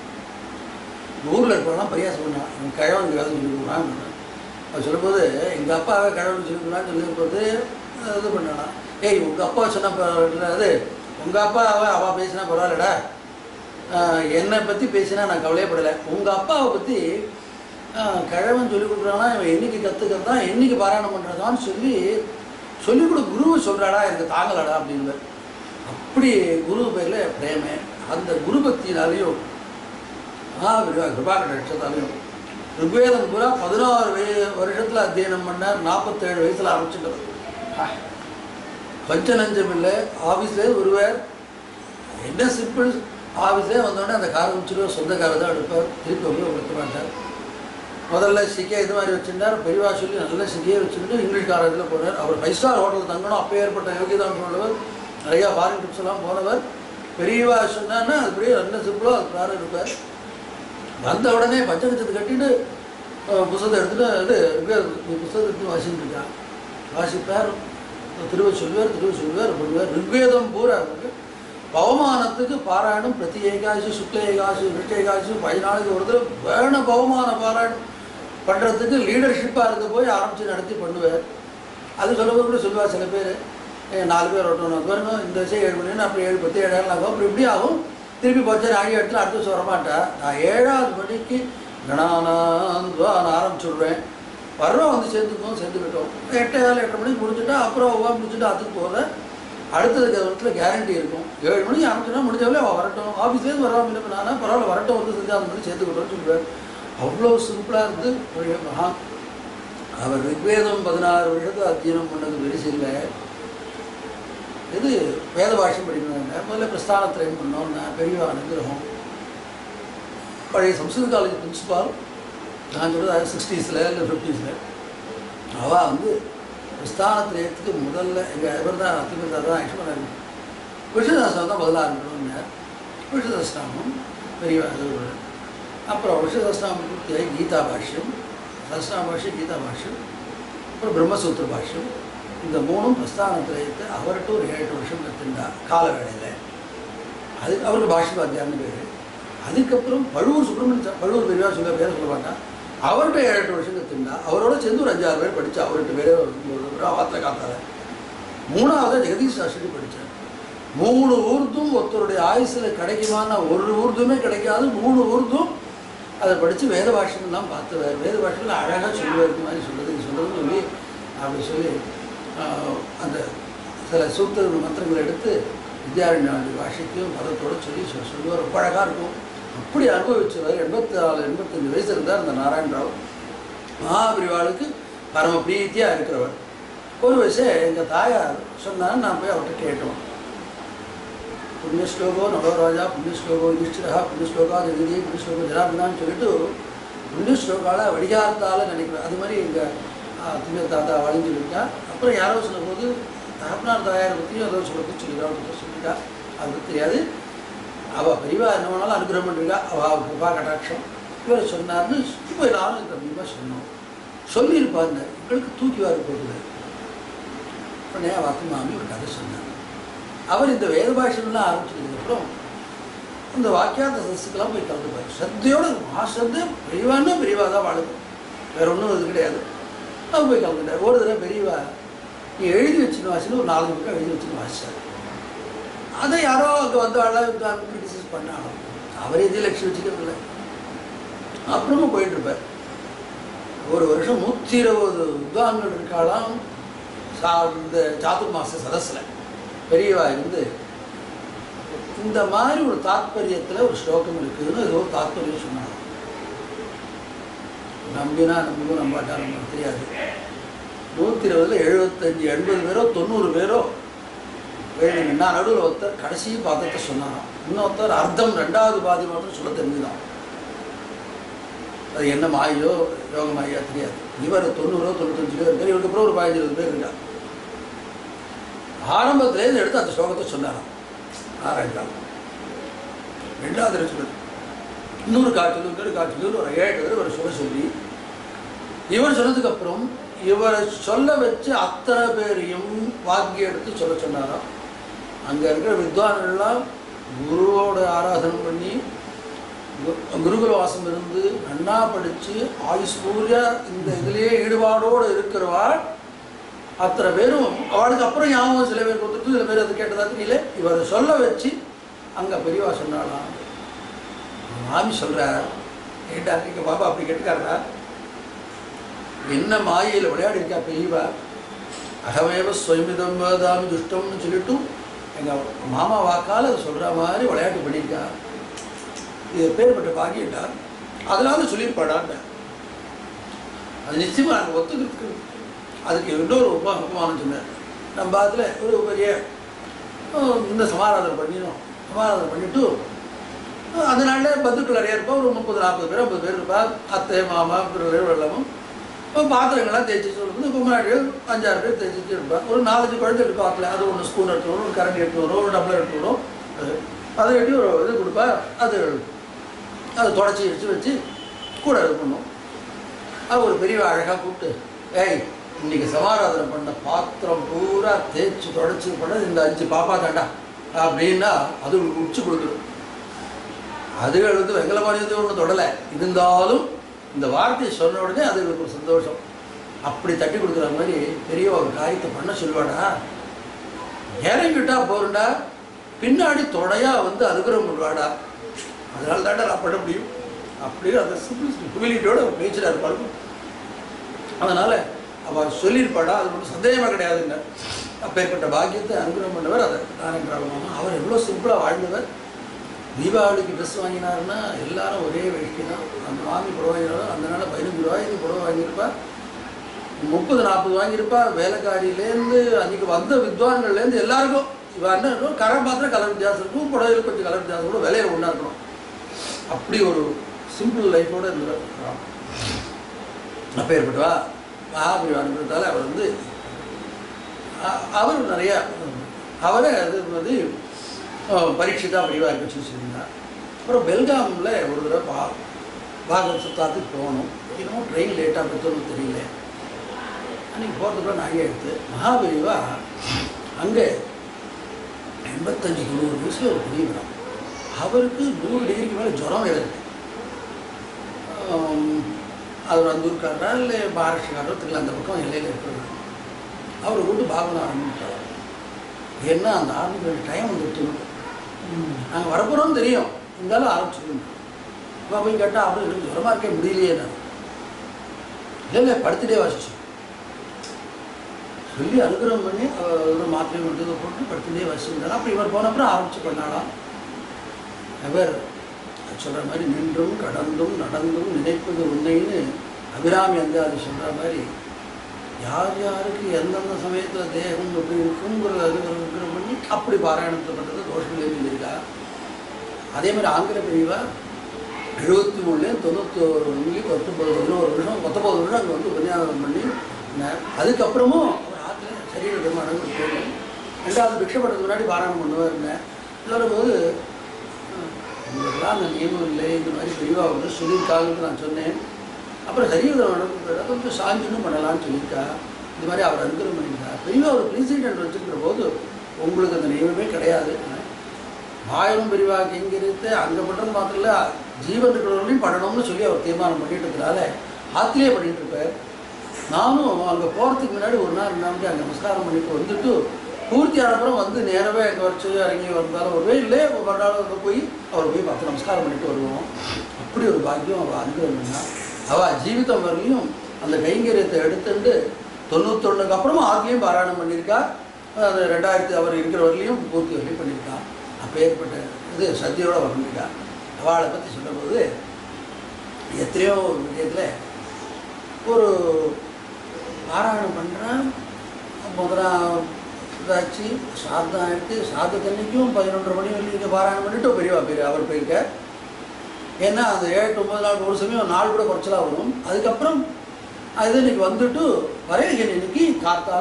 ஊரில் இருக்கிறவங்களாம் பரியாசம் பண்ணான் என் கிழவன் கிழவன் சொல்லி கொடுக்குறான் அவர் சொல்லும்போது எங்கள் அப்பாவை கிழவன் சொல்லி கொடுக்குறான்னு சொல்லும்போது இது பண்ணானா ஏய் உங்கள் அப்பா சொன்ன அது உங்கள் அப்பாவை அவள் பேசினா பரவாயில்லடா ஆஹ் என்னை பற்றி பேசினா நான் கவலையப்படலை உங்கள் அப்பாவை பற்றி கிழவன் சொல்லி கொடுக்குறானா இவன் என்னைக்கு கற்றுக்கிறதான் என்னைக்கு பாராயணம் பண்ணுறதான்னு சொல்லி சொல்லிக் கொடு குருவை சொல்கிறாடா எனக்கு தாங்கலடா அப்படின்னு அப்படி குரு பேரில் பிரேமே அந்த குரு பக்தினாலையும் ஆ கிருபாகர நட்சத்தாலையும் ருக்வேதம் பூரா பதினாறு வய வருஷத்தில் அத்தியனம் பண்ணார் நாற்பத்தேழு வயசில் ஆரம்பிச்சுட்டது கொஞ்ச நஞ்சம் இல்லை ஆஃபீஸ்லேயே வருவார் என்ன சிம்பிள் ஆஃபீஸே வந்தோடனே அந்த காரை வச்சுருவார் சொந்த காரை தான் எடுப்பார் திருப்பி வந்து கொடுக்க மாட்டார் முதல்ல சிக்கே இது மாதிரி வச்சுருந்தார் பெரியவா சொல்லி நல்ல சிக்கையே வச்சுருந்து இங்கிலீஷ் கார இதில் போனார் அவர் ஃபைவ் ஸ்டார் ஹோட்டலில் தங்கணும் அப்போ ஏற்பட்ட யோகிதான் உள்ளவர் நிறையா ஃபாரின் ட்ரிப்ஸ் எல்லாம் போனவர் பெரியவா சொன்னான்னா அப்படியே நல்ல சிம்பிளாக அது கார் இருப்பார் வந்த உடனே பச்சை கச்சத்தை கட்டிட்டு அஹ், புஸ்தகத்தை எடுத்துட்டு இது ரிக்வேத புஸ்தகத்தை எடுத்து வாசிட்டு இருக்கான் வாசிப்பார் திருவ சொல்வார் திருவ சொல்வார் சொல்வார் ரிக்வேதம் பூரா இருக்கு பவமானத்துக்கு பாராயணம் பிரதி ஏகாசி சுக்ல ஏகாசி விருட்ட ஏகாசி பதினாலுக்கு ஒரு தடவை வேண பவமான பாராயணம் பண்ணுறதுக்கு லீடர்ஷிப்பாக இருந்து போய் ஆரம்பித்து நடத்தி பண்ணுவார் அது சொல்லும்போது கூட சொல்லுவார் சில பேர் நாலு பேர் ஒருத்தவங்க பாருங்க இந்த விஷயம் ஏழு மணி அப்படி ஏழு பத்து ஏழாயிரம் ஆகும் அப்புறம் இப்படி ஆகும் திருப்பி பச்சை ஆகி இடத்துல அடுத்த வருஷம் வரமாட்டேன் நான் ஏழாவது மணிக்கு கணானான்னு ஆரம்பிச்சுடுவேன் வர்றோம் வந்து சேர்ந்துக்குவோம் சேர்ந்துக்கிட்டோம் எட்டு ஏழு எட்டு மணிக்கு முடிச்சுட்டா அப்புறம் ஒவ்வொரு முடிச்சுட்டு அதுக்கு போக அடுத்ததுக்கு இடத்துல கேரண்டி இருக்கும் ஏழு மணிக்கு ஆரம்பிச்சுனா முடிஞ்சவளே அவள் வரட்டும் ஆஃபீஸ்லேருந்து வராமல் இல்லை நானா பரவாயில்ல வரட்டும் வந்து செஞ்சு அந்த மாதிரி சேர்த்துக்கிட்டோம்னு சொல்லுவேன் அவ்வளோ சிம்பிளாக இருந்து ஒரு மகா அவர் ரிக்வேதம் பதினாறு வருஷத்துக்கு அத்தியனம் பண்ணது பெருசில்லை இது வேத பாஷ்யம் படிக்கணுங்க முதல்ல பிரஸ்தானத்திரையும் பண்ணோம் நான் பெரிய அனுகிரகம் பழைய சம்ஸ்கிருத காலேஜ் பிரின்சிபால் நான் சொல்கிறது சிக்ஸ்டீஸில் இல்லை ஃபிஃப்டீஸில் அவள் வந்து பிரஸ்தானத்திரயத்துக்கு முதல்ல எங்கள் இவர் தான் அத்திமிர்தா தான் ஆக்சுவலாக விஷதாசனம் தான் முதல்ல ஆரம்பிக்கணும்னு விஷதாஸ்தாமம் பெரிய அது ஒரு அப்புறம் விஷதாஸ்தாமம் பூர்த்தியாகி கீதா பாஷ்யம் சஸ்தாம பாஷ்யம் கீதா பாஷ்யம் அப்புறம் பிரம்மசூத்திர பாஷ்யம் இந்த மூணும் பிரஸ்தானத்திரயத்தை அவர்கிட்ட ஒரு ஏழு எட்டு வருஷம் கற்றுண்டா கால வேளையில் அது அவருக்கு பாஷ்யபாத்தியார்னு பேர் அதுக்கப்புறம் பழுவூர் சுப்பிரமணிய சா- பழுவூர் பெரியவா சொல்ல பேர் சொல்ல மாட்டான் அவர்கிட்ட ஏழு எட்டு வருஷம் கற்றுண்டா அவரோட சேர்ந்து ஒரு அஞ்சாறு பேர் படித்தா அவர்கிட்ட பேரே வார்த்தை காத்தால மூணாவது ஜெகதீஷ் சாஸ்திரி படித்தேன் மூணு ஊர்தும் ஒருத்தருடைய ஆயுசில் கிடைக்குமான்னா ஒரு ஊர்துமே கிடைக்காது மூணு ஊர்தும் அதை படித்து வேத பாஷைலாம் பார்த்து வேறு வேத பாஷையில் அழகாக சொல்லுவார் இந்த மாதிரி சொல்லுது நீ சொல்லுதுன்னு சொல்லி அப்படி சொல்லி ஆஹ், அந்த சில சூத்திர மந்திரங்களை எடுத்து வித்யாரண்யாவுடைய பாஷைக்கும் பதத்தோடு சொல்லி சொ- சொல்லுவார் ரொம்ப அழகாக இருக்கும் அப்படி அனுபவிச்சவர் எண்பத்தி நாலு எண்பத்தஞ்சு வயசு இருந்தார் இந்த நாராயண ராவ் மகாபிரிவாளுக்கு பரம பிரீத்தியாக இருக்கிறவர் ஒரு விஷயம் எங்கள் தாயார் சொன்னாங்க நான் போய் அவர்கிட்ட கேட்டோம் புண்ணியஸ்லோகோ நவராஜா புண்ணியஸ்லோகோ யுதிஷ்டிரா புண்ணியஸ்லோகா ஜெகதி புண்ணியஸ்லோகோ ஜனாபிதான்னு சொல்லிட்டு புண்ணியஸ்லோகால வடிகாத்தால நினைக்கிறேன் அது மாதிரி எங்கள் திங்க தாத்தா வளைஞ்சு சொல்லிட்டா அப்புறம் யாரோ சொல்லும்போது தகப்பனார் தாயாரை பற்றியும் ஏதோ சொல்ல சொல்லிட்டா சொல்லிட்டா அது தெரியாது அவள் பெரியவா என்ன வேணாலும் அனுகிரகம் பண்ணிருக்கா அவள் கிருபா கடாட்சம் இவர் சொன்னார்னு இப்போ நானும் தம்பியமாக சொன்னோம் சொல்லியிருப்பாங்க எங்களுக்கு தூக்கி வாரி போகுது உடனே அவள் அத்து மாமி ஒரு கதை சொன்னாங்க அவர் இந்த வேத பாஷைலாம் ஆரம்பிச்சதுக்கப்புறம் அந்த வாக்கியார்த்த சதஸுக்கெல்லாம் போய் கலந்துப்பார் ஸ்ரத்தையோட மகாஸ்ரத்தை பெரியவான்னா பெரியவா தான் வாழுது வேற ஒன்றும் இது கிடையாது அவர் போய் கலந்துட்டார் ஒரு தடவை பெரியவா நீ எழுதி வச்சுன்னு வாசின்னு ஒரு நாலு பக்கம் எழுதி வச்சுன்னு வாசிச்சார் அதை யாரோ அங்கே வந்து அழகாக கிரிட்டிசைஸ் பண்ணாங்க அவர் எதையும் லட்சியம் வச்சுக்கிறது இல்லை அப்புறமா போயிட்டு இருப்பார் ஒரு வருஷம் நூற்றி இருபது வித்வான்கள் இருக்காளாம் சா இந்த சாத்துர் மாச சதஸில் பெரியவா இருந்து இந்த மாதிரி ஒரு தாத்பரியத்தில் ஒரு ஸ்லோகம் இருக்குதுன்னு ஏதோ ஒரு தாத்பரியம் சொன்னாங்க நம்பினா நம்பியும் நம்பாட்டா நமக்கு தெரியாது நூற்றி இருபதுல எழுபத்தஞ்சு எண்பது பேரோ தொண்ணூறு பேரோ வேணும் என்ன நடுவில் ஒருத்தர் கடைசி பாதத்தை சொன்னாராம் இன்னொருத்தர் அர்த்தம் ரெண்டாவது பாதி மாத்திரம் சொல்ல தெரிஞ்சுதான் அது என்ன மாயோ யோக மாயா தெரியாது இவர் தொண்ணூறோ தொண்ணூத்தஞ்சு பேர் இருக்கார் இவருக்கு அப்புறம் ஒரு பதினஞ்சு இருபது பேர் இருக்கார் ஆரம்பத்திலேருந்து எடுத்து அந்த ஸ்லோகத்தை சொன்னாராம் ஆராய்ச்சாம் ரெண்டாவது தடவை சொல்லுது இன்னொரு காய்ச்சல் இன்னொரு காய்ச்சல் ஒரு ஏழு பேர் ஒரு சொல்ல சொல்லி இவர் சொன்னதுக்கு அப்புறம் இவரை சொல்ல வச்சு அத்தனை பேரையும் வாக்கி எடுத்து சொல்ல சொன்னாராம் அங்கே இருக்கிற வித்வான்கள்லாம் குருவோட ஆராதனை பண்ணி கு- குருகுல வாசம் இருந்து நன்னா படித்து ஆயுஷ் பூரியா இந்த இதுலேயே ஈடுபாடோடு இருக்கிறவாள் அத்தனை பேரும் அவளுக்கு அப்புறம் ஞாபகம் சில பேர் கொடுத்துட்டு சில பேர் அது கேட்டதா தெரியல இவரை சொல்ல வச்சு அங்கே பெரியவா சொன்னாலாம் மாமி சொல்கிறார் ஏண்டா எங்கள் பாப்பா அப்படி கேட்டுக்காரா என்ன மாயையில் விளையாடி இருக்கா பெரியவா அகமேவ ஸ்வயமிதம் வேதாமி துஷ்டம்னு சொல்லிட்டு எங்கள் மாமா வாக்கால் அதை சொல்கிற மாதிரி விளையாட்டு பண்ணியிருக்கா இது பேர்பட்ட பாக்கியட்டா அதனால சொல்லியிருப்பாடான்னு அது நிச்சயமாக நாங்கள் ஒத்துக்கிறதுக்கு அதுக்கு இன்னொரு உப உபமானம் சொன்னார் நம்ம அதில் ஒரு பெரிய அஹ், இந்த சமாராதனை பண்ணினோம் சமாராதனை பண்ணிவிட்டு அந்த நாளில் பந்துக்கள் நிறைய இருப்பா ஒரு முப்பது நாற்பது பேர் ஐம்பது பேர் இருப்பா அத்தை மாமா பிறகு எல்லாமும் இப்போ பாத்திரங்கள்லாம் தேய்ச்சி சொல்லும்போது இப்போ முன்னாடி அஞ்சாறு பேர் தேய்ச்சி இருப்பா ஒரு நாலஞ்சு குழந்தை இருப்பாங்களே அது ஒன்று ஸ்பூன் எடுத்து வரும் ஒரு கரண்டி எடுத்து வரும் ஒரு டம்ளர் எடுத்து வரும் அது- அதை வெட்டி ஒரு இது கொடுப்பா அது அதை தொடச்சி இடிச்சு வச்சு கூட இது பண்ணும் அது ஒரு பெரிய அழகாக கூப்பிட்டு ஏய் இன்னைக்கு சமாராதனை பண்ண பாத்திரம் பூரா தேய்ச்சி தொடச்சி பண்ணது இந்த அஞ்சு பாப்பா தாண்டா அப்படின்னா அது உச்சி கொடுத்துரும் அதுகள் வந்து வெங்கல மாநிலத்தை ஒன்றும் தொடலை இருந்தாலும் இந்த வார்த்தையை சொன்ன உடனே அதுகளுக்கு ஒரு சந்தோஷம் அப்படி தட்டி கொடுக்குற மாதிரி பெரிய ஒரு காரியத்தை பண்ண சொல்லுவாடா இறங்கிட்டா போறண்டா பின்னாடி தொடையா வந்து அனுகிரகம் பண்ணுவாடா அதனால தாண்டா நான் பண்ண முடியும் அப்படின்னு அந்த சிம்பிள் ஹியூமிலிட்டியோட பேச்சுறாரு பாருங்க அதனால அவள் சொல்லியிருப்பாடா அது ஒன்றும் சந்தேகமாக கிடையாதுங்க அப்பேற்பட்ட பாக்கியத்தை அனுகிரகம் பண்ணவர் அதை தானங்கிராமமா அவர் எவ்வளோ சிம்பிளாக வாழ்ந்தவர் தீபாவளிக்கு ட்ரெஸ் வாங்கினாருன்னா எல்லாரும் ஒரே வேஷ்டி தான் அந்த வாங்கி புடவை வாங்கினாலும் அந்த நாள் பதினஞ்சு ரூபாய்க்கு புடவை வாங்கியிருப்பா முப்பது நாற்பது வாங்கியிருப்பா வேலைக்காரியிலேருந்து அன்றைக்கி வந்த வித்வான்கள்லேருந்து எல்லாருக்கும் இவன் என்ன இருக்கும் கரை மாத்திரம் கலர் வித்தியாசம் இருக்கும் புடவையில் கொஞ்சம் கலர் வித்தியாசம் கூட விலையில் ஒன்றா இருக்கணும் அப்படி ஒரு சிம்பிள் லைஃபோடு இருந்தார் அப்பேற்பட்டவா மகாபலி அனுபவத்தால் அவர் வந்து அ- அவர் நிறைய அவரை அது வந்து அஹ், பரீட்சிதா பிரிவாக இருக்க சொல்லி சொல்லியிருந்தார் அப்புறம் பெல்காமில் ஒரு தடவை பா பாகவத் சுத்தாத்துக்கு போகணும் இன்னும் ட்ரெயின் லேட்டாக பற்றணும் தெரியல அன்றைக்கி போகிறதுக்குள்ள நாங்கள் எடுத்து மகாபெரிவா அங்கே எண்பத்தஞ்சு தொண்ணூறு வயசில் ஒரு பெரியவரம் அவருக்கு நூறு டிகிரிக்கு மேலே ஜுரம் வேறு இருக்கு ஆம், அவர் அந்தூர்காரரா இல்லை மகாராஷ்டிரக்காரரோ தெரியல அந்த பக்கம் எல்லையில் இருக்கிறார் அவரை கூட்டு பாகவதம் ஆரம்பிச்சார் ஏன்னா அந்த ஆரம்பிக்கிற டைம் வந்துட்டு நாங்கள் வரப்போகிறோம்னு தெரியும் இருந்தாலும் ஆரம்பிச்சுக்கணும் இப்போ போய் கேட்டால் அவரு எனக்கு ஜுரமாக இருக்க முடியலையே நான் இல்லை இல்லை படுத்துட்டே வாசிச்சோம் சொல்லி அனுகிரகம் பண்ணி அவர் ஒரு மாத்திரை மட்டும் இதை போட்டு படுத்துட்டே வாசிச்சிருந்தாலும் அப்படி இவர் போன அப்புறம் ஆரம்பிச்சு பண்ணாலாம் அவர் சொல்கிற மாதிரி நின்றும் கடந்தும் நடந்தும் நினைப்பது உண்மைன்னு அபிராமி அந்த அது சொல்கிற மாதிரி யார் யாருக்கு எந்தெந்த சமயத்தில் தேகம் எப்படி இருக்குங்கிறத அனுகிரகம் பண்ணி அப்படி பாராயணத்தை பண்ணுறது தோஷங்கள் எழுதியிருக்கா அதே மாதிரி ஆங்கில பிரிவா எழுபத்தி மூணுலேயும் தொண்ணூத்தோரு வரைக்கும் பத்தொம்பது பதினோரு வருஷம் பத்தொம்பது வருஷம் அங்கே வந்து உபன்யாசம் பண்ணி ந- அதுக்கப்புறமும் அவர் ஆற்றுல சரீர பெருமானம் போகணும் ரெண்டாவது பிக்ஷை பண்ணுறதுக்கு முன்னாடி பாராயணம் பண்ணுவார் இருந்தேன் வரும்போது உங்களுக்கெல்லாம் அந்த நியமம் இல்லை இந்த மாதிரி பெரியவா வந்து சொல்லியிருக்காங்கன்னு நான் சொன்னேன் அப்புறம் சரீர நடந்து கொஞ்சம் சாஞ்சுன்னு பண்ணலாம்னு சொல்லியிருக்கா இந்த மாதிரி அவர் அனுகிரகம் பண்ணியிருக்கா பெரியவா ஒரு பிரசிடென்ட் வச்சுருக்கிற போது உங்களுக்கு அந்த நியமமே கிடையாது ஆயிரம் பெரியவா கெங்கிருத்து அங்கே பண்ணுறது மாத்திரம் இல்லை ஜீவன் இருக்கிறவர்களையும் பண்ணணும்னு சொல்லி அவர் தீர்மானம் பண்ணிட்டு இருக்கிறனால ஆத்திலே பண்ணிட்டு இருப்பார் நானும் அங்கே போகிறதுக்கு முன்னாடி ஒரு நாள் ரெண்டு நாளைக்கு அங்கே நமஸ்காரம் பண்ணிட்டு வந்துட்டு பூர்த்தி ஆனப்புறம் வந்து நேரவே அங்கே வச்சு இறங்கி வந்தாலும் வருவே இல்லை ஒரு மறுநாள் அங்கே போய் அவர் போய் பார்த்து நமஸ்காரம் பண்ணிட்டு வருவோம் அப்படி ஒரு பாக்கியம் அவள் அனுகிரகம்னா அவள் ஜீவிதம் வரலையும் அந்த கைங்கரியத்தை எடுத்துட்டு தொண்ணூத்தொன்னுக்கு அப்புறமா ஆத்திலையும் பாராயணம் பண்ணியிருக்கா அது ரெண்டாயிரத்தி அவர் இருக்கிற வரலையும் பூர்த்தி வரலையும் பண்ணியிருக்கா அப்போ ஏற்பட்ட இது சத்தியோட பண்ணியிருக்கா அவளை பற்றி சொல்லும்போது எத்தனையோ ஒரு விஷயத்தில் ஒரு பாராயணம் பண்ணுறேன் முதலாம் இதாச்சு சாதம் ஆகிட்டு சாதத்தன்னைக்கும் பதினொன்றரை மணி வரைக்கும் இங்கே பாராயணம் பண்ணிட்டு பெரியவா பேர் அவர் போயிருக்க ஏன்னா அந்த ஏழு எட்டு, ஒன்பது நாள் ஒரு சமயம் நாள் கூட குறைச்சலாக வரும் அதுக்கப்புறம் அது இன்னைக்கு வந்துட்டு வரையகன் இன்னைக்கு காத்தால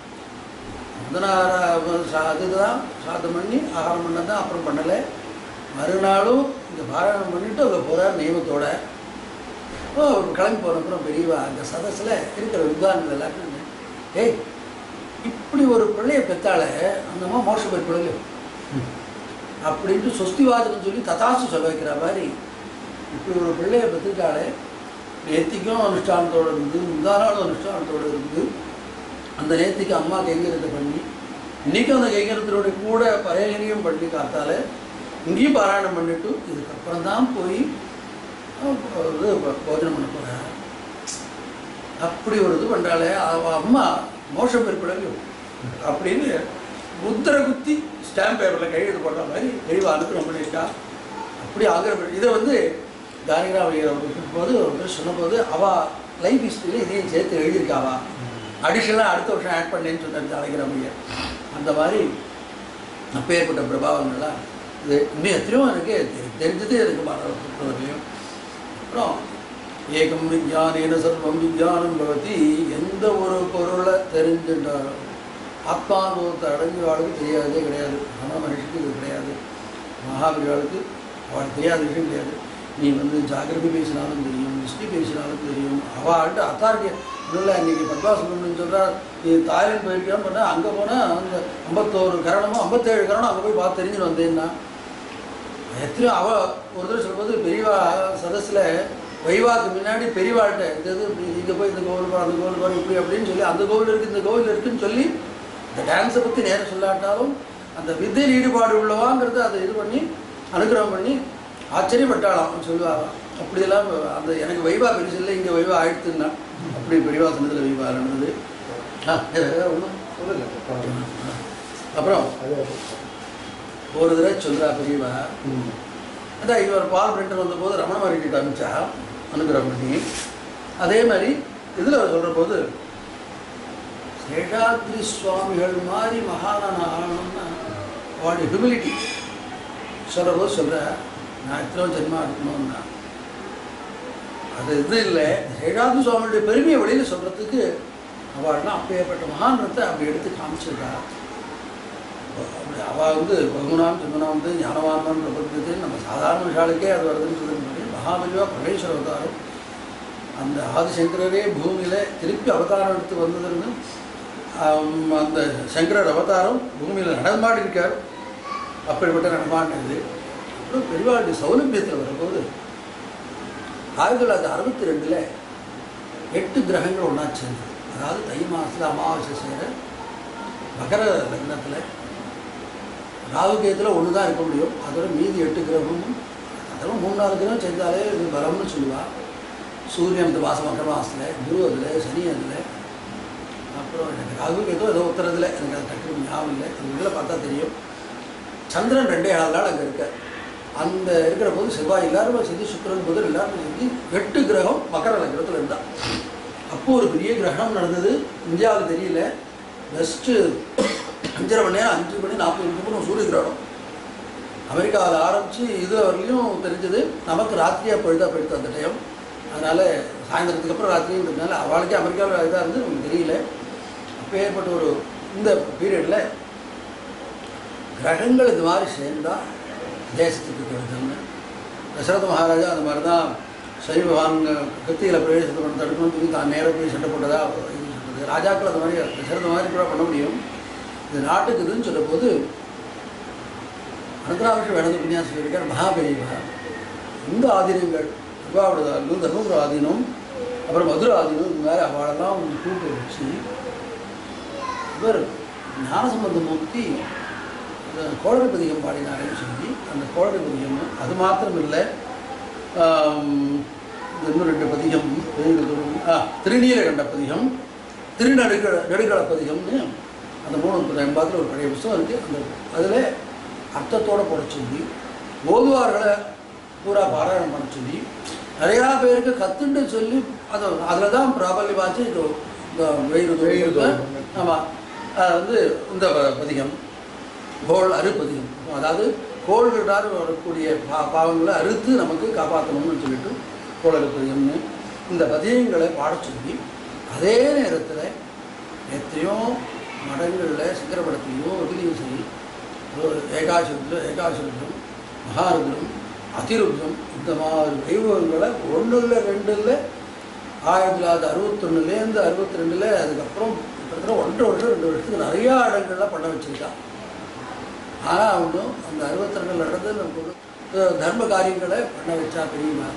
முதனார அதுதான் சாதம் பண்ணி ஆகாரம் பண்ணது தான் அப்புறம் பண்ணலை மறுநாளும் இங்கே பாராயணம் பண்ணிட்டு அங்கே போகிறார் நியமத்தோட ஓ அவர் கிளம்பி போனப்புறம் பெரியவா அந்த சதஸில் இருக்கிற வித்வான்கள் எல்லாருமே ஏய் இப்படி ஒரு பிள்ளைய பெத்தாலே அந்த அம்மா மோசம் போய் பிள்ளைங்க அப்படின்ட்டு சொஸ்திவாதகம் சொல்லி ததாசு சொல்ல வைக்கிற மாதிரி இப்படி ஒரு பிள்ளைய பெற்றுட்டாலே நேத்திக்கும் அனுஷ்டானத்தோடு இருந்து முந்தா நாளும் அனுஷ்டானத்தோடு இருந்து அந்த நேத்திக்கு அம்மா கைங்கரத்தை பண்ணி இன்றைக்கும் அந்த கைங்கரத்தினுடைய கூட பரையனையும் பண்ணி காத்தால இங்கேயும் பாராயணம் பண்ணிட்டு இதுக்கப்புறம் தான் போய் அஹ், இது ப- போஜனம் பண்ண போகிறேன் அப்படி ஒரு இது பண்ணுறாளே அவ அம்மா மோசம் ஏற்படலையும் அப்படின்னு முத்திரை குத்தி ஸ்டாம்ப் பேப்பரில் கையெழுத்து போடுற மாதிரி தெளிவாக அனுப்புறம் பண்ணியிருக்கா அப்படி ஆகிற இதை வந்து தானிகராம் ஐயர் அவர்கள் போது அவர் சொன்னபோது அவள் லைஃப் ஹிஸ்ட்ரியில் இதையும் சேர்த்து எழுதியிருக்காவா அடிஷனலாக அடுத்த வருஷம் ஆட் பண்ணேன்னு சொன்னார் தானிகராம் ஐயர் அந்த மாதிரி அப்பேற்பட்ட பிரபாவங்கள்லாம் இது இன்னும் எத்தனையோ எனக்கு தெரி- தெரிஞ்சது எனக்கு மறந்துலையும் அப்புறம் ஏகம் விஞ்ஞானேன சர்வம் விஞ்ஞானம் பவதி எந்த ஒரு பொருளை தெரிஞ்சுட்டாலும் ஆத்மானுபவத்தை அடைஞ்சவாளுக்கு தெரியாதே கிடையாது நம்ம மனுஷனுக்கு இது கிடையாது மகாபரிவாளுக்கு அவளுக்கு தெரியாத விஷயம் கிடையாது நீ வந்து ஜாகிரபி பேசினாலும் தெரியும் ஹிஸ்ட்ரி பேசினாலும் தெரியும் அவள்கிட்ட அத்தாரிட்டி இல்லை இன்னைக்கு பத்மா சுப்பிரமணியன் சொல்கிறார் நீ தாய்லாந்து போயிருக்கான்னு பண்ணால் அங்கே போனால் அந்த ஐம்பத்தோரு கரணமோ ஐம்பத்தேழு கரணம் அங்கே போய் பார்த்து தெரிஞ்சுட்டு வந்தேன்னா எத்தனையோ அவ ஒரு தடவை சொல்லும்போது பெரியவா சதஸில் வைவாக்கு முன்னாடி பெரியவாள்கிட்ட இந்த இது இப்படி இங்கே போய் இந்த கோவில் போகிறோம் அந்த கோவில் போகிறோம் இப்படி அப்படின்னு சொல்லி அந்த கோவில் இருக்குது இந்த கோவில் இருக்குன்னு சொல்லி இந்த டான்ஸை பற்றி நேரம் சொல்லாட்டாலும் அந்த வித்தையில் ஈடுபாடு உள்ளவாங்கிறது அதை இது பண்ணி அனுகிரகம் பண்ணி ஆச்சரியப்பட்டாளாம் சொல்லுவாங்க அப்படியெல்லாம் அந்த எனக்கு வைவா பெருசு இல்லை இங்கே வைவா ஆயிடுத்துன்னா அப்படி பெரியவா சொன்னதில் வைவா நடந்தது ஆ வேறு ஒன்றும் சொல்லுங்க அப்புறம் அது ஒரு தடவை சொல்கிறா பெரியவா ம். அதான் இவர் பால் பிரிண்டர் வந்தபோது ரமண மகர்கிட்ட அனுப்பிச்சா அனுகிரகம் பண்ணி அதே மாதிரி இதில் அவர் சொல்கிற போது சேஷாத்ரி சுவாமிகள் மாதிரி மகானான ஆகணும்னா அவளுடைய ஹியூமிலிட்டி சொல்கிற போது சொல்கிற நான் எத்தனை ஜென்மா இருக்கணும்னா அது இது இல்லை சேஷாத்ரி சுவாமியுடைய பெருமையை வெளியில் சொல்கிறதுக்கு அவள்லாம் அப்பேற்பட்ட மகானத்தை அப்படி எடுத்து காமிச்சிருக்கா அப்படி அவள் வந்து பகுனாம் சிம்மனா வந்து ஞானவான்மான் பிரபந்தத்தை நம்ம சாதாரண விஷாலுக்கே அது வருதுன்னு சொல்லி மகாபலிவா பரமேஸ்வர அவதாரம் அந்த ஆதிசங்கரரே பூமியில் திருப்பி அவதாரம் எடுத்து வந்ததுன்னு ஆம், அந்த சங்கரர் அவதாரம் பூமியில் நடமாடி இருக்கார் அப்படிப்பட்ட நடமாடினது அப்புறம் பெரியவாளுடைய சௌலபியத்தில் வரும்போது ஆயிரத்தி தொள்ளாயிரத்தி அறுபத்தி ரெண்டில் எட்டு கிரகங்கள் ஒன்றா சேர்ந்தது அதாவது தை மாதத்தில் அமாவாசை செய்கிற மகர லக்னத்தில் ராகுகேத்தில் ஒன்று தான் இருக்க முடியும் அதோட மீதி எட்டு கிரகமும் அதெல்லாம் மூணு நாலு கிரகம் சேர்ந்தாலே இது பலம்னு சொல்லுவாள் சூரியன் இந்த மாதம் மகர மாதத்தில் குரு அதில் சனி அதில் அப்புறம் எனக்கு ராகுகேதோ ஏதோ உத்தரத்தில் எனக்கு அது டக்குனு ஞாபகம் இல்லை அந்த இதில் பார்த்தா தெரியும் சந்திரன் ரெண்டே ஏழு நாள் அங்கே இருக்க அந்த இருக்கிற போது செவ்வாய் எல்லாரும் செஞ்சு சுக்கிரன் புதன் எல்லாரும் செஞ்சு எட்டு கிரகம் மகர லக்னத்தில் இருந்தான் அப்போ ஒரு பெரிய கிரகணம் நடந்தது இந்தியாவுக்கு தெரியல பெஸ்ட்டு அஞ்சரை மணி நேரம் அஞ்சு மணி நாற்பது நிமிஷம் சூரிய கிரகணம் அமெரிக்காவில் ஆரம்பித்து இது வரலையும் தெரிஞ்சது நமக்கு ராத்திரியாக பொழுதா போயிடுது அந்த டைம் அதனால் சாயந்தரத்துக்கு அப்புறம் ராத்திரிங்கிறதுனால அவளுக்கே அமெரிக்காவில் இதாக இருந்து நமக்கு தெரியல அப்போ ஏற்பட்ட ஒரு இந்த பீரியடில் கிரகங்கள் இது மாதிரி சேர்ந்தால் தேசத்துக்கு கெடுதல்னு தசரத மகாராஜா அந்த மாதிரி தான் சரி பகவான் கத்தியில் பிரவேசத்தை பண்ண தடுக்கணும்னு சொல்லி தான் நேராக போய் சண்டை போட்டதா இது சொல்றது. ராஜாக்கள் அந்த மாதிரி தசரத மாதிரி கூட பண்ண முடியும் இது நாட்டுக்கு இதுன்னு சொல்லும் போது அனந்தராவஷம் வேணது உபன்யாசம் சொல்லியிருக்கார் மகாபெரியவா இந்த ஆதீனங்கள் திருவாவூர் தர்மபுர ஆதீனம் அப்புறம் மதுரை ஆதீனம் இந்த மாதிரி அவளெல்லாம் கூட்டு வச்சு இவர் ஞானசம்பந்த மூர்த்தி கோழரை பதிகம் பாடினாருன்னு சொல்லி அந்த கோழரை பதிகம் அது மாத்திரம் இல்லை ஆம், இன்னும் ரெண்டு பதிகம் ஆ, திருநீலகண்ட பதிகம் திருநடுக நெடுகள பதிகம்னு அந்த மூணு முப்பது எண்பாத்தில் ஒரு பழைய புஸ்தகம் இருக்குது அந்த அதில் அர்த்தத்தோடு போட சொல்லி ஓதுவார்களை பூரா பாராயணம் பண்ண சொல்லி நிறையா பேருக்கு கத்துண்டு சொல்லி அது அதில் தான் பிராபல்யமாச்சு இது இந்த வெயில் வெயில் தோறும் தோறும். ஆமாம் அது வந்து இந்த ப- பதிகம் கோள் அறுப்பதிகம் அதாவது கோள்களால் வரக்கூடிய பா பாவங்களை அறுத்து நமக்கு காப்பாற்றணும்னு சொல்லிட்டு கோள் அறுப்பதிகம்னு இந்த பதியங்களை பாடச் சொல்லி அதே நேரத்தில் எத்தனையோ மடங்களில் சித்திரப்படத்துலையோ இதுலேயும் சரி ஒரு ஏகாசுரம் ஏகாசுரம் மகாருத்ரம் அதிருத்ரம் இந்த மாதிரி தெய்வங்களை ஒன்று இல்லை ரெண்டு இல்லை ஆயிரத்தி தொள்ளாயிரத்தி அறுபத்தொன்னுலேருந்து அறுபத்தி ரெண்டில் அதுக்கப்புறம் கிட்டத்தட்ட ஒன்றரை வருஷம் ரெண்டு வருஷத்துக்கு நிறையா இடங்கள்ல பண்ண வச்சுருக்கான் ஆனால் அவனும் அந்த அறுபத்தி ரெண்டில் நடந்து நமக்கு ஒரு, அஹ், தர்ம காரியங்களை பண்ண வச்சா பெரியமா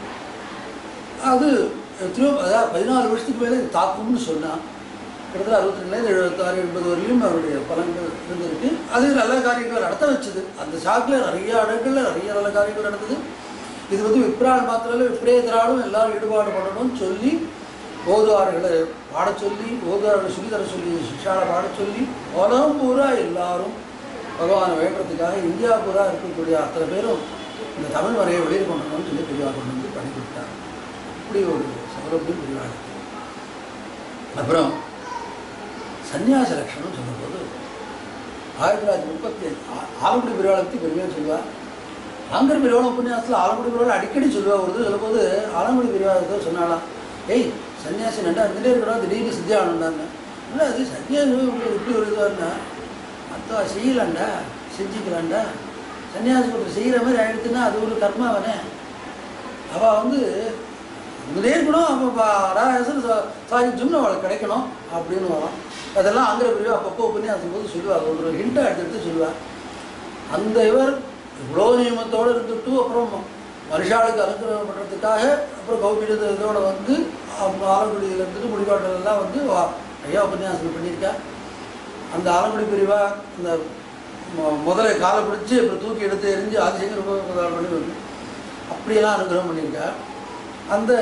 அது எத்தனையோ அதாவது பதினாலு வருஷத்துக்கு மேலே இது தாக்கும்னு சொன்னான் கிட்டத்தட்ட அறுபத்தி ரெண்டுலேருந்து எழுபத்தாறு எண்பது வரையும் அவருடைய பலன்கள் இருந்திருக்கு அது நல்ல காரியங்களை நடத்த வச்சது அந்த சாக்கில் நிறைய இடங்களில் நிறைய நல்ல காரியங்கள் நடந்தது இது வந்து விப்ரால் மாத்திரம் இல்லை விப்ரேதராலும் எல்லாரும் ஈடுபாடு பண்ணணும்னு சொல்லி ஓதுவார்களை பாடச் சொல்லி ஓதுவார்களை சொல்லித்தர சொல்லி சிக்ஷாவை பாடச் சொல்லி உலகம் பூரா எல்லாரும் பகவானை வேண்டுறதுக்காக இந்தியா பூரா இருக்கக்கூடிய அத்தனை பேரும் இந்த தமிழ் வரையை வெளியில் கொண்டு வரணும்னு சொல்லி பெரியவா கொண்டு வந்து பண்ணி கொடுத்தாங்க இப்படி ஒரு சௌரபியம் பெரியவா இருக்கு. அப்புறம் சன்னியாச லட்சணம் சொல்லும்போது ஆயிரத்தி தொள்ளாயிரத்தி முப்பத்தி ஆலங்குடி பெரியவாளை பற்றி பெருமையாக சொல்லுவாள் ஆங்கர் பெரியவாள உபன்யாசத்தில் ஆலங்குடி பெரியவாளை அடிக்கடி சொல்லுவா வருது சொல்லும்போது ஆலங்குடி பெரியவாளத்தை சொன்னாலாம் ஏய் சன்னியாசி நண்டா இருந்துட்டே இருக்கிறோம் திடீர்னு சித்தியா ஆனந்தாங்க இல்லை அது சன்னியாசி இப்படி இப்படி வருதுன்னா அத்தா செய்யலாண்டா செஞ்சுக்கலாண்டா சன்னியாசி ஒருத்தர் செய்கிற மாதிரி ஆயிடுச்சுன்னா அது ஒரு கர்மாவனே அவள் வந்து இருந்துட்டே இருக்கணும் அப்போ ராயசன் சாதிச்சும்னு அவளுக்கு கிடைக்கணும் அப்படின்னு வரும் அதெல்லாம் அங்கே பிரிவா அப்பப்போ உபன்யாசம் போது சொல்லுவாள் ஒரு ஹிண்ட்டை எடுத்து எடுத்து சொல்லுவாள் அந்த இவர் இவ்வளோ நியமத்தோடு இருந்துட்டு அப்புறம் மனுஷாளுக்கு அனுகிரகம் பண்ணுறதுக்காக அப்புறம் கௌபிட இதோட வந்து அவங்க ஆலங்குடியில் இருந்துட்டு முடிவாட்டல் எல்லாம் வந்து வா- ஐயா உபன்யாசம் பண்ணியிருக்கா அந்த ஆலங்குடி பிரிவா இந்த மொ- முதல்ல காலை பிடிச்சி அப்புறம் தூக்கி எடுத்து எரிஞ்சு ஆதிசங்கர் உபகாரம் பண்ணி வந்து அப்படியெல்லாம் அனுகிரகம் பண்ணியிருக்கா அந்த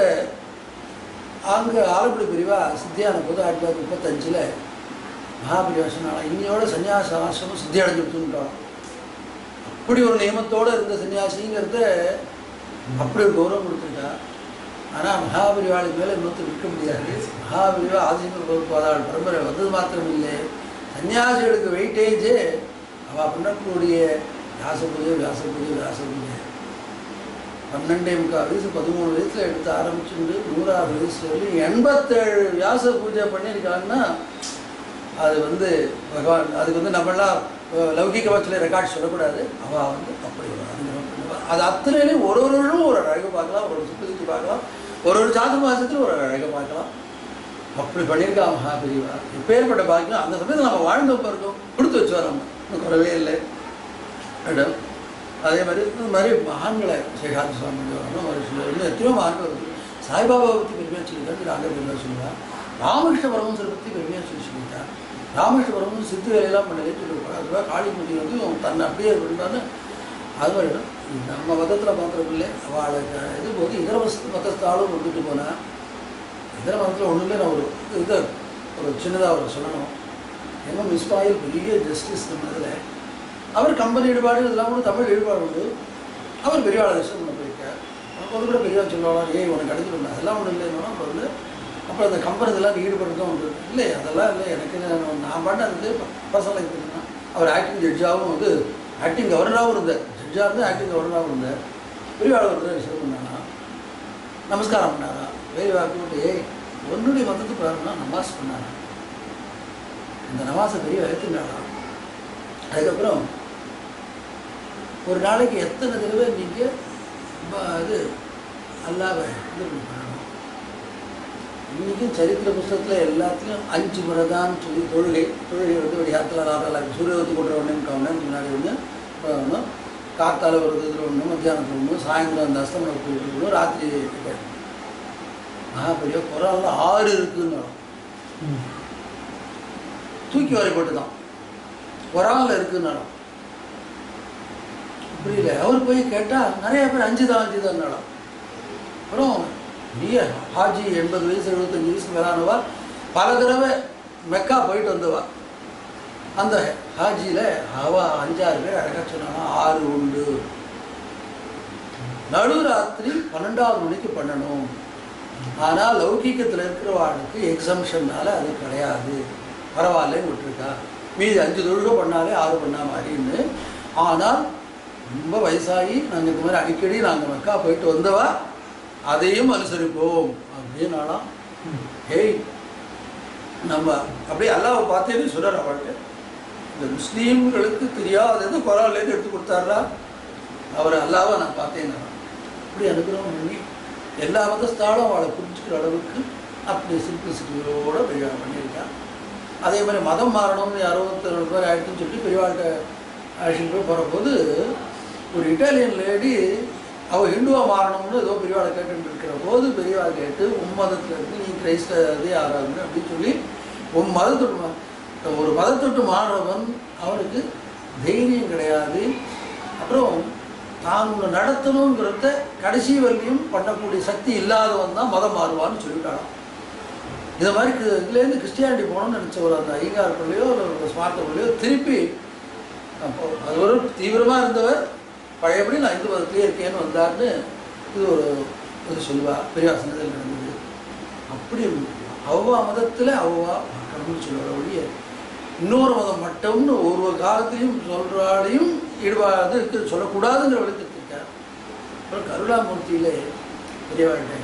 அங்கே ஆலங்குடி பிரிவா சித்தியான போது ஆயிரத்தி தொள்ளாயிரத்தி முப்பத்தஞ்சில் மகாபிரிவா சொன்னாலும் இன்னையோட சன்னியாச ஆசிரமம் சித்தி அடைஞ்சுட்டான் அப்படி ஒரு நியமத்தோடு இருந்த சன்னியாசிங்கிறத அப்படி ஒரு கௌரவம் கொடுத்துட்டா ஆனால் மகாபரிவாளுக்கு மேலே இன்னொருத்தர் இருக்க முடியாது மகாபரிவா ஆதிசங்கர் பகவத்பாதாள் பரம்பரை வந்தது மாத்திரம் இல்லை சன்னியாசிகளுக்கு வெயிட்டேஜே அவள் பண்ணக்கூடிய வியாச பூஜை வியாச பூஜை வியாச பூஜை பன்னெண்டே முக்கால் வயசு பதிமூணு வயசில் எடுத்து ஆரம்பிச்சுட்டு நூறாவது வயசு வரையும் எண்பத்தேழு வியாச பூஜை பண்ணியிருக்காங்கன்னா அது வந்து பகவான் அதுக்கு வந்து நம்மளாம் அஹ், லௌகிக பட்சத்தில் ரெக்கார்ட் சொல்லக்கூடாது அவள் வந்து அப்படி ஒரு அனுகிரகம் பண்ணுவா அது அத்தனையிலையும் ஒரு ஒருவரும் ஒரு அழகு பார்க்கலாம் ஒரு சுற்றி சுற்றி பார்க்கலாம் ஒரு ஒரு சாது மாதத்தில் ஒரு அழகை பார்க்கலாம் அப்படி பண்ணியிருக்கா மகாபிரிவா எப்பேற்பட்ட பாக்கியம் அந்த சமயத்தில் நம்ம வாழ்ந்தப்ப இருக்கோம் கொடுத்து வச்சுவா நம்ம இன்னும் குறவே இல்லை இடம் அதே மாதிரி இந்த மாதிரி மகான்களை சேஷாந்தி சுவாமி வரணும் ஒரு சில இன்னும் எத்தனையோ மகான்கள் இருக்கு சாய்பாபாவை பற்றி பெருமையாக சொல்லியிருக்காரு நாங்கள் பெருமையாக சொல்லுவாள் ராமகிருஷ்ண பரமசரை பற்றி பெருமையாக சொல்லி சொல்லியிருக்கார் ராமகிருஷ்ண பரமசர் சித்து வேலையெல்லாம் பண்ணதே சொல்லியிருப்பார் அதுவாக காளிமுடி வந்து அவன் தன்னை அப்படியே இருந்தான்னு அது மாதிரி தான் நம்ம மதத்தில் மாத்திரம் இல்லை அவளுக்கு இது போது இதர மத மதத்தாலும் வந்துட்டு போனால் இதர மதத்தில் ஒன்றும் இல்லை நான் ஒரு இது ஒரு சின்னதாக ஒரு சொல்லணும் எங்கள் மிஸ்பாயில் பெரிய ஜஸ்டிஸ் இதில் அவர் கம்பெனி ஈடுபாடு இதெல்லாம் கூட தமிழ் ஈடுபாடு உண்டு அவர் பெரியவாளை தரிசனம் பண்ண போயிருக்கார் அவனுக்கு வந்து கூட பெரியவா சொல்லுவாங்க ஏய் உனக்கு கிடைச்சிருந்தா அதெல்லாம் ஒன்றும் இல்லைன்னா அப்புறம் வந்து அப்புறம் அந்த கம்பெனி இதெல்லாம் ஈடுபடுறதும் உண்டு இல்லை அதெல்லாம் இல்லை எனக்கு நான் நான் பாட்டு அது பர்சனலாக இருக்குதுன்னா அவர் ஆக்டிங் ஜட்ஜாகவும் வந்து ஆக்டிங் கவர்னராகவும் இருந்தார் ஜட்ஜாக இருந்து ஆக்டிங் கவர்னராகவும் இருந்தார் பெரியவாளை ஒரு தரிசனம் பண்ணானா நமஸ்காரம் பண்ணாரா பெரியவா கூப்பிட்டு ஏய் உன்னுடைய மதத்துக்கு வரணும்னா நமாஸ் பண்ணாரா இந்த நமாஸை பெரிய எடுத்துட்டாரா அதுக்கப்புறம் ஒரு நாளைக்கு எத்தனை தடவை நீங்கள் இது அல்லாவை இது பண்ணணும் இன்றைக்கும் சரித்திர புஸ்தகத்தில் எல்லாத்துலேயும் அஞ்சு முறை தான் சொல்லி தொழுகை தொழுகை வந்து ஒரு யாத்திரை ராத்திரலாம் சூரியவத்து கொண்டு ஒன்று கவனம் முன்னாடி ஒன்று ஒன்று காத்தால ஒரு இதில் ஒன்று மத்தியானத்தில் ஒன்று சாயந்தரம் அந்த அஸ்தமனத்தில் ஒன்று ராத்திரி கிட்ட மகாபெரிய குரானில் ஆறு இருக்குன்னு தூக்கி வரை போட்டு தான் குரானில் இருக்குன்னாலும் புரியல அவர் போய் கேட்டால் நிறைய பேர் அஞ்சு தான் அஞ்சு தான் அப்புறம் நீ ஹாஜி எண்பது வயசு எழுபத்தஞ்சு வயசுக்கு மேலானவா பல தடவை மெக்கா போயிட்டு வந்தவா அந்த ஹாஜியில் அவ அஞ்சாறு பேர் அழகா சொன்னாங்க ஆறு உண்டு நடுராத்திரி பன்னெண்டாவது மணிக்கு பண்ணணும் ஆனால் லௌகீகத்தில் இருக்கிறவாளுக்கு எக்ஸம்ஷன்னால அது கிடையாது பரவாயில்லன்னு விட்டுருக்கா மீதி அஞ்சு தொழுகை பண்ணாலே ஆறு பண்ணா மாதிரின்னு ஆனால் ரொம்ப வயசாகி நாங்கள் இந்த மாதிரி அடிக்கடி நாங்கள் மெக்கா போயிட்டு வந்தவா அதையும் அனுசரிப்போம் அப்படின்னாலாம் ஹேய் நம்ம அப்படியே அல்லாவை பார்த்தேன்னு சொல்கிறார் அவள்கிட்ட இந்த முஸ்லீம்களுக்கு தெரியாதது குரான்லேருந்து எடுத்து கொடுத்தாரா அவர் அல்லாவை நான் பார்த்தேன் அப்படி அனுகிரகம் பண்ணி எல்லா மதஸ்தாலும் அவளை புரிஞ்சுக்கிற அளவுக்கு அப்படி சிம்பிளிசிட்டியோட பெரியவா பண்ணியிருக்கான் அதே மாதிரி மதம் மாறணும்னு அறுபத்தி ரெண்டு பேர் ஆயிடுச்சுன்னு சொல்லி பெரியவாழ்கிட்ட அழைச்சிட்டு போய் போகிறபோது ஒரு இட்டாலியன் லேடி அவள் ஹிந்துவா மாறணும்னு ஏதோ பெரியவாளை கேட்டுட்டு இருக்கிற போது பெரியவா கேட்டு உன் மதத்தில் இருந்து நீ கிரைஸ்த இதே ஆறாங்க அப்படின்னு சொல்லி உன் மதத்தொட்டு மா- ஒரு மதத்தொட்டு மாறுறவன் அவனுக்கு தைரியம் கிடையாது அப்புறம் தான் ஒன்று நடத்தணுங்கிறத கடைசி வரையும் பண்ணக்கூடிய சக்தி இல்லாதவன் தான் மதம் மாறுவான்னு சொல்லிட்டாராம் இந்த மாதிரி கு- இதுலேருந்து கிறிஸ்டியானிட்டி போகணும்னு நினச்ச ஒரு அந்த ஐகார் பிள்ளையோ ஒரு ஸ்மார்த்த பிள்ளையோ திருப்பி அப்போ அது ஒரு தீவிரமாக இருந்தவர் பழையபடி நான் இந்து மதத்திலே இருக்கேன்னு வந்தார்னு இது ஒரு இது சொல்லுவா பெரியா சன்னதில் நடந்தது அப்படி அவ்வா மதத்தில் அவ்வா கடவுள் சொல்லுவார் ஒழிய இன்னொரு மதம் மட்டும்னு ஒரு காலத்திலையும் சொல்கிறாலையும் ஈடுபாடு இருக்கு சொல்லக்கூடாதுங்கிற விளக்கத்திருக்கார் அப்புறம் கருணாமூர்த்தியிலே பெரியவாழ்கிட்ட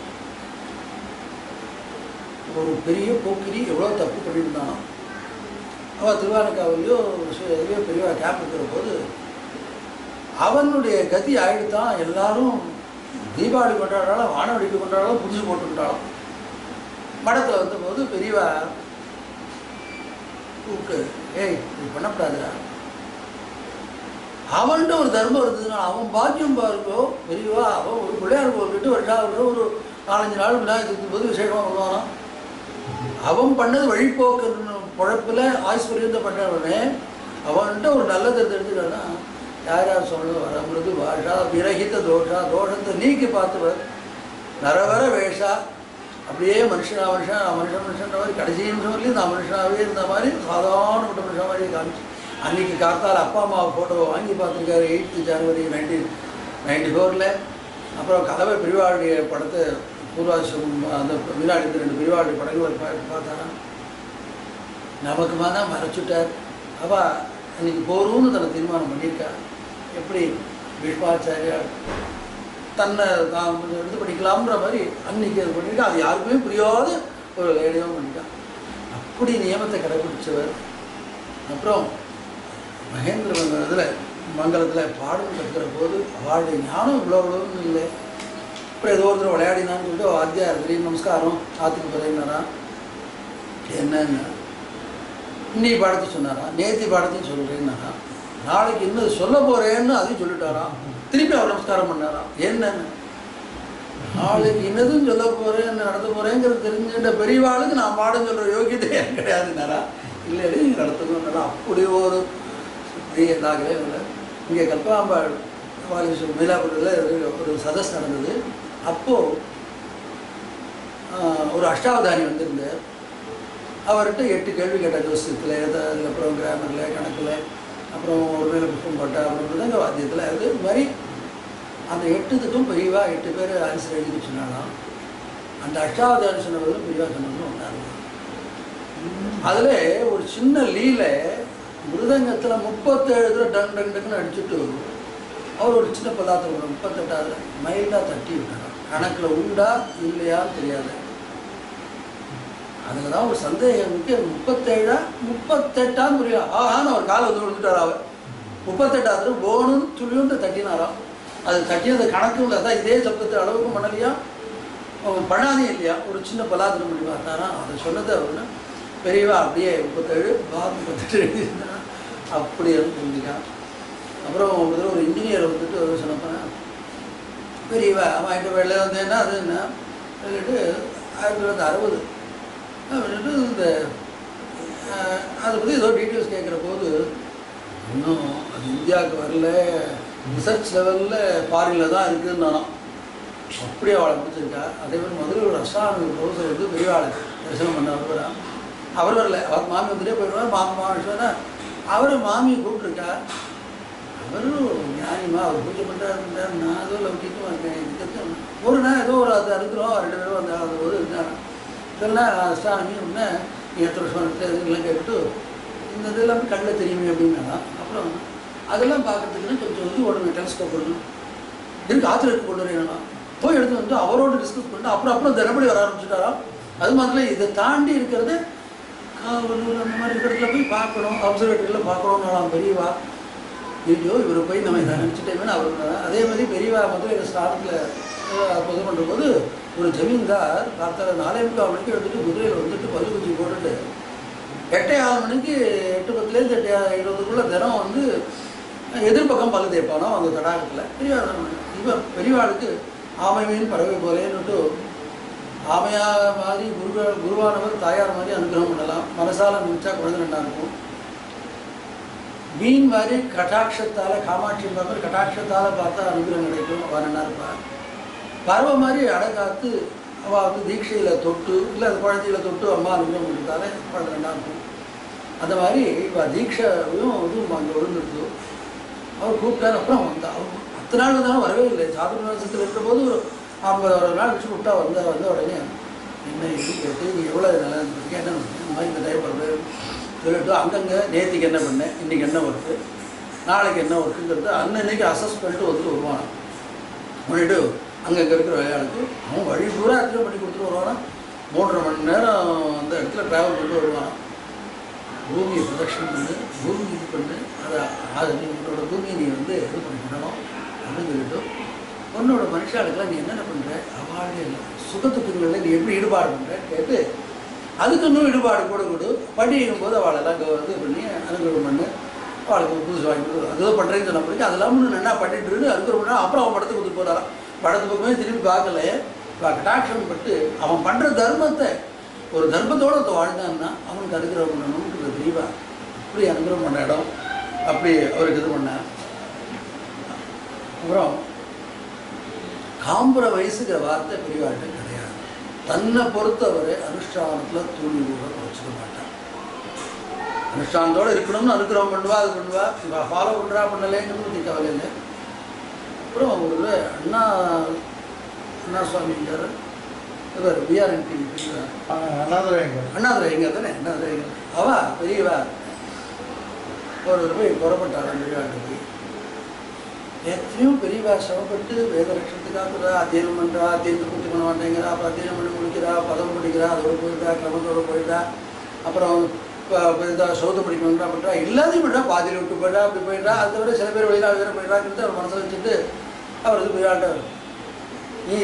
ஒரு பெரிய போக்கிரி எவ்வளோ தப்பு பண்ணியிருந்தான் அவன் திருவாரூர்காவிலையோ இதுலையோ பெரியவா கேம்ப் இருக்கிற போது அவனுடைய கதி ஆயிடுத்தான் எல்லாரும் தீபாவளி கொண்டாடுறாலும் வானவெடிக்கை கொண்டாடுறாலும் புதுசு போட்டுட்டாலும் மடத்தில் வந்தபோது பெரியவா கூப்பிட்டு ஏய் இது பண்ணக்கூடாதுடா அவன்கிட்ட ஒரு தர்மம் இருந்ததுன்னா அவன் பாக்கியம் பாருங்கோ பெரியவா அவன் ஒரு பிள்ளையார் போட்டுட்டு வருஷம் ஒரு நாலஞ்சு நாள் விநாயகத்துக்கு போது விசேஷமாக வருவானாம் அவன் பண்ணது வழிபோக்கு பொழப்பில் ஆஸ்பரியம் பண்ணவனே அவன்கிட்ட ஒரு நல்லதை தெரிஞ்சுக்கன்னா யார் யார் சொல்லணும் வரமிருது பாஷா விரகித தோஷா தோஷத்தை நீக்கி பார்த்தவர் நரவர வேஷா அப்படியே மனுஷனா மனுஷன் மனுஷன் மனுஷன் மாதிரி கடைசி நிமிஷம் வரலையும் நான் மனுஷனாகவே இருந்த மாதிரி சாதாரணப்பட்ட மனுஷன் மாதிரி காமிச்சு அன்னைக்கு காத்தால் அப்பா அம்மா ஃபோட்டோவை வாங்கி பார்த்துருக்காரு எயித்து ஜனவரி நைன்டீன் நைன்டி ஃபோரில் அப்புறம் கதவை பிரிவாளுடைய படத்தை பூர்வாசிரம் அந்த வினாடி ரெண்டு பிரிவாளுடைய படங்கள் பா பார்த்தாரா நமக்கு தான் மறைச்சுட்டார் அவ அன்னைக்கு போரும்னு தன்னை தீர்மானம் பண்ணியிருக்கா எப்படி பீஷ்மாச்சாரியார் தன்னை தான் கொஞ்சம் இது பண்ணிக்கலாம்ன்ற மாதிரி அன்னைக்கு அது பண்ணியிருக்கா அது யாருக்குமே புரியாத ஒரு லேடியாக பண்ணிட்டான் அப்படி நியமத்தை கடைபிடிச்சவர் அப்புறம் மகேந்திர மங்கலத்தில் மங்கலத்தில் பாடம் கற்கிற போது அவளுடைய ஞானம் இவ்வளோ இவ்வளோன்னு இல்லை அப்புறம் ஏதோ ஒருத்தர் விளையாடினான்னு சொல்லிட்டு வாத்தியார் திடீர்னு நமஸ்காரம் ஆத்துக்கு போகிறேன்னாரா என்னன்னு இன்னைக்கு பாடத்தை சொன்னாரா நேத்தி பாடத்தையும் சொல்கிறேன்னாரா நாளைக்கு இன்னும் சொல்ல போகிறேன்னு அதையும் சொல்லிட்டாராம் திருப்பி அவர் நமஸ்காரம் பண்ணாராம் என்னன்னு நாளைக்கு இன்னதும் சொல்ல போகிறேன் நடத்த போகிறேங்கிறது தெரிஞ்சுட்ட பெரியவாளுக்கு நான் பாடம் சொல்கிற யோகியதை எனக்கு கிடையாதுன்னாரா இல்லை நீங்கள் நடத்தணும்னாரா அப்படி ஒரு பெரிய இதாகவே இல்லை இங்கே கல்பாம்பாள் வாலேஸ்வரம் மயிலாப்பூரில் ஒரு சதஸ் நடந்தது அப்போது ஒரு அஷ்டாவதானி வந்திருந்தார் அவர்கிட்ட எட்டு கேள்வி கேட்ட ஜோசியத்தில் அதுக்கப்புறம் கிராமரில் கணக்கில் அப்புறம் ஒரு வேலை புஷ்பம் போட்டா அப்புறம் மிருதங்க வாத்தியத்தில் அது இது மாதிரி அந்த எட்டுத்துக்கும் பெரியவா எட்டு பேர் ஆன்சர் எழுதி சொன்னாலாம் அந்த அஷ்டாவதானி சொன்னவர்களும் பெரியவா சொன்னவர்களும் ஒன்றாங்க அதில் ஒரு சின்ன லீல மிருதங்கத்தில் முப்பத்தேழு தடவை டன் டன் டக்குன்னு அடிச்சுட்டு அவர் ஒரு சின்ன பதார்த்தம் ஒரு முப்பத்தெட்டாவது மைல்டாக தட்டி விட்டார் கணக்கில் உண்டா இல்லையான்னு தெரியாது அதில் தான் ஒரு சந்தேகம் இருக்கு முப்பத்தேழா முப்பத்தெட்டான்னு புரியல ஆஹான்னு அவர் காலை வந்து விழுந்துட்டார் அவர் முப்பத்தெட்டாவது போகணும்னு துளியுண்டு தட்டினாராம் அது தட்டினது கணக்கு இல்லை அதான் இதே சப்தத்தை அளவுக்கும் பண்ணலையா அவன் பண்ணாதே இல்லையா ஒரு சின்ன பலாத்திரம் பண்ணி பார்த்தாரா அதை சொன்னது அவருன்னு பெரியவா அப்படியே முப்பத்தேழு பார் முப்பத்தெட்டு எழுதியிருந்தா அப்படி புரிஞ்சுக்கான் அப்புறம் ஒரு தடவை ஒரு இன்ஜினியர் வந்துட்டு ஒரு சொன்னப்பேன் பெரியவா அவன் இப்போ வெளில வந்தேன்னா அது என்ன சொல்லிட்டு ஆயிரத்தி தொள்ளாயிரத்தி அறுபது அப்படின்ட்டு இந்த அஹ், அதை பற்றி ஏதோ டீட்டெயில்ஸ் கேட்குற போது இன்னும் அது இந்தியாவுக்கு வரல ரிசர்ச் லெவலில் ஃபாரினில் தான் இருக்குன்னு நானும் அப்படியே அவளை பிடிச்சிருக்கா அதே மாதிரி மதுரை ஒரு அஸ்ட்ரானமி ப்ரொஃபஸர் வந்து பெரியவாளை தரிசனம் பண்ண வருவாரா அவர் வரல அவர் மாமி வந்துட்டே போயிடுவார் மாமா மாமினா அவர் மாமியை கூப்பிட்ருக்கா அவரும் ஞானிமா அவர் பூஜை பண்ணுறாரு நான் ஏதோ லௌகிக்கமாக இருக்கேன் இதுக்கு ஒரு நாள் ஏதோ ஒரு அது அறுக்கிறோம் ரெண்டு பேரும் அந்த அந்த போது இருந்தாங்க இதெல்லாம் அஸ்ட்ரானமி ஒன்று எத்தனை வருஷம் இருக்கு இதெல்லாம் கேட்டு இந்த இதெல்லாம் கண்ணில் தெரியுமே அப்படின்னா அப்புறம் அதெல்லாம் பார்க்கறதுக்குன்னு கொஞ்சம் வந்து உடனே டெலிஸ்கோப் கொடுக்கணும் இருக்கு ஆற்றுல இருக்கு கொண்டு வரேன் போய் எடுத்து வந்து அவரோட டிஸ்கஸ் பண்ணிட்டு அப்புறம் அப்புறம் தினப்படி வர ஆரம்பிச்சுட்டாராம் அது மாதிரி இதை தாண்டி இருக்கிறது காவலூர் அந்த மாதிரி இருக்கிற இடத்துல போய் பார்க்கணும் அப்சர்வேட்டரியில் பார்க்கணும்னாலாம் பெரியவா ஐயோ இவரை போய் நம்ம இதை நினச்சிட்டேமே அவர் சொன்னாரா. அதே மாதிரி பெரியவா வந்து எங்கள் ஸ்டார்ட்டில் இது பண்ணுற போது ஒரு ஜமீன்தார் காத்தால நாலே முக்கால் மணிக்கு எடுத்துட்டு குதிரையில் வந்துட்டு பல்லு குச்சி போட்டுட்டு எட்டே ஆறு மணிக்கு எட்டு பத்துலேருந்து எட்டு இருபதுக்குள்ளே தினம் வந்து எதிர்பக்கம் பல்லு தேய்ப்பானோ அந்த தடாகத்தில் பெரியவா இவன் பெரியவாளுக்கு ஆமை மீன் பறவை போலேன்னுட்டு ஆமையா மாதிரி குரு குருவானவர் தாயார் மாதிரி அனுகிரகம் பண்ணலாம் மனசால நினைச்சா குழந்தை ரெண்டா இருக்கும் மீன் மாதிரி கட்டாட்சத்தால காமாட்சி மாதிரி கட்டாட்சத்தால பார்த்தா அனுகிரகம் கிடைக்கும் அவன் நல்லா இருப்பார் பறவை மாதிரி அடை காத்து அவள் வந்து தீட்சையில் தொட்டு இல்லை அது குழந்தைகளை தொட்டு அம்மா அனுபவம் கொடுத்தாலே குழந்தை நல்லா இருக்கும் அந்த மாதிரி இப்போ தீட்சையும் இதுவும் அங்கே விழுந்துருக்கு அவர் கூப்பிட்டாரு அப்புறம் வந்தா அவர் பத்து நாள் வந்தாலும் வரவே இல்லை சாப்பிட வருஷத்தில் இருக்கிறபோது ஒரு ஐம்பது ஒரு நாள் வச்சு விட்டா வந்த வந்த உடனே என்ன இது கேட்டு நீ எவ்வளோ நல்லா இருந்திருக்கேன் என்ன பண்ண? இந்த மாதிரி இந்த டைம் வருது சொல்லிட்டு அங்கங்கே நேற்றுக்கு என்ன பண்ணேன் இன்றைக்கி என்ன ஒர்க்கு நாளைக்கு என்ன ஒர்க்குங்கிறது அன்னன்னைக்கு அசஸ் பண்ணிட்டு வந்துட்டு வருவான் பண்ணிட்டு அங்கங்கே இருக்கிற வேலையாளுக்கு அவன் வழி பூரா இடத்துல பண்ணி கொடுத்துட்டு வருவானா மூன்றரை மணி நேரம் அந்த இடத்துல ட்ராவல் பண்ணிட்டு வருவான் பூமியை பிரதட்சணம் பண்ணு பூமி இது பண்ணு அதை அது நீ உன்னோட பூமியை நீ வந்து இது பண்ணிக்கணும் அப்படின்னு சொல்லிட்டு உன்னோட மனுஷாளுக்கெல்லாம் நீ என்னென்ன பண்ணுற அவாழ்வே இல்லை சுகத்துக்குங்களில் நீ எப்படி ஈடுபாடு பண்ணுற கேட்டு அதுக்கு இன்னும் ஈடுபாடு கூட கொடு படிக்கும் போது அவளெல்லாம் இங்கே இது பண்ணி அனுகிரகம் பண்ணு அவளுக்கு புதுசு வாங்கி கொடு அதுவும் பண்ணுறேன்னு சொன்ன பிறகு அதெல்லாம் இன்னும் நல்லா பண்ணிட்டு இருந்து அனுகிரகம் பண்ணா அப்புறம் அவன் படத்துக்கு கொடுத்து போகிறான் படத்து பக்கமே திரும்பி பார்க்கல இப்போ கட்டாட்சம் பட்டு அவன் பண்ணுற தர்மத்தை ஒரு தர்மத்தோடு ஒருத்தன் வாழ்ந்தான்னா அவனுக்கு அனுகிரகம் பண்ணணும்ன்றது தெரியவா அப்படி அனுகிரகம் பண்ண இடம் அப்படி அவருக்கு இது பண்ண அப்புறம் காம்புற வயசுங்கிற வார்த்தை பெரியவாட்ட கிடையாது தன்னை பொறுத்தவரை அனுஷ்டானத்தில் தூணி கூட வச்சுக்க மாட்டான் அனுஷ்டானத்தோடு இருக்கணும்னு அனுகிரகம் பண்ணுவா அது பண்ணுவா ஃபாலோ பண்ணுறா பண்ணலேங்கிறது பற்றி கவலை இல்லை அப்புறம் ஒரு அண்ணா அண்ணா சுவாமிங்கிறார் இவர் பிஆர்என்டி அண்ணாதுரைங்க அண்ணாதுரை எங்க தானே அண்ணாதுரை எங்க அவா பெரியவா ஒரு போய் புறப்பட்டாள் அந்த விழாட்டு போய் எத்தனையோ பெரியவா சிரமப்பட்டு வேத லட்சத்துக்காக அத்தியனம் பண்ணுறா அத்தியனத்தை பூர்த்தி பண்ண மாட்டேங்கிறா அப்புறம் அத்தியனம் பண்ணி முடிக்கிறா பதம் படிக்கிறா அதோட போயிட்டா கிரமத்தோட போயிட்டா அப்புறம் இதாக சௌத படிக்கணுன்றா பண்ணுறா எல்லாத்தையும் பண்ணுறா பாதியில் விட்டு போயிட்டா அப்படி போயிட்டா அதை விட சில பேர் வெளிநாடு வேறு போயிட்டாங்கிறது அவர் மனசில் வச்சுட்டு அவர் இது போயிடாட்ட நீ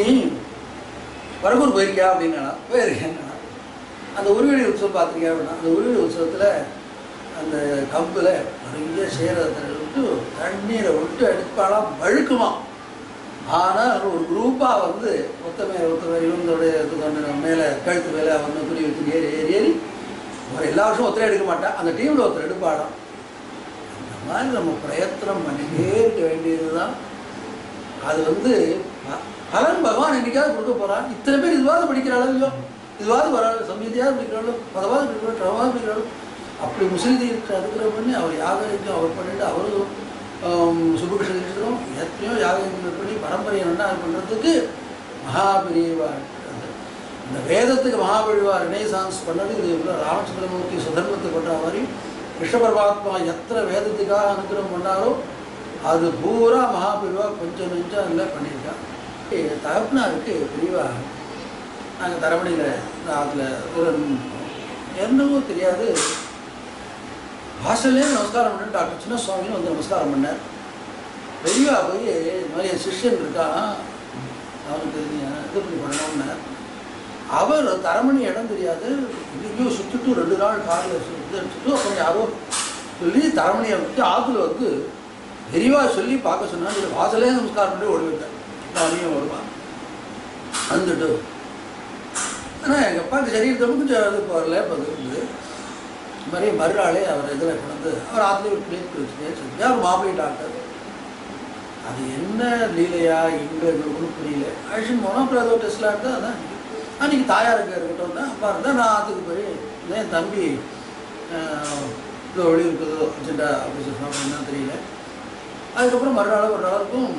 வரகூர் போயிருக்கியா அப்படின்னா போயிருக்கேன் அந்த உருவடி உற்சவம் பார்த்துருக்கியா அப்படின்னா அந்த உருவடி உற்சவத்தில் அந்த கம்பில் நிறைய சேரத்தை விட்டு தண்ணீரை விட்டு எடுப்பாலாம் வழுக்குமா ஆனால் ஒரு குரூப்பாக வந்து ஒத்த மேலே ஒத்த மேலே இவங்களுடைய இது கொண்டு மேலே கழுத்து மேலே வந்து துணி வச்சு ஏறி ஏறி ஏறி ஒரு எல்லா வருஷம் ஒத்தரை எடுக்க மாட்டேன் அந்த டீமில் ஒருத்தர் எடுப்பாடாம் அந்த மாதிரி நம்ம பிரயத்தனம் பண்ணிட்டே இருக்க வேண்டியது தான் அது வந்து ப- பலன் பகவான் என்னைக்காவது கொடுக்க போறான் இத்தனை பேர் இதுவாவது படிக்கிறாளோ இல்லையோ இதுவாவது வராது சமீதியாவது படிக்கிறாளோ பதவாவது படிக்கிறாளோ ட்ரவாவது படிக்கிறாளோ அப்படி முஸ்லீதி இருக்கிற அதுக்கிற பண்ணி அவர் யாகம் அவர் பண்ணிட்டு அவரும் சுபகிருஷ்ண தீட்சிதரும் எத்தனையோ யாகம் பண்ணி பரம்பரையை நல்லா பண்ணுறதுக்கு மகாபெரியவா இருக்கிறது. இந்த வேதத்துக்கு மகாபெரிவா ரினைசான்ஸ் பண்ணது இது உள்ள ராமச்சந்திரமூர்த்தி சுதர்மத்தை பண்ணுற மாதிரி கிருஷ்ண பரமாத்மா எத்தனை வேதத்துக்காக அனுகிரகம் பண்ணாரோ அது பூரா மகாபெரிவா கொஞ்சம் நெஞ்சம் இல்லை பண்ணியிருக்கா என் தகப்பனாருக்கு பெரியவா நாங்கள் தரமணியில் அதில் ஒரு என்னவோ தெரியாது வாசல்லே நமஸ்காரம் பண்ணு டாக்டர் சின்ன சுவாமின்னு வந்து நமஸ்காரம் பண்ணார் பெரியவா போய் இந்த மாதிரி என் சிஷ்யன் இருக்கான் அவனுக்கு நீ இது பண்ணி பண்ணணும்னார் அவர் தரமணி இடம் தெரியாது எங்கேயோ சுற்றிட்டு ரெண்டு நாள் காரில் சுற்றி அடிச்சுட்டு அப்புறம் யாரோ சொல்லி தரமணியை விட்டு ஆற்றுல வந்து பெரியவா சொல்லி பார்க்க சொன்னா வாசலே நமஸ்காரம் பண்ணி ஓடி விட்டேன் நானையும் வருவான் வந்துட்டு ஆனால் எங்கள் அப்பாவுக்கு சரீரத்தை கொஞ்சம் இது போகல பதில் இந்த மாதிரி மறுநாளே அவர் இதில் கொண்டு அவர் ஆற்றுல ஒரு பிளேட் வச்சுட்டே அவர் மாப்பிள்ளை டாக்டர் அது என்ன லீலையா எங்கே ஒன்றும் புரியல அழிச்சுன்னு போனோம் அப்புறம் ஏதோ டெஸ்ட்லாம் எடுத்தால் அதான் அன்றைக்கி தாயாருக்கு இருக்கட்டும் தான் அப்பா இருந்தால் நான் ஆற்றுக்கு போய் இல்லை என் தம்பி ஆஹ், இதோ வெளியே இருக்குதோ அர்ஜென்ட்டா அப்படி சொன்னா தெரியல அதுக்கப்புறம் மறுநாள் ஒரு நாளுக்கும்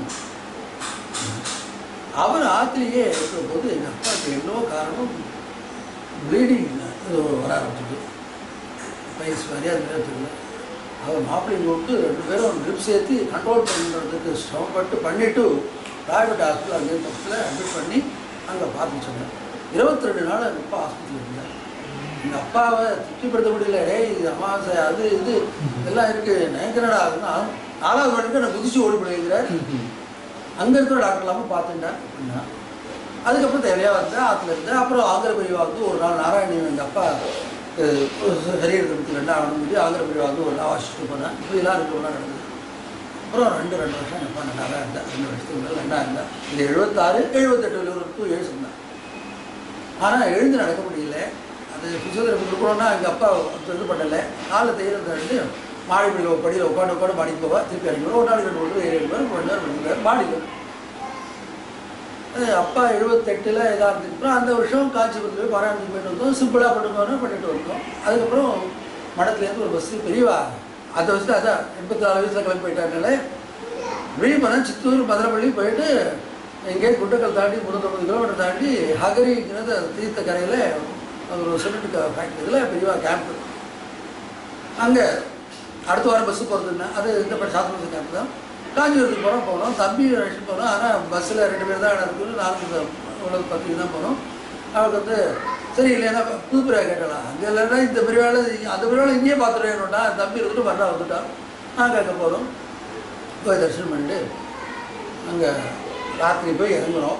அவர் ஆற்றுலேயே இருக்கிற போது எங்கள் அப்பாவுக்கு என்னவோ காரணம் ப்ளீடிங் வர ஆரம்பிச்சிது வயசு மாதிரியா அது தெரியல அவர் மாப்பிள்ளைங்க விட்டு ரெண்டு பேரும் ட்ரிப்ஸ் ஏற்றி கண்ட்ரோல் பண்ணுறதுக்கு சிரமப்பட்டு பண்ணிவிட்டு ப்ரைவேட் ஹாஸ்பிட்டல் அங்கே பக்கத்தில் அட்மிட் பண்ணி அங்கே பார்த்து சொன்னேன் இருபத்தி ரெண்டு நாள் எங்கள் அப்பா ஹாஸ்பிட்டல் இருந்தார் எங்கள் அப்பாவை திருப்திப்படுத்த முடியல டேய் இது அமாவாசை அது இது எல்லாம் இருக்குது நயங்கனடா அதுன்னா நாலாவது மணிக்கு நான் குதிச்சு ஓடி போடுங்கிறார் அங்கே இருக்கிற டாக்டர் இல்லாமல் பார்த்துட்டேன் அப்படின்னா அதுக்கப்புறம் தேவையாக வந்தேன் ஆற்றுல இருந்தேன் அப்புறம் ஆந்திர பிரிவா வந்து ஒரு நாள் நாராயணி எங்கள் அப்பா சரீரத்துக்கு ரெண்டு ஆகணும் சொல்லி ஆந்திர பிரிவா வந்து ஒரு நாள் வாசிச்சுட்டு போனேன் இப்படிலாம் இருக்கிற நடந்தது அப்புறம் ரெண்டு ரெண்டு வருஷம் எங்கள் அப்பா நல்லா தான் இருந்தேன் ரெண்டு வருஷத்துக்கு மேலே நல்லா இருந்தேன் இது எழுபத்தாறு எழுபத்தெட்டு வரைக்கும் எழுதிருந்தேன் ஆனால் எழுந்து நடக்க முடியல அது ஃபிசியோதெரபி கொடுக்கணும்னா எங்கள் அப்பா இது பண்ணலை காலை தைரியத்தை மாடிப்படியில் படியில் உட்காந்து உட்காந்து மாடிக்கு போவா திருப்பி அடிக்கணும் ஒரு நாளைக்கு ரெண்டு மணி நேரம் ஏழு மணி நேரம் மணி நேரம் மணி நேரம் மாடிக்கு அது அப்பா எழுபத்தெட்டில் இதாக இருந்துக்கப்புறம் அந்த வருஷம் காஞ்சிபுரத்தில் போய் பாராயணத்துக்கு போயிட்டு வந்தோம் சிம்பிளாக பண்ணிட்டு பண்ணிட்டு வந்தோம் அதுக்கப்புறம் மடத்துலேருந்து ஒரு பஸ்ஸு பெரியவா அந்த வயசுல அதான் எண்பத்தி நாலு வயசில் கிளம்பி போயிட்டாங்கனால விழுப்புரம் சித்தூர் மதுரப்பள்ளி போயிட்டு எங்கேயே குண்டக்கல் தாண்டி முந்நூற்றம்பது கிலோமீட்டர் தாண்டி ஹகரிங்கிறது தீர்த்த கரையில் ஒரு சிமெண்ட் ஃபேக்ட்ரியில் பெரியவா கேம்ப் அங்கே அடுத்த வாரம் பஸ்ஸு போகிறதுன்னா அது இந்த மாதிரி சாத்தனத்து கேம்ப் தான் காஞ்சிபுரத்துக்கு போகிறோம் போனோம் தம்பி அழைச்சிட்டு போனோம் ஆனால் பஸ்ஸில் ரெண்டு பேர் தான் இடம் இருக்குது நாலு இவ்வளோ பத்து தான் போனோம் அவளுக்கு வந்து சரி இல்லைன்னா புதுப்பிரியா கேட்டலாம் அங்கே இல்லைன்னா இந்த பெரியவாள் அந்த பெரியவாள் இங்கேயே பார்த்துருவேணும்னா தம்பி இருந்துட்டு மறுநாள் வந்துட்டான் நாங்கள் அங்கே போகிறோம் போய் தரிசனம் பண்ணிட்டு அங்கே ராத்திரி போய் இறங்குறோம்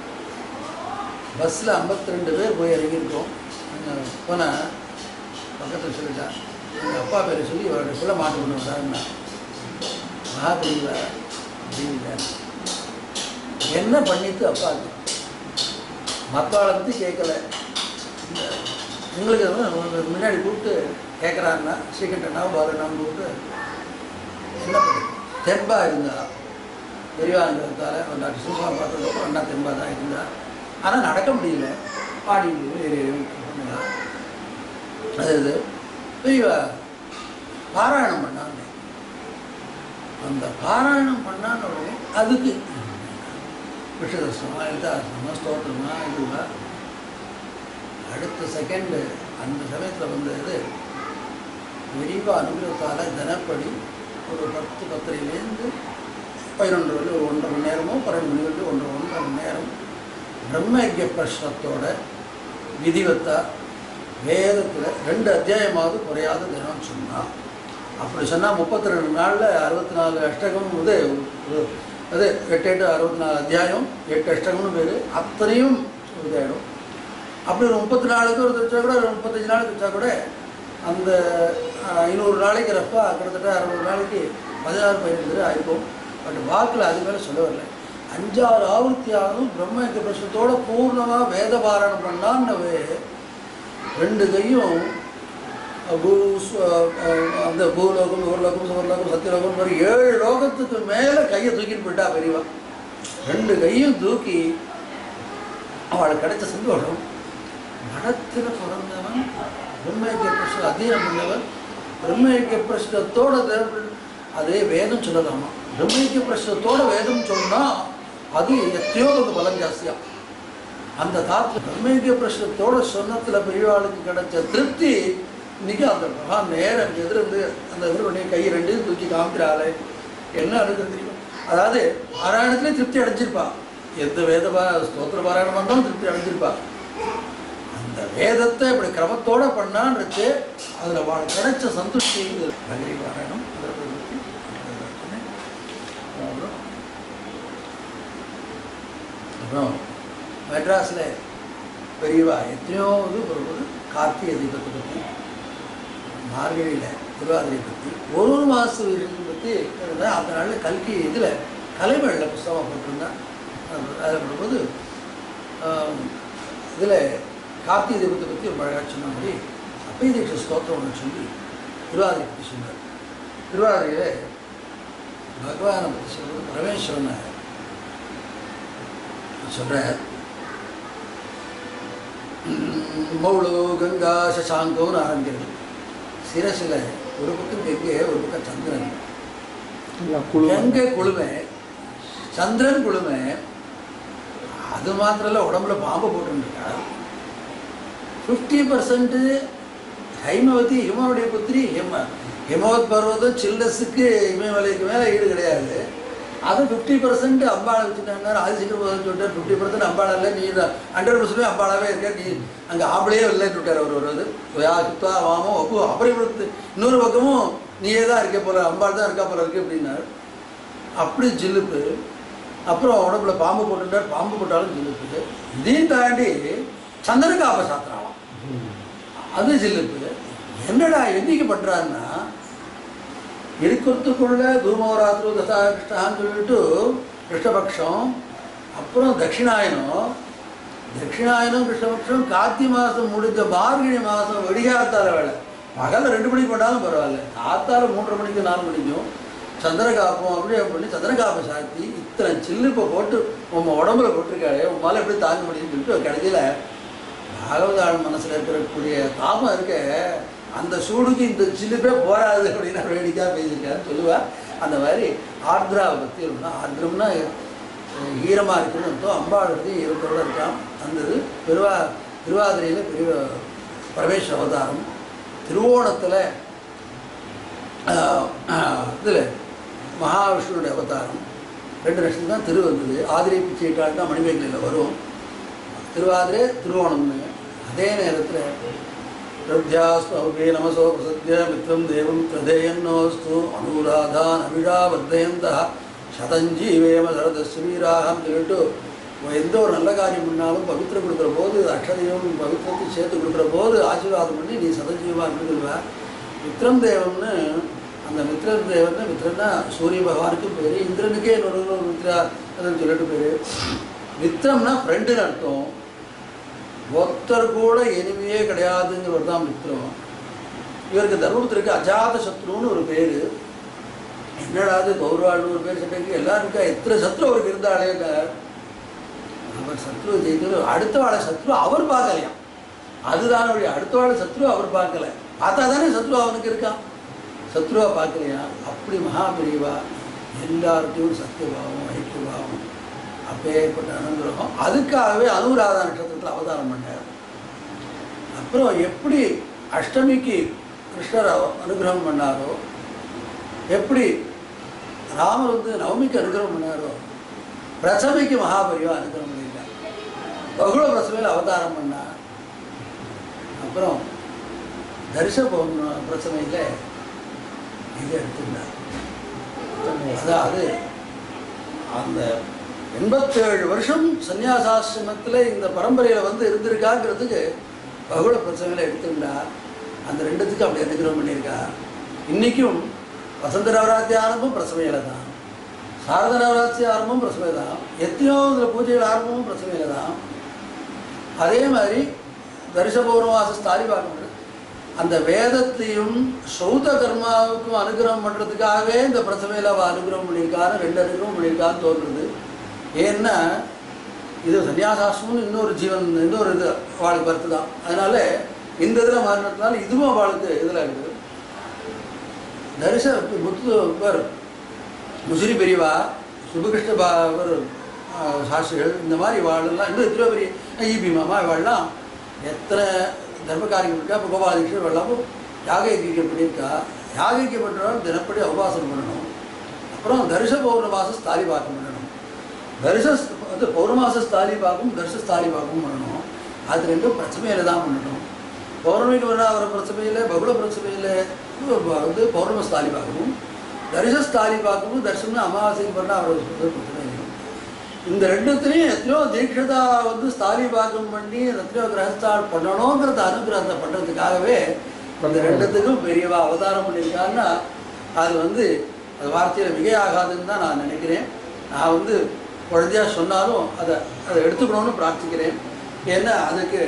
பஸ்ஸில் 52 ரெண்டு பேர் போய் இறங்கியிருக்கோம் அங்கே போனால் பக்கத்தில் சொல்லிட்டான் எங்கள் அப்பா பேரை சொல்லி இவருடைய பிள்ளை மாட்டு கொண்டு வந்தாருன்னா மகாபலிவா அப்படிங்க என்ன பண்ணிட்டு அப்பாவுக்கு மற்றவாளை பற்றி கேட்கல இந்த எங்களுக்கு வந்து முன்னாடி கூப்பிட்டு கேட்குறாருன்னா ஸ்ரீகண்டனா பாலனான்னு கூப்பிட்டு என்ன பண்ணி தெம்பா இருந்தா பெரியவாங்கிறதால அவன் டாக்டர் சும்மா பார்த்ததுக்கப்புறம் அண்ணா தெம்பா தான் இருந்தா ஆனால் நடக்க முடியல பாடி ஏறி ஏறி பண்ணா அது இது பெரியவா பாராயணம் பண்ணாங்க அந்த பாராயணம் பண்ணான்னு உடனே அதுக்கு விஷதர்சனமா எழுதாசனமா ஸ்தோத்திரமா இதுவா அடுத்த செகண்டு அந்த சமயத்தில் வந்தது விரிவாக அனுபவத்தால் தினப்படி ஒரு பத்து பத்தரையிலேருந்து பதினொன்று வரை ஒரு ஒன்றரை மணி நேரமோ பன்னெண்டு மணி வரைக்கும் ஒன்றரை ஒன்றரை மணி நேரம் பிரம்மயஜ பிரஷ்னத்தோட விதிவத்தா வேதத்தில் ரெண்டு அத்தியாயமாவது குறையாத தினம் சொன்னான் அப்படி சொன்னால் முப்பத்தி ரெண்டு நாளில் அறுபத்தி நாலு அஷ்டகம் இது ஒரு- அது எட்டு எட்டு அறுபத்தி நாலு அத்தியாயம் எட்டு அஷ்டகம்னு பேர் அத்தனையும் இதாயிடும் அப்படி ஒரு முப்பத்தி நாலுக்கு ஒரு வச்சா கூட ஒரு முப்பத்தஞ்சு நாளுக்கு வச்சா கூட அந்த அஹ், ஐநூறு நாளைக்கு ரஃபா கிட்டத்தட்ட அறுநூறு நாளைக்கு பதினாறு பதினஞ்சு பேர் ஆயிருக்கும் பட் வாக்கில் அது மேலே சொல்ல வரல அஞ்சாறு ஆவர்த்தியானதும் பிரம்ம பிரசனத்தோட பூர்ணமாக வேத பாராயணம் பண்ணான்னு ரெண்டு கையும் பூ ஸ்வ- அஹ் அந்த பூலோகம் ஊர்லோகம் சுவர்லோகம் சத்தியலோகம் மாதிரி ஏழு லோகத்துக்கு மேலே கையை தூக்கிட்டு போயிட்டா பெரியவா ரெண்டு கையும் தூக்கி அவளுக்கு கிடைச்ச சந்தோஷம் மனத்தில் பிறந்தவன் பிரம்மயக்கிய பிரஷ்ன அத்தியனம் பண்ணவன் பிரம்மயக்கிய பிரஷ்னத்தோட தேவ- அதே வேதம் சொல்லலாமா பிரம்மயக்கிய பிரஷ்னத்தோட வேதம் சொன்னா அது எத்தையோ ஒரு பலம் ஜாஸ்தியா அந்த தாத்து பிரம்மயக்கிய பிரஷ்னத்தோட சொன்னத்துல பெரியவாளுக்கு கிடைச்ச திருப்தி இன்னைக்கு அந்த மகான் நேரம் எதிர்ந்து அந்த இது பண்ணி கை ரெண்டையும் தூக்கி காமிக்கிறாளே என்ன அனுக்கிறது தெரியும் அதாவது பாராயணத்திலே திருப்தி அடைஞ்சிருப்பா எந்த வேத பா- ஸ்தோத்திர பாராயணம் பண்ணாலும் திருப்தி அடைஞ்சிருப்பா அந்த வேதத்தை இப்படி கிரமத்தோட பண்ணான்னு அதில் வாழ் கிடைச்ச சந்துஷ்டி பகரி பாராயணம் அதில் போய் நிறுத்தி, அதில் சொன்னேன். அப்புறம் அப்புறம் மெட்ராஸில் பெரியவா எத்தனையோ இது வருவது கார்த்திகை தீபத்தை பற்றி மார்கழியில் திருவாதிரை பற்றி ஒரு ஒரு மாதம் இருக்கு பற்றி இருந்தால் அந்த நாளில் கல்கி இதில் கலைமழில் புஸ்தகம் போட்டிருந்தேன் அதில் போடும்போது இதில் கார்த்திகை தீபத்தை பற்றி ஒரு அழகாக சொன்ன மாதிரி அப்பை தீட்ச ஸ்தோத்திரம் ஒன்று சொல்லி திருவாதிரை பற்றி சொன்னார் திருவாதிரையில் பகவானை பற்றி சொல்வது பரமேஸ்வரனை சொல்கிறார் மௌளோ கங்கா சசாங்கோன்னு ஆரம்பிக்கிறது சிரசில் ஒரு பக்கம் கெங்கே ஒரு பக்கம் சந்திரன் கங்கை குளுமை சந்திரன் குளுமை அது மாத்திரம் இல்லை உடம்புல பாம்பு போட்டுருக்கா ஃபிஃப்டி பர்சன்ட் ஹைமவதி ஹிமனுடைய புத்திரி ஹிம ஹிமவத் பர்வதம் சில்லஸுக்கு இமயமலைக்கு மேலே ஈடு கிடையாது அது ஃபிஃப்டி பர்சன்ட் அம்பாளை வச்சுட்டாங்க ஆதிசங்கர் போதும் சொல்லிட்டார் ஃபிஃப்டி பர்சன்ட் அம்பாளா இல்லை நீ ஹண்ட்ரட் பர்சன்ட் அம்பாளாவே இருக்க நீ அங்கே ஆம்பளையே இல்லைன்னு விட்டார் அவர் வருவது யா சுத்தா வாமோ ஒப்பு அபரிபுரத்து இன்னொரு பக்கமும் நீயே தான் இருக்க போல அம்பாள் தான் இருக்கா போல இருக்கு அப்படின்னாரு அப்படி ஜில்லுப்பு அப்புறம் உடம்புல பாம்பு போட்டுட்டார் பாம்பு போட்டாலும் ஜில்லுப்பு இதையும் தாண்டி சந்திரனுக்கு ஆபசாத்திராலாம் அது ஜில்லுப்பு என்னடா என்னைக்கு பண்ணுறாருன்னா இருக்கிறதுக்குள்ள தூமவராத்திரு தசா கிருஷ்ணான்னு சொல்லிட்டு கிருஷ்ணபக்ஷம் அப்புறம் தட்சிணாயனம் தட்சிணாயனம் கிருஷ்ணபக்ஷம் கார்த்தி மாதம் முடிஞ்ச மார்கழி மாதம் வெடிகாத்தால வேலை பகலில் ரெண்டு மணிக்கு பண்ணாலும் பரவாயில்ல காத்தால மூன்றரை மணிக்கு நாலு மணிக்கும் சந்திரகாப்பம் அப்படியே பண்ணி சந்திரகாப்பம் சாத்தி இத்தனை சில்லு இப்போ போட்டு உன் உடம்புல போட்டிருக்காளே உன் மேலே எப்படி தாங்க முடியும்னு சொல்லிட்டு கடைசியில் பாகவதாள் மனசில் இருக்கக்கூடிய தாபம் இருக்க அந்த சூடுக்கு இந்த சில்லுப்பே போராது அப்படின்னு வேடிக்கையாக பேசியிருக்காருன்னு சொல்லுவா அந்த மாதிரி ஆர்திராவை பற்றி இருக்குன்னா ஆர்திரம்னா அஹ், ஈரமா இருக்குன்னு அர்த்தம் அம்பாளுக்கு ஈரத்தோட இருக்கான் அந்த இது திருவா திருவாதிரையில் பெரிய பரமேஸ்வர அவதாரம் திருவோணத்தில் இதில் மகாவிஷ்ணுடைய அவதாரம் ரெண்டு லட்சம் தான் திரு வந்தது ஆதிரை பிச்சைக்கால் தான் மணிமேகலையில் வரும் திருவாதிரை திருவோணம்னு அதே நேரத்தில் பிரத்யாஸ்மௌகே நமசோ பிரசத்ய மித்ரம் தேவம் பிரதேயன்னோஸ்து அனுராதான் அவிழா வர்தயந்தா சதஞ்சீவேம சரதஸ்வீராகம் சொல்லிட்டு எந்த ஒரு நல்ல காரியம் பண்ணாலும் பவித்திரம் கொடுக்குற போது அக்ஷதையும் பவித்திரத்தை சேர்த்து கொடுக்குற போது ஆசீர்வாதம் பண்ணி நீ சதஞ்சீவா சொல்லுவ மித்ரம் தேவம்னு அந்த மித்ரன் தேவன் மித்ரன்னா சூரிய பகவானுக்கு பேர் இந்திரனுக்கே இன்னொரு ஒரு மித்ரா அதுன்னு சொல்லிட்டு பேர் மித்திரம்னா ஃப்ரெண்டுன்னு அர்த்தம் ஒருத்தர் கூட எனிமையே கிடையாதுங்கிறவர் தான் மித்திரம் இவருக்கு தர்மபுத்திரருக்கு அஜாத சத்ருன்னு ஒரு பேர் என்னடா அது கௌரவாள்னு ஒரு பேர் சட்டைக்கு எல்லாருக்கும் எத்தனை சத்ரு அவருக்கு இருந்தாலே இல்ல. அவர் சத்ரு ஜெயிக்கிறது அடுத்த வாழை சத்ரு அவர் பார்க்கலையாம் அதுதான் அவருடைய அடுத்த வாழை சத்ரு அவர் பார்க்கல பார்த்தா தானே சத்ரு அவனுக்கு இருக்கான் சத்ருவா பார்க்கலையா அப்படி மகா பெரியவா எல்லார்ட்டையும் சத்தியபாவம் ஐக்கியபாவம் அப்பேற்பட்ட அனுகிரகம் அதுக்காகவே அனுராதா நட்சத்திரத்தில் அவதாரம் பண்ணார் அப்புறம் எப்படி அஷ்டமிக்கு கிருஷ்ணர் அவ- அனுகிரகம் பண்ணாரோ எப்படி ராமர் வந்து நவமிக்கு அனுகிரகம் பண்ணாரோ பிரசமிக்கு மகாபரிவா அனுகிரகம் பண்ணிட்டார் பகுள பிரசமையில் அவதாரம் பண்ணார் அப்புறம் தரிச பௌர்ண பிரசமையில் இதை எடுத்துட்டார் அதாவது அந்த எண்பத்தேழு வருஷம் சன்னியாசாசிரமத்தில் இந்த பரம்பரையில் வந்து இருந்திருக்காங்கிறதுக்கு பகுள பிரசவையில் எடுத்துட்டா அந்த ரெண்டுத்துக்கும் அப்படி அனுகிரகம் பண்ணியிருக்கா இன்றைக்கும் வசந்த நவராத்திரி ஆரம்பம் பிரசவையில் தான் சாரத நவராத்திரி ஆரம்பம் பிரசவையில் தான் எத்தனையோ இதில் பூஜைகள் ஆரம்பமும் பிரசவையில் தான் அதே மாதிரி தரிச பௌர்ணமாச ஸ்தாலி பார்க்க முடியாது அந்த வேதத்தையும் சௌத கர்மாவுக்கும் அனுகிரகம் பண்ணுறதுக்காகவே இந்த பிரசவையில் அவள் அனுகிரகம் பண்ணியிருக்காரு ரெண்டு அனுகிரகம் பண்ணியிருக்கான்னு தோன்றுறது ஏன்னா இது சன்னியாசாசிரமும் இன்னொரு ஜீவன் இன்னொரு இது அவளுக்கு கருத்து தான் அதனால இந்த இதில் மாறினதுனால இதுவும் அவளுக்கு இதில் இருக்குது தரிச முத்து பேர் முசிறி பெரியவா சுபகிருஷ்ண பாவர் சாஸ்திரிகள் இந்த மாதிரி வாழலாம் இன்னும் எத்தனை பெரிய ஈபி மாமா இவாள்லாம் எத்தனை தர்மகாரியம் இருக்கா இப்போ கோபாலகிருஷ்ணர் வெள்ளாமோ யாக யஜ்யம் பண்ணியிருக்கா யாக யஜ்யம் பண்ணுறவங்க தினப்படி உபாசனம் பண்ணணும் அப்புறம் தரிச பௌர்ணமாச ஸ்தாலி பாக்கம் பண்ணணும் தரிச வந்து பௌர்ணமாச ஸ்தாலி பாக்கும் தரிச ஸ்தாலி பாக்கும் பண்ணணும் அது ரெண்டும் பிரச்சனையில் தான் பண்ணணும் பௌர்ணமிக்கு வர வர பிரச்சனையில் பகுல பிரச்சனையில் வந்து பௌர்ணம ஸ்தாலி பார்க்கணும் தரிச ஸ்தாலி பார்க்கணும் தரிசனம் அமாவாசைக்கு பண்ணால் அவர் பிரச்சனை இல்லை இந்த ரெண்டுத்துலையும் எத்தனையோ தீட்சிதா வந்து ஸ்தாலி பாகம் பண்ணி எத்தனையோ கிரகஸ்தால் பண்ணணுங்கிறத அனுகிரகத்தை பண்ணுறதுக்காகவே இந்த ரெண்டுத்துக்கும் பெரியவா அவதாரம் பண்ணியிருக்காங்கன்னா அது வந்து அது வார்த்தையில் மிகையாகாதுன்னு தான் நான் நினைக்கிறேன் நான் வந்து குழந்தையா சொன்னாலும் அதை அதை எடுத்துக்கணும்னு பிரார்த்திக்கிறேன் ஏன்னா அதுக்கு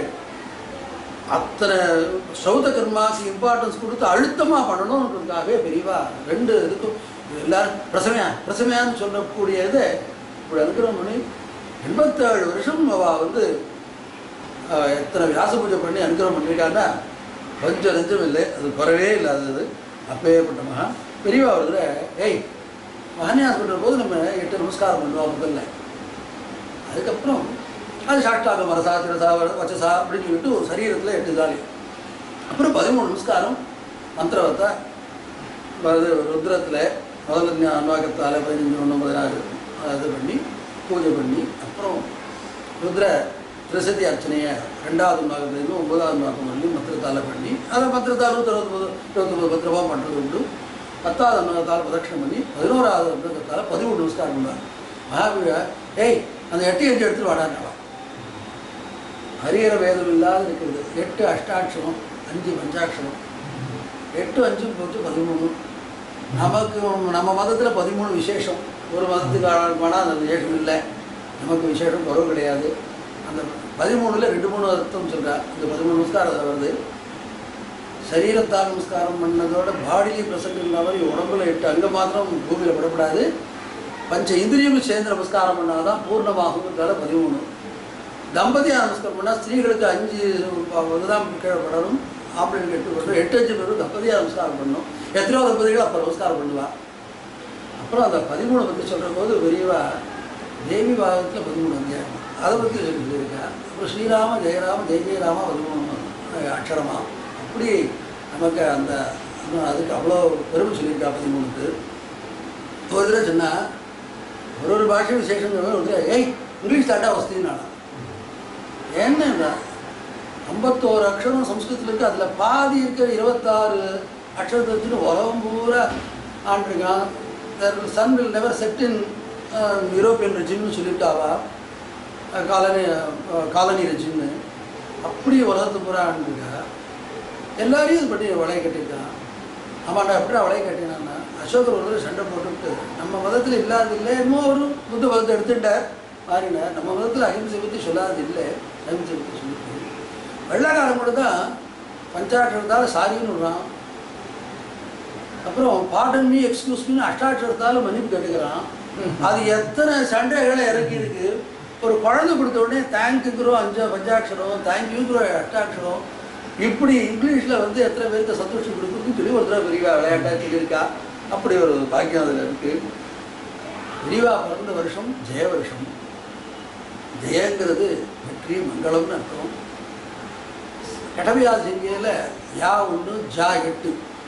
அத்தனை சௌத கர்மாக்கு இம்பார்ட்டன்ஸ் கொடுத்து அழுத்தமாக பண்ணணுன்றதுக்காகவே பெரியவா ரெண்டு இதுக்கும் எல்லாரும் பிரசமையா பிரசமையான்னு சொல்லக்கூடிய இதை இப்படி அனுகிரகம் பண்ணி எண்பத்தேழு வருஷம் அவள் வந்து அஹ், எத்தனை வியாச பூஜை பண்ணி அனுகிரகம் பண்ணியிருக்காங்கன்னா கொஞ்சம் நெஞ்சம் இல்லை அது குறவே இல்லாதது அப்பேற்பட்ட மகா பெரியவா வருதுல ஏய் மகன்யாஸ் பண்ணுற போது நம்ம எட்டு நமஸ்காரம் பண்ணுவோம் முதல்ல அதுக்கப்புறம் அது சாஷ்டாக மரசா திரசா வச்சசா அப்படின்னு சொல்லிட்டு ஒரு சரீரத்தில் எட்டு காலி அப்புறம் பதிமூணு நமஸ்காரம் மந்திரவத்தை அது ருத்ரத்தில் முதல்ல அன்வாக்கத்தால் பதினஞ்சு ஒன்று பதினாறு இது பண்ணி பூஜை பண்ணி அப்புறம் ருத்ர திரிசதி அர்ச்சனையை ரெண்டாவது நாகத்திலேருந்து ஒன்பதாவது நாகம் பண்ணி மந்திரத்தால் பண்ணி அதை மந்திரத்தால் நூற்றி இருபத்தொம்பது இருபத்தொம்பது பத்திரமாக பண்ணுறது உண்டு பத்தாவது அன்னகத்தால் பிரதட்சணம் பண்ணி பதினோராவது அன்னகத்தால் பதிமூணு நமஸ்காரம் பண்ணார் மகாவீரா ஏய் அந்த எட்டு எட்டு எடுத்துட்டு வாடாங்களா ஹரியர வேதம் இல்லாத இருக்கிறது எட்டு அஷ்டாட்சரம் அஞ்சு பஞ்சாட்சரம் எட்டு அஞ்சு போட்டு பதிமூணு நமக்கு நம்ம மதத்தில் பதிமூணு விசேஷம் ஒரு மதத்துக்கு ஆழ்மான அந்த விசேஷம் இல்லை நமக்கு விசேஷம் குறவு கிடையாது அந்த பதிமூணுல ரெண்டு மூணு அர்த்தம் சொல்கிறார் இந்த பதிமூணு நமஸ்காரம் அதுல வருது சரீரத்தால் நமஸ்காரம் பண்ணதோட பாடிலி பிரசங்கம் இல்லாமல் உடம்புல எட்டு அங்க மாத்திரம் பூமியில் படப்படாது பஞ்ச இந்திரியமும் சேர்ந்து நமஸ்காரம் பண்ணாதான் பூர்ணமாகுங்கிறதால பதிமூணு தம்பதியா நமஸ்காரம் பண்ணால் ஸ்திரீகளுக்கு அஞ்சு இதுதான் கீழே படணும் ஆம்பளைக்கு எட்டு பண்ணணும் எட்டு அஞ்சு பேரும் தம்பதியா நமஸ்காரம் பண்ணணும் எத்தனையோ தம்பதிகள் அப்போ நமஸ்காரம் பண்ணுவா அப்புறம் அந்த பதிமூணை பற்றி சொல்கிற போது விரிவா தேவி பாகத்தில் பதிமூணு அத்தியாயம் அதை பற்றி சொல்லியிருக்கா அப்புறம் ஸ்ரீராம ஜெயராம ஜெய ஜெயராமா பதிமூணு அக்ஷரமா அப்படி நமக்கு அந்த இன்னும் அதுக்கு அவ்வளோ பெருமை சொல்லியிருக்கா பதிமூணுக்கு ஒரு தடவை சொன்னா ஒரு ஒரு பாஷை விசேஷம் சொல்லும்போது ஒரு தடவை, ஏய் இங்கிலீஷ் தாண்டா வசதினாடா என்ன ஐம்பத்தோரு அக்ஷரம் சம்ஸ்கிருதத்தில் இருக்குது அதில் பாதி இருக்கிற இருபத்தாறு அக்ஷரத்தை வச்சுட்டு உலகம் பூரா ஆண்டிருக்கான் sun will never set in European ரெஜிம்னு சொல்லிட்டாவா காலனி காலனி ரெஜிம்னு அப்படி உலகத்தை பூரா ஆண்டிருக்கா எல்லாரையும் இது பண்ணி வளைய கட்டியிருக்கான் ஆமாண்டா எப்படா வளைய கட்டினான்னா அசோகர் ஒரு தடவை சண்டை போட்டுவிட்டு நம்ம மதத்தில் இல்லாத இல்லை இன்னும் ஒரு புத்த மதத்தை எடுத்துட்டார் மாறினார் நம்ம மதத்தில் அஹிம்சை பற்றி சொல்லாதது இல்லை அஹிம்சை பற்றி சொல்லிட்டு வெள்ளக்காரன் கூட தான் பஞ்சாட்சரத்தால் சாரின்னு விடுறான் அப்புறம் பாடன் மீ எக்ஸ்கியூஸ் மீ அஷ்டாட்சரத்தால் மன்னிப்பு கேட்டுக்கிறான் அது எத்தனை சண்டைகளை இறக்கி இருக்கு ஒரு குழந்தை கொடுத்த உடனே தேங்க்ங்கிறோம் அஞ்சு பஞ்சாட்சரம் தேங்க்யூங்கிறோம் அஷ்டாட்சரம் இப்படி இங்கிலீஷில் வந்து எத்தனை பேருக்கு சந்தோஷம் கொடுக்குறதுன்னு சொல்லி ஒரு தடவை விரிவா விளையாட்டாக சொல்லியிருக்கா அப்படி ஒரு பாக்கியம் அதில் இருக்குது விரிவா பிறந்த வருஷம் ஜெய வருஷம் ஜெயங்கிறது வெற்றி மங்களம்னு அர்த்தம் கடமையா செங்கையில் யா ஒன்று ஜா எட்டு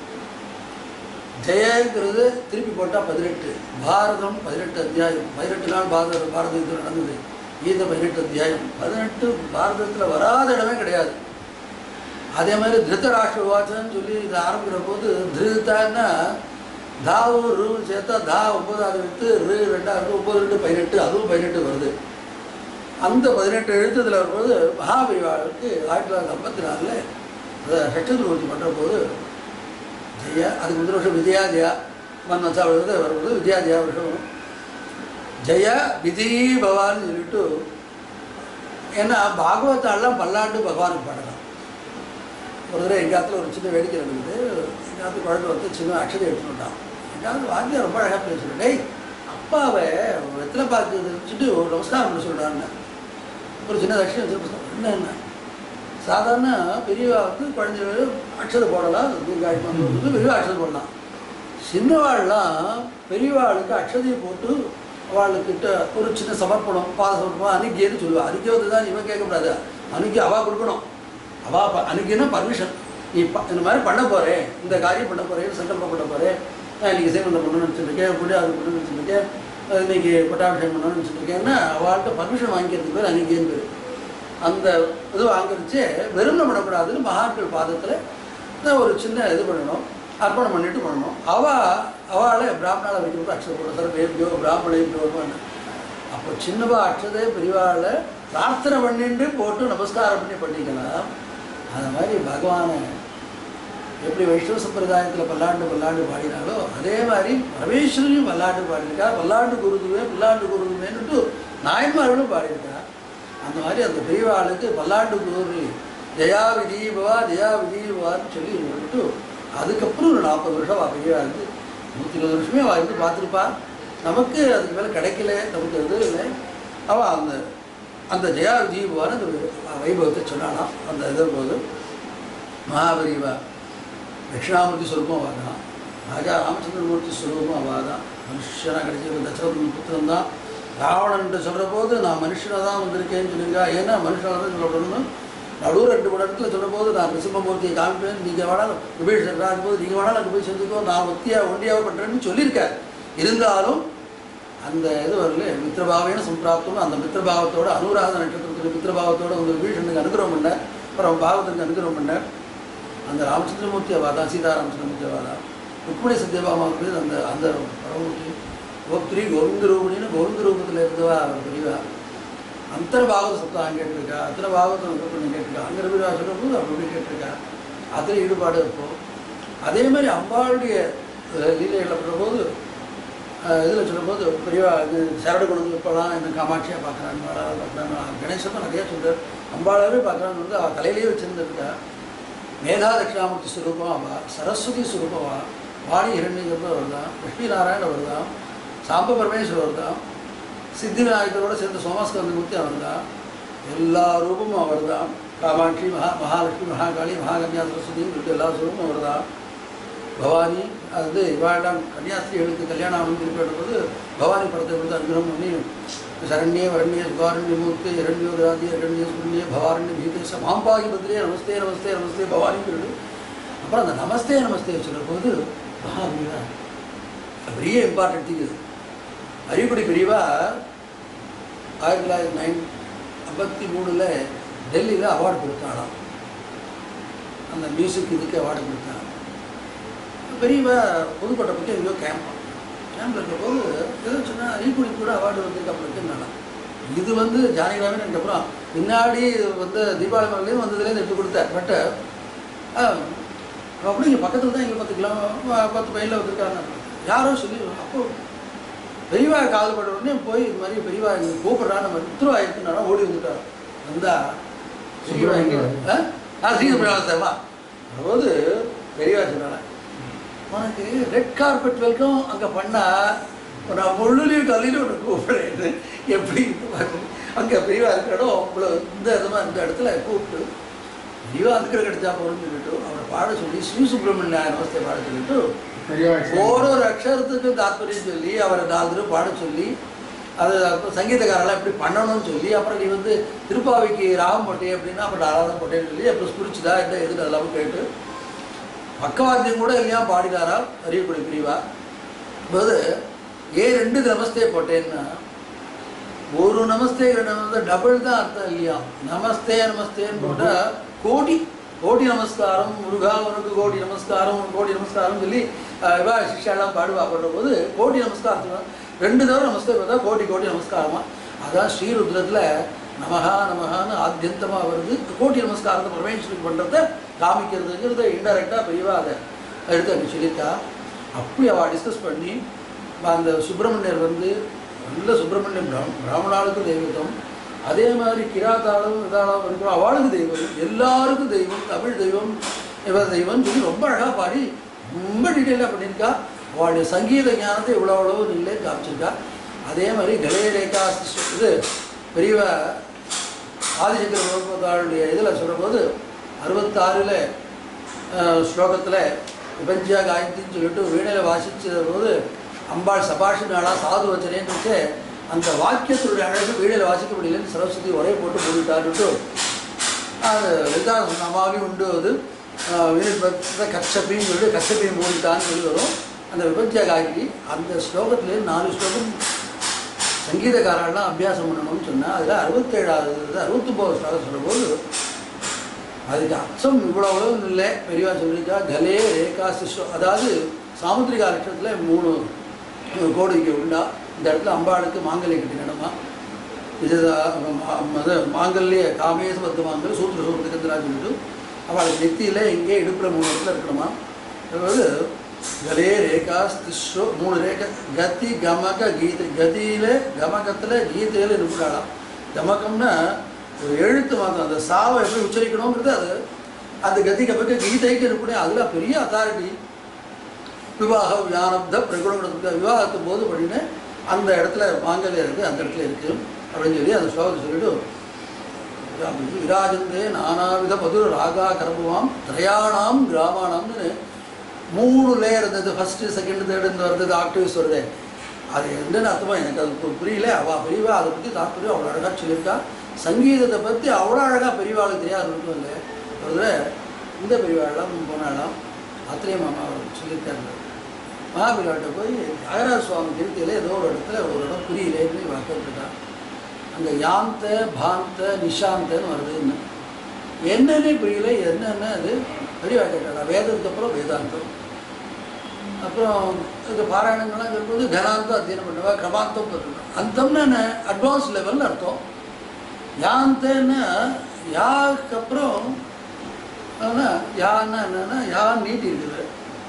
ஜெயங்கிறது திருப்பி போட்டால் பதினெட்டு பாரதம் பதினெட்டு அத்தியாயம் பதினெட்டு நாள் பாரத பாரத யுத்தம் நடந்தது கீதை பதினெட்டு அத்தியாயம் பதினெட்டு பாரதத்தில் வராத இடமே கிடையாது அதே மாதிரி திருத்தராஷ்டிர வாச்சன்னு சொல்லி இதை ஆரம்பிக்கிற போது திருத்தான்னா தாவு ரூ சேர்த்தா தா ஒன்பதாவது எடுத்து ரு ரெண்டாவது ஒம்பது ரெண்டு பதினெட்டு அதுவும் பதினெட்டு வருது அந்த பதினெட்டு எழுத்துத்தில் வரும்போது மகாபரிவாளுக்கு ஆயிரத்தி தொள்ளாயிரத்தி ஐம்பத்தி நாலில் அதை சட்டத்துவத்தி பண்ணுற போது ஜெயா அதுக்கு முதல் வருஷம் விஜயா ஜெயா மன்மசா வருது வரும்போது விஜயா ஜெயா வருஷம் ஜெய விதி பவான்னு சொல்லிட்டு ஏன்னா பாகவத்தாலாம் பல்லாண்டு பகவானுக்கு பாடலாம் ஒரு தடவை எங்கள் ஆத்துல ஒரு சின்ன வேடிக்கை நடக்குது எங்கள் ஆத்து குழந்தை வந்து சின்ன அக்ஷதை எடுத்துட்டு வந்தான் எங்கள் ஆத்து வாத்தியார் ரொம்ப அழகாக பேசுகிறேன் டேய் அப்பாவை வெத்தலை பாக்கு வச்சுட்டு ஒரு நமஸ்காரம் பண்ண சொல்கிறான்னு ஒரு சின்ன அக்ஷதை வச்சு என்ன என்ன சாதாரண பெரியவா வந்து குழந்தைகள் அக்ஷதை போடலாம் காய்ப்பு வந்து பெரியவா அக்ஷதை போடலாம் சின்னவாள்லாம் பெரியவாளுக்கு அக்ஷதையை போட்டு அவளுக்கிட்ட ஒரு சின்ன சமர்ப்பணம் பாத சமர்ப்பணம் அனுக்கியன்னு சொல்லுவா அனுக்கி வந்து தான் இவன் கேட்கக்கூடாது அனுக்கி அவா கொடுக்கணும் அவா ப அனுக்கினா பர்மிஷன் நீ ப இந்த மாதிரி பண்ண போகிறேன் இந்த காரியம் பண்ண போகிறேன் சங்கல்பம் பண்ண போகிறேன் நான் இன்றைக்கி சேமந்தம் பண்ணணும்னு வச்சுருக்கேன் புடி அது பண்ணணும்னு வச்சுருக்கேன் இன்னைக்கு பட்டாபிஷேகம் பண்ணணும்னு வச்சுருக்கேன்னா அவள்கிட்ட பர்மிஷன் வாங்கிக்கிறதுக்கு பேர் அனுக்கியன்னு பேர் அந்த இது வாங்கிருச்சு வெறும் பண்ணக்கூடாதுன்னு மகான்கள் பாதத்தில் ஒரு சின்ன இது பண்ணணும் அர்ப்பணம் பண்ணிட்டு பண்ணணும் அவ அவளை பிராமணால வைக்கிறது அக்ஷர போட சார் பேபியோ பிராமணையோ அப்போ சின்னவா அக்ஷதே பெரியவாளை பிரார்த்தனை பண்ணிட்டு போட்டு நமஸ்காரம் பண்ணி பண்ணிக்கலாம் அது மாதிரி பகவானை எப்படி வைஷ்ணவ சம்பிரதாயத்தில் பல்லாண்டு பல்லாண்டு பாடினாலோ அதே மாதிரி பரமேஸ்வரியும் பல்லாண்டு பாடியிருக்கா பல்லாண்டு குருதுவே பல்லாண்டு குருதுவேன்னுட்டு நாயன்மார்களும் பாடியிருக்கா அந்த மாதிரி அந்த பெரியவாளுக்கு பல்லாண்டு குரு ஜெயா விதீபவா ஜெயா விதீபவான்னு சொல்லி விட்டு அதுக்கப்புறம் ஒரு நாற்பது வருஷம் அவள் பெரியவா இருந்து நூற்றி இருபது வருஷமே அவள் இருந்து பார்த்துருப்பா நமக்கு அதுக்கு மேலே கிடைக்கல நமக்கு இது இல்லை அவள் அந்த அந்த ஜெயா விஜீபவான அந்த வைபவத்தை சொன்னாலாம் அந்த இது போது மகாபரிவா தட்சிணாமூர்த்தி சொல்லுவோம் அவள் தான் ராஜா ராமச்சந்திரமூர்த்தி சொல்லுவோம் அவள் தான் மனுஷனாக கிடைச்ச தசரதன் புத்திரம் தான் ராவணன் சொல்கிற போது நான் மனுஷனாக தான் வந்திருக்கேன்னு சொல்லுங்க ஏன்னா மனுஷனாக தான் சொல்லணும்னு நடுவு ரெண்டு மூணு இடத்துல சொல்லும் போது நான் நிசிம்மூர்த்தியை காமிப்பேன் நீங்கள் வேணாலும் விபீஷன் போது நீங்கள் வேணாலும் அங்கே போய் செஞ்சுக்கோ நான் ஒத்தியாக ஒண்டியாக பண்ணுறேன்னு சொல்லியிருக்கேன் இருந்தாலும் அந்த இது வரல மித்திரபாவேன சம்பிராப்தம் அந்த மித்திரபாவத்தோட அனுராத நட்சத்திரத்துக்கு மித்திரபாவத்தோட வந்து விபீஷனுக்கு அனுகிரகம் பண்ண அப்புறம் பாகவத்துக்கு அனுகிரகம் பண்ண அந்த ராமச்சந்திரமூர்த்தி அவாதான் சீதா ராமச்சந்திரமூர்த்தி அவாதான் ருக்மிணி சத்யபாமாவுக்கு அந்த அந்த பரமூர்த்தி கோப்திரி கோவிந்த ரூபிணின்னு கோவிந்த ரூபத்தில் இருந்தவா அவர் பெரியவா அந்தர பாகவத சத்தம் அங்கே கேட்டிருக்கா அத்தனை பாகவத்தை வந்து பண்ணி கேட்டிருக்கா அங்கே ரவிரா சொல்லும்போது அப்படி கேட்டிருக்கா அதில் ஈடுபாடு இருக்கும் அதே மாதிரி அம்பாளுடைய லீலைகளை பண்ணும்போது இதில் சொல்லும்போது பெரியவா இது சரடு கொண்டு இப்போலாம் இந்த காமாட்சியாக பார்க்குறாங்க பார்க்குறாங்க கணேசன் நிறைய சொல்கிறார் அம்பாளாவே பார்க்குறான்னு வந்து அவள் தலையிலேயே வச்சுருந்துருக்கா மேதா தட்சிணாமூர்த்தி ஸ்வரூபம் சரஸ்வதி ஸ்வரூபமா வாணி இரண்யகர்ப வருதான் லட்சுமி நாராயண வருதான் சாம்ப பரமேஸ்வரர் வருதான் சித்தி விநாயகரோட சேர்ந்து சோமஸ்கந்தமூர்த்தி அவர் தான் எல்லா ரூபமும் அவர் தான் காமாட்சி மகா மகாலட்சுமி மகாகாளி மகாகன்யா சரஸ்வதின்னு சொல்லிட்டு எல்லா ஸ்வரூபமும் அவர் தான் பவானி அது இவாழ்லாம் கன்னியாஸ்திரிகளுக்கு கல்யாணம் ஆகும் போது பவானி படத்தை கொடுத்து அனுகிரகம் பண்ணி சரண்யே வரண்யே சுகாரண்ய மூர்த்தி இரண்யோராதி இரண்ய சுண்ணிய பவாரண்ய பீதேச மாம்பாகி பத்ரே நமஸ்தே நமஸ்தே நமஸ்தே பவானி சொல்லிட்டு அப்புறம் அந்த நமஸ்தே நமஸ்தே சொல்கிற போது மகாபீரா பெரிய இம்பார்ட்டன்ட் திங் இது அரியக்குடி பிரிவா ஆயிரத்தி தொள்ளாயிரத்தி நைன் ஐம்பத்தி மூணில் டெல்லியில் அவார்டு கொடுத்தாலாம் அந்த மியூசிக் இதுக்கு அவார்டு கொடுத்தாங்க பெரியவா புதுக்கோட்டை பற்றி எங்கேயோ கேம்ப் கேம்பில் இருக்க போது ஏதோ சொன்னால் அரியக்குடி கூட அவார்டு வந்திருக்கு அப்படின்னு நான் இது வந்து ஜானகிராமன் எனக்கு அப்புறம் பின்னாடி வந்து தீபாவளி மலையிலையும் வந்ததுலேருந்து எடுத்து கொடுத்தேன் பட்டு அப்படி இங்கே பக்கத்தில் தான் இங்கே பத்து கிலோ பத்து மைலில் வந்திருக்காங்க யாரோ சொல்லி அப்போ பெரியவா காதல் பட்ட உடனே போய் இது மாதிரி பெரியவா இங்கே கூப்பிட்றான்னு நம்ம உத்தரவாயிருக்குனாலும் ஓடி வந்துட்டார் வந்தா பெரியவா இங்கே ஆ ஆ ஸ்ரீசுப்ரமணியமா போது பெரியவா சொன்னாங்க உனக்கு ரெட் கார்பெட் வெல்கம் அங்கே பண்ணா நான் முள்ளுலையும் கல்லையும் உனக்கு கூப்பிடுறேன் எப்படி அங்கே பெரியவா இருக்கிற இடம் இவ்வளோ இந்த இடமா இந்த இடத்துல கூப்பிட்டு பெரியவா இருக்கிற கிடைச்சா போகணும்னு சொல்லிட்டு அவரை பாட சொல்லி ஸ்ரீ சுப்பிரமணிய நமஸ்தே பாட சொல்லிட்டு ஒரு ஒரு அக்ஷரத்துக்கு தாத்பரியம் சொல்லி அவரை நாலு தடவை பாட சொல்லி அது அப்போ சங்கீதக்காரெல்லாம் எப்படி பண்ணணும்னு சொல்லி அப்புறம் நீ வந்து திருப்பாவைக்கு ராகம் போட்டே அப்படின்னா அப்புறம் ஆராதனை போட்டேன்னு சொல்லி அப்புறம் ஸ்பிரிச்சுதா என்ன எதுக்கு அதெல்லாம் கேட்டு பக்கவாத்தியம் கூட இல்லையா பாடினாரா அரியக்குடி பிரிவா போது ஏன் ரெண்டு நமஸ்தே போட்டேன்னா ஒரு நமஸ்தே ரெண்டு நமஸ்தே டபுள் தான் அர்த்தம் இல்லையா நமஸ்தே நமஸ்தேன்னு போட்டால் கோடி கோடி நமஸ்காரம் முருகா உனக்கு கோடி நமஸ்காரம் உனக்கு கோடி நமஸ்காரம் சொல்லி அஹ், இவா சிஷ்யாலாம் பாடுவா பண்ணுற போது கோடி நமஸ்காரம் ரெண்டு தடவை நமஸ்தே பார்த்தா கோடி கோடி நமஸ்காரமா அதான் ஸ்ரீருத்ரத்தில் நமகா நமகான்னு ஆத்தியந்தமாக வருது கோடி நமஸ்காரத்தை பரமேஸ்வருக்கு பண்ணுறத காமிக்கிறதுங்கிறத இன்டெரக்டாக பெரியவா அதை எடுத்து அப்படி சொல்லியிருக்கா அப்படி அவள் டிஸ்கஸ் பண்ணி அந்த சுப்பிரமணியர் வந்து நல்ல சுப்பிரமணியம் பிராம பிராமணாளுக்கு தெய்வத்தம் அதே மாதிரி கிராத்தாளும் இதாளும் இருக்கிற அவளுக்கு தெய்வம் எல்லாருக்கும் தெய்வம் தமிழ் தெய்வம் இவர் தெய்வம் சொல்லி ரொம்ப அழகாக பாடி ரொம்ப டீட்டெயிலாக பண்ணியிருக்கா அவளுடைய சங்கீத ஞானத்தை இவ்வளோ அவ்வளோ நிலை காமிச்சிருக்கா அதே மாதிரி கலைய ரேகா இது பெரியவ ஆதிசங்கர பகவதாளுடைய இதில் சொல்லும்போது அறுபத்தாறில் ஸ்லோகத்தில் விபஞ்சியா காயத்தின்னு சொல்லிட்டு வீணையில் வாசிச்ச போது அம்பாள் சபாஷினாளா சாது வச்சனேன்னு வச்சு அந்த வாக்கியத்துடைய அழகு வீணையில் வாசிக்க முடியலன்னு சரஸ்வதி ஒரே போட்டு மூடிட்டாருட்டு அது லலிதாசன் அம்மாவே உண்டு அது வீணை கச்சப்பின்னு சொல்லி கச்சப்பையை மூடிட்டான்னு சொல்லி வரும் அந்த விபஞ்சியா காயத்ரி அந்த ஸ்லோகத்திலே நாலு ஸ்லோகம் சங்கீதக்காரெல்லாம் அபியாசம் பண்ணணும்னு சொன்னால் அதில் அறுபத்தேழாவது அறுபத்தொம்போது ஸ்லோகம் சொல்லும்போது அதுக்கு அர்த்தம் இவ்வளோ அளவு இல்லை பெரியவா சொல்லியிருக்கா கலே ரேகா சிஸ்வ அதாவது சாமுத்திரிகா லட்சத்தில் மூணு கோடிக்கு உண்டா இந்த இடத்துல அம்பாளுக்கு மாங்கல்ய கட்டினமா இது அது மாங்கல்ய காமேச பத்து மாங்கல் சூத்திர சூத்திரக்கந்திரா சொல்லிட்டு அவளுக்கு நெத்தியில் எங்கே இடுப்புல மூணு இடத்துல இருக்கணுமா அதாவது கலே ரேகா ஸ்திஸ்வ மூணு ரேகா கத்தி கமக கீதை கதியில் கமகத்தில் கீதையில் இருப்பிடாளாம் கமகம்னா ஒரு எழுத்து மாத்திரம் அந்த சாவை எப்படி உச்சரிக்கணுங்கிறது அது அந்த கதிக்கு பக்கம் கீதைக்கு இருக்கக்கூடிய அதில் பெரிய அத்தாரிட்டி விவாக ஞானப்த பிரகுணம் விவாகத்தும் போது அப்படின்னு அந்த இடத்துல மாங்கல்யம் இருக்குது அந்த இடத்துல இருக்குது அப்படின்னு சொல்லி அந்த ஸ்லோகத்தை சொல்லிட்டு விராஜந்தே நானாவித மதுர ராகா கரபுவாம் திரையாணாம் கிராமாணம்னு மூணு லேயர் இருந்தது ஃபஸ்ட்டு செகண்ட் தேர்டு வருது ஆக்டிவ்ஸ் வருது அது என்னன்னு அர்த்தமா எனக்கு அது பு- புரியல அவள் பெரியவா அதை பற்றி தாற்பயம் அவ்வளோ அழகாக சொல்லியிருக்கா சங்கீதத்தை பற்றி அவ்வளோ அழகாக பெரியவாளுக்கு தெரியாது மட்டும் இல்லை ஒரு தடவை இந்த பெரியவாழெல்லாம் போனாலாம் ஆத்திரே மாமா அவர் சொல்லியிருக்காங்க மகாபீராட்ட போய் தியாகராஜ சுவாமி திருத்தியில் ஏதோ ஒரு இடத்துல ஒரு இடம் புரியலேன்னு வாக்கப்பட்டான் அங்கே யாந்த பாந்த நிஷாந்தன்னு வருதுன்னு என்னன்னே புரியல என்னென்ன அது பெரிய கேட்டாடா வேதத்துக்கு அப்புறம் வேதாந்தம் அப்புறம் இது பாராயணங்கள்லாம் இருக்கும்போது கனாந்தம் அத்தியனம் பண்ணுவா கிரமாந்தம் பண்ணுவா அந்தம்னா என்ன அட்வான்ஸ் லெவல்னு அர்த்தம் யாந்தன்னா யாக்கு அப்புறம் ஆனால் யான்னா என்னன்னா யா நீட்டி இருக்குது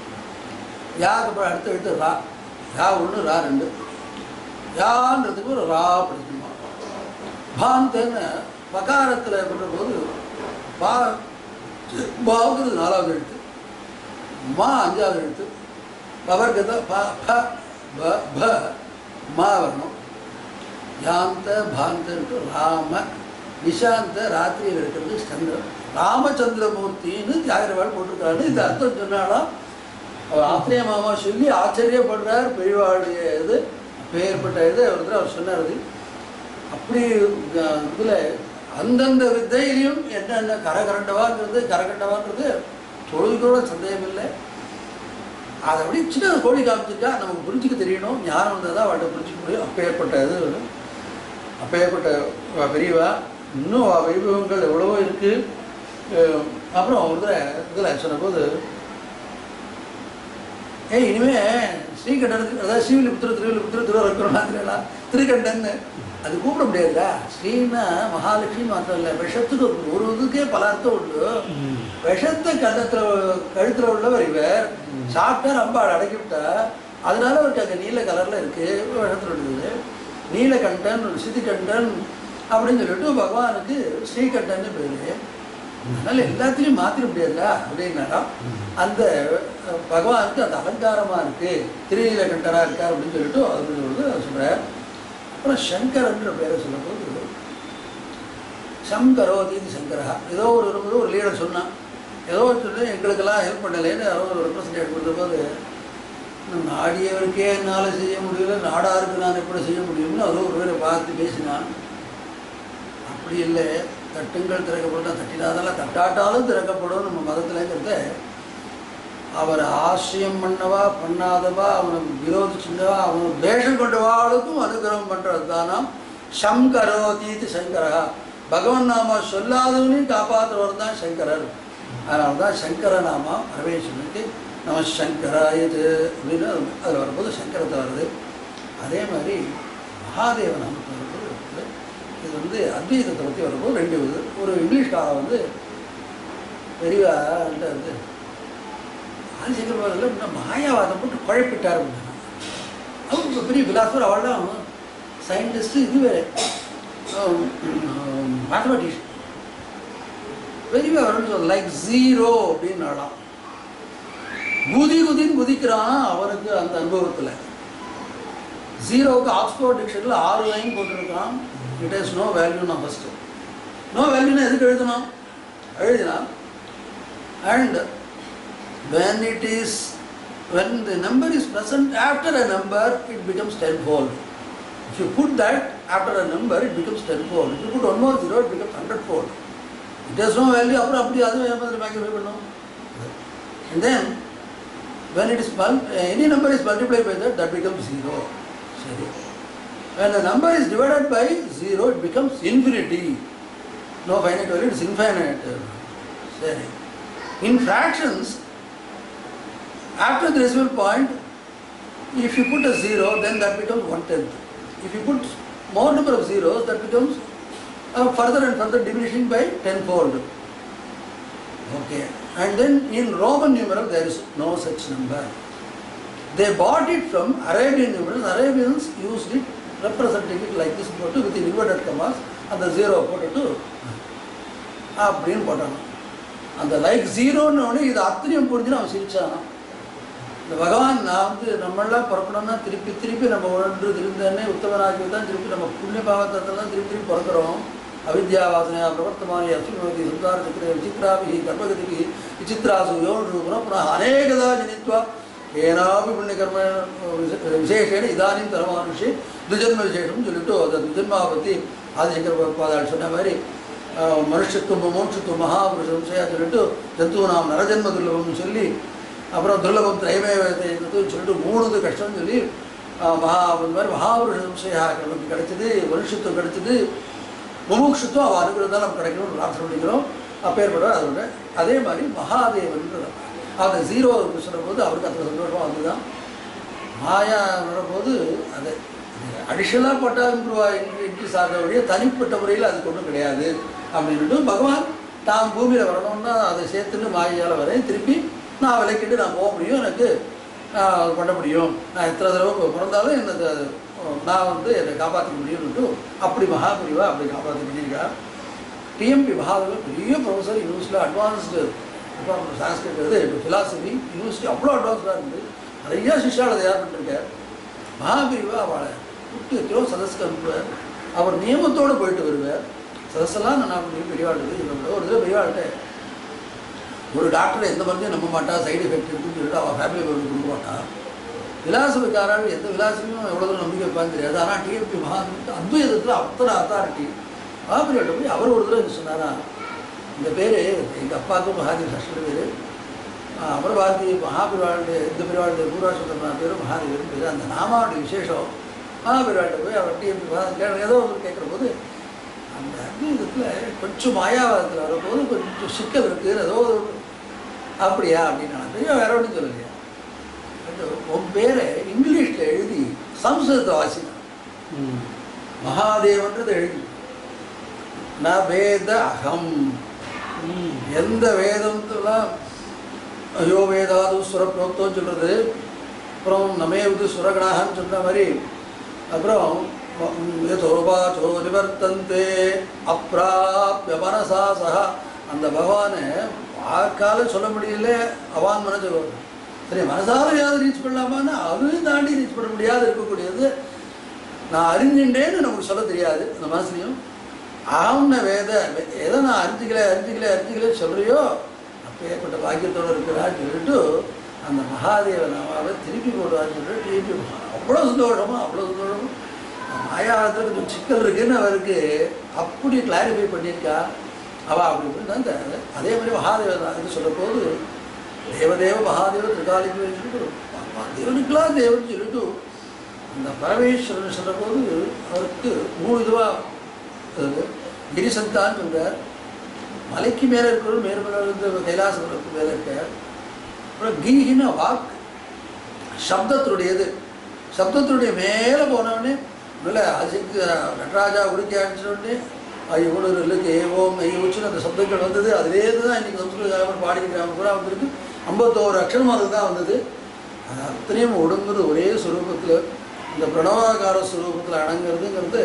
யாக்கு அப்புறம் அடுத்து எடுத்து ரா யா ஒன்று ரா ரெண்டு யான்றதுக்கு ஒரு ரா படிக்கணுமா பாந்தன்னு பகாரத்தில் பண்ணும்போது பா பாவுங்கிறது நாலாவது எழுத்து மா அஞ்சாவது எழுத்து பவர்கத ப ப ப ப மா வரணும் யாந்த பாந்தன்ட்டு ராம நிஷாந்த ராத்திரியில் இருக்கிறது சந்திரன் ராமச்சந்திரமூர்த்தின்னு தியாகரவாள் போட்டிருக்காரு இது அர்த்தம் சொன்னாலும் அவர் ஆத்திரேய மாமா சொல்லி ஆச்சரியப்படுறார் பெரியவாளுடைய இது பெயர்பட்ட இது ஒருத்தர் அவர் சொன்னார் அது அப்படி இதில் அந்தந்த வித்தையிலையும் என்னென்ன கரகரண்டவாங்கிறது கரகண்டவாங்கிறது தொழுதுக்கூட சந்தேகம் இல்லை அதை அப்படி சின்ன கோழி காமிச்சிருக்கா நமக்கு புரிஞ்சுக்க தெரியணும் ஞானம் வந்தால் தான் அவள்கிட்ட புரிஞ்சுக்க முடியும் அப்பேற்பட்ட இது வேணும். அப்பேற்பட்ட வ- பெரியவா இன்னும் அவ வைபவங்கள் எவ்வளவோ இருக்குது அப்புறம் ஒரு தடவை இதில் சொன்னபோது ஏய் இனிமே ஸ்ரீகண்டனுக்கு அதாவது ஸ்ரீவில்லிபுத்திர திருவில்லிபுத்திர திருவரக்கணும் திருக்கண்டன் அது கூப்பிட முடியாதுல்ல ஸ்ரீன்னா மகாலட்சுமி மாத்திரம் இல்லை விஷத்துக்கு ஒரு- ஒரு இதுக்கே பல அர்த்தம் உண்டு விஷத்தை கன்னத்துல கழுத்துல உள்ளவர் இவர் சாப்பிட்டா ரொம்ப அடக்கி விட்டா அதனால அவருக்கு அங்கே நீல கலர்ல இருக்கு விஷத்துல உள்ளது நீலகண்டன் சிதிகண்டன் அப்படின்னு சொல்லிட்டு பகவானுக்கு ஸ்ரீகண்டன் பேரு அதனால எல்லாத்தையும் மாத்திர முடியாதுல்ல அப்படின்னாரா அந்த அஹ், பகவானுக்கு அந்த அலங்காரமா இருக்கு திருநீலகண்டனா இருக்கார் அப்படின்னு சொல்லிட்டு அப்படின்னு சொல்லிட்டு சொல்றார் அப்புறம் சங்கரன்ற பேரை சொல்லும்போது சங்கரோதின்னு சங்கரா ஏதோ ஒரு இருக்கும்போது ஒரு லீடர் சொன்னான் ஏதோ சொல்லி எங்களுக்கெல்லாம் ஹெல்ப் பண்ணலைன்னு யாரோ ஒரு ரெப்ரசன்டேட் கொடுத்தபோது நாடியவருக்கே என்னால் செய்ய முடியல நாடாருக்கு நான் எப்படி செய்ய முடியும்னு அதோ ஒரு பேரை பார்த்து பேசினான் அப்படி இல்லை தட்டுங்கள் திறக்கப்படும் தட்டினாதெல்லாம் தட்டாட்டாலும் திறக்கப்படும் நம்ம மதத்துலங்கிறத அவர் ஆசிரியம் பண்ணவா பண்ணாதவா அவனை விரோதிச்சுண்டவா அவனை தேஷம் கொண்டவாளுக்கும் அனுகிரகம் பண்ணுறது தானாம் சங்கரோதீத்து சங்கரா பகவன் நாம சொல்லாதவனையும் காப்பாற்றுறவர் தான் சங்கரர் அதனால தான் சங்கர நாமா பரமேஸ்வரனுக்கு நம சங்கராயது அப்படின்னு அதில் வரும்போது சங்கரத்தை வருது அதே மாதிரி மகாதேவ நாமத்தை வரும்போது வந்து இது வந்து அத்வைதத்தை பற்றி வரும்போது ரெண்டு இது ஒரு இங்கிலீஷ்காரன் வந்து பெரியவா வந்து ஆதிசங்கர் பாதத்தில் இன்னும் மாயாவாதம் போட்டு குழப்பிட்டார் அப்படின்னா அவர் இப்ப பெரிய பிலாசபர் அவள்தான் சயின்டிஸ்ட்டு இது வேறு மேத்தமெட்டிஷியன் பெரிய வரணும் லைக் ஜீரோ அப்படின்னாலாம் குதி குதின்னு குதிக்கிறான் அவனுக்கு அந்த அனுபவத்தில் ஜீரோவுக்கு ஆக்ஸ்போர்ட் டிக்ஷனரியில் ஆறு லைன் போட்டிருக்கான் இட் இஸ் நோ வேல்யூ நான் ஃபஸ்ட்டு நோ வேல்யூனா எதுக்கு எழுதணும் எழுதினா and when it is when the number is present after a number it becomes tenfold if you put that after a number it becomes tenfold if you put one more zero it becomes hundredfold it has no value அப்புறம் அப்படி அதுவும் ஏமாதிரி மேக்ஸிஃபை பண்ணும் and then when it is mul- any number is multiplied by that that becomes zero சரி when a number is divided by zero it becomes infinity no finite value it is infinite சரி in fractions after the decimal point, if you put a zero, then that becomes one tenth. If you put more number of zeros, that becomes uh, further and further diminishing by tenfold. Okay. And then in Roman numeral, there is no such number. They bought it from Arabian numerals. Arabians used it, representing it like this, போட்டு with inverted commas, அந்த zero போட்டுட்டு அப்படின்னு போட்டாங்க அந்த like ஜீரோன்னு உடனே இது அத்தனையும் புரிஞ்சுன்னு அவன் சிரிச்சானான் இந்த பகவான் நான் வந்து நம்மளாம் பிறக்கணும்னா திருப்பி திருப்பி நம்ம ஒன்று திருந்தனே உத்தமனாகி தான் திருப்பி நம்ம புண்ணிய பாவத்தை தான் திருப்பி திருப்பி பிறக்கிறோம் அவித்யா வாசனையா பிரவர்த்தமானி அசுமதி சுந்தார சக்கர விசித்ராபி கர்மகதிபி விசித்ராசு யோனு புனః புனः அநேகதா ஜனித்வா ஏனாபி புண்ணியகர்ம விசேஷேன இதானியும் தரமானுஷே துஜன்ம விசேஷம்னு சொல்லிட்டு அந்த துஜன்மாவை பற்றி ஆதிசங்கர் பாதாள் சொன்ன மாதிரி ஆஹ், மனுஷத்துவம் மோட்சத்துவம் மகாபுருஷம் செய்யா சொல்லிட்டு ஜந்து நாம் நரஜன்ம துர்லபம்னு சொல்லி அப்புறம் துர்லபம் திரைமேவத்தை சொல்லிட்டு மூணு இது கஷ்டம்னு சொல்லி ஆஹ், மகா இந்த மாதிரி மகாபுருஷ சம்சயா நமக்கு கிடைச்சது மனுஷத்துவம் கிடைச்சது முமுட்சுத்துவம் அவள் அனுகிரகம் நமக்கு கிடைக்கணும்னு பிரார்த்தனை பண்ணிக்கிறோம் அப்பேற்பட அதோட அதே மாதிரி மகாதேவன் அந்த ஜீரோ சொல்லும்போது அவருக்கு அத்தனை சந்தோஷம் அதுதான் மாயா வரும்போது அது அடிஷனலாக பட்டா இம்ப்ரூவ் இன்க்ரீஸ் ஆக வழிய தனிப்பட்ட முறையில் அதுக்கு ஒன்றும் கிடையாது அப்படின்ட்டு பகவான் தான் பூமியில் வரணும்னா அதை சேர்த்துன்னு மாயால் வரேன் திருப்பி நான் விளக்கிட்டு நான் போக முடியும் எனக்கு நான் அது பண்ண முடியும் நான் எத்தனை தடவை பிறந்தாலும் எனக்கு அது, நான் வந்து என்னை காப்பாற்றிக்க முடியும்னுட்டு அப்படி மகாபிரிவா அப்படி காப்பாற்றி பண்ணியிருக்கா டிஎம்பி மகாதேவன் பெரிய ப்ரொஃபஸர் யூனிவர்சிட்டியில் அட்வான்ஸ்டு டிபார்ட்மெண்ட் சான்ஸ்கிரிட் இது இப்போ ஃபிலாசபி யூனிவர்சிட்டி அவ்வளோ அட்வான்ஸ்டாக இருந்து நிறைய சிஷ்யாவை தயார் பண்ணிருக்கார் மகாபிரிவா அவளை கூட்டி எத்தனையோ சதஸ்க்கு அனுப்புவார் அவர் நியமத்தோடு போயிட்டு வருவார் சதஸெல்லாம் நான் பண்ணி பெரியவாள் இதில் ஒரு இதில் பெரியவாள்கிட்ட ஒரு டாக்டர் எந்த மருந்தையும் நம்ப மாட்டா சைடு எஃபெக்ட் இருக்குன்னு சொல்லிட்டு அவள் ஃபேமிலி மருந்து கொடுக்க மாட்டா விலாசத்துக்காரன் எந்த விலாசமும் எவ்வளோ தூரம் நம்பிக்கை வைப்பான்னு தெரியாது ஆனால் டிஎம்பி மகாத்மத்து அத்வைதத்தில் அத்தனை அத்தாரிட்டி மகாபிரியாட்ட போய் அவர் ஒரு தடவை சொன்னாரா இந்த பேர் எங்கள் அப்பாவுக்கும் மகாதேவி சஷ்டி பேர் அமரபாரதி மகாபிரிவாளுடைய இந்த பிரிவாளுடைய பூர்வாசந்திரனா பேர் மகாதேவன் பேர் அந்த நாமாவுடைய விசேஷம் மகாபிரிவாள்கிட்ட போய் அவர் டிஎம்பி மகாதேவன் ஏதோ ஒன்று கேட்குற போது அந்த அத்வைதத்தில் கொஞ்சம் மாயாவாதத்தில் வரும்போது கொஞ்சம் சிக்கல் இருக்குது ஏதோ ஒரு அப்படியா அப்படின்னு நான் பெரிய வேற ஒன்றும் சொல்லலையா கொஞ்சம் உன் பேரை இங்கிலீஷில் எழுதி சம்ஸ்கிருதத்தை வாசினான் ம். மகாதேவன்றது எழுதி ந வேத அகம் ம். எந்த வேதம்லாம் ஐயோ வேதாது சுரப்ரோக்தோன்னு சொல்கிறது அப்புறம் நமேவது சுரகணாகன்னு சொல்கிற மாதிரி அப்புறம் யதோபாச்சோ நிவர்த்தந்தே அப்பிராப்ய மனசா சஹா அந்த பகவானை வாக்கால சொல்ல முடியல அவான் மனசு சரி மனசாலையாவது ரீச் பண்ணலாமான்னா அதையும் தாண்டி ரீச் பண்ண முடியாது இருக்கக்கூடியது நான் அறிஞ்சின்றேன்னு நமக்கு சொல்ல தெரியாது அந்த மனசுலையும் ஆம்ன வேத எதை நான் அறிஞ்சிக்கல அறிஞ்சிக்கல அறிஞ்சிக்கல சொல்றியோ அப்பேற்பட்ட பாக்கியத்தோடு இருக்கிறான்னு சொல்லிட்டு அந்த மகாதேவ நாமாவை திருப்பி போடுவான்னு சொல்லிட்டு திருப்பி அவ்வளோ சந்தோஷமா அவ்வளோ சந்தோஷமா மாயாவத்தில் கொஞ்சம் சிக்கல் இருக்குன்னு அவருக்கு அப்படி கிளாரிஃபை பண்ணியிருக்கா அவ அப்படி இப்படின்னு தான் இந்த- அதே மாதிரி மகாதேவ இது சொல்ல போது தேவதேவ மகாதேவ திருகாலிக்கு சொல்லிட்டு தேவனுக்கெல்லாம் தேவன் சொல்லிட்டு அந்த பரமேஸ்வரன் சொல்ற போது அவருக்கு மூணு இதுவாக கிரிசந்தான்னு சொல்றார் மலைக்கு மேலே இருக்கிறவர் மேற்மேல இருந்து கைலாசபுரத்துக்கு மேலே இருக்கார் அப்புறம் கீகின வாக்கு சப்தத்தினுடையது சப்தத்தினுடைய மேலே போனவொடனே இல்லை அஜிக்கு நடராஜா உடுக்கி அடிச்சோடனே ஐயோ இல்லுக்கு ஏவோம் ஐயோச்சுன்னு அந்த சப்தங்கள் வந்தது அதிலே தான் இன்னைக்கு சம்ஸ்கிருத பாடிக்கிறாங்க பூரா வந்திருக்கு ஐம்பத்தோரு அக்ஷரம் அதுக்கு தான் வந்தது அது அத்தனையும் ஒடுங்குறது ஒரே சுரூபத்தில் இந்த பிரணவாகார சுரூபத்தில் அடங்குறதுங்கிறது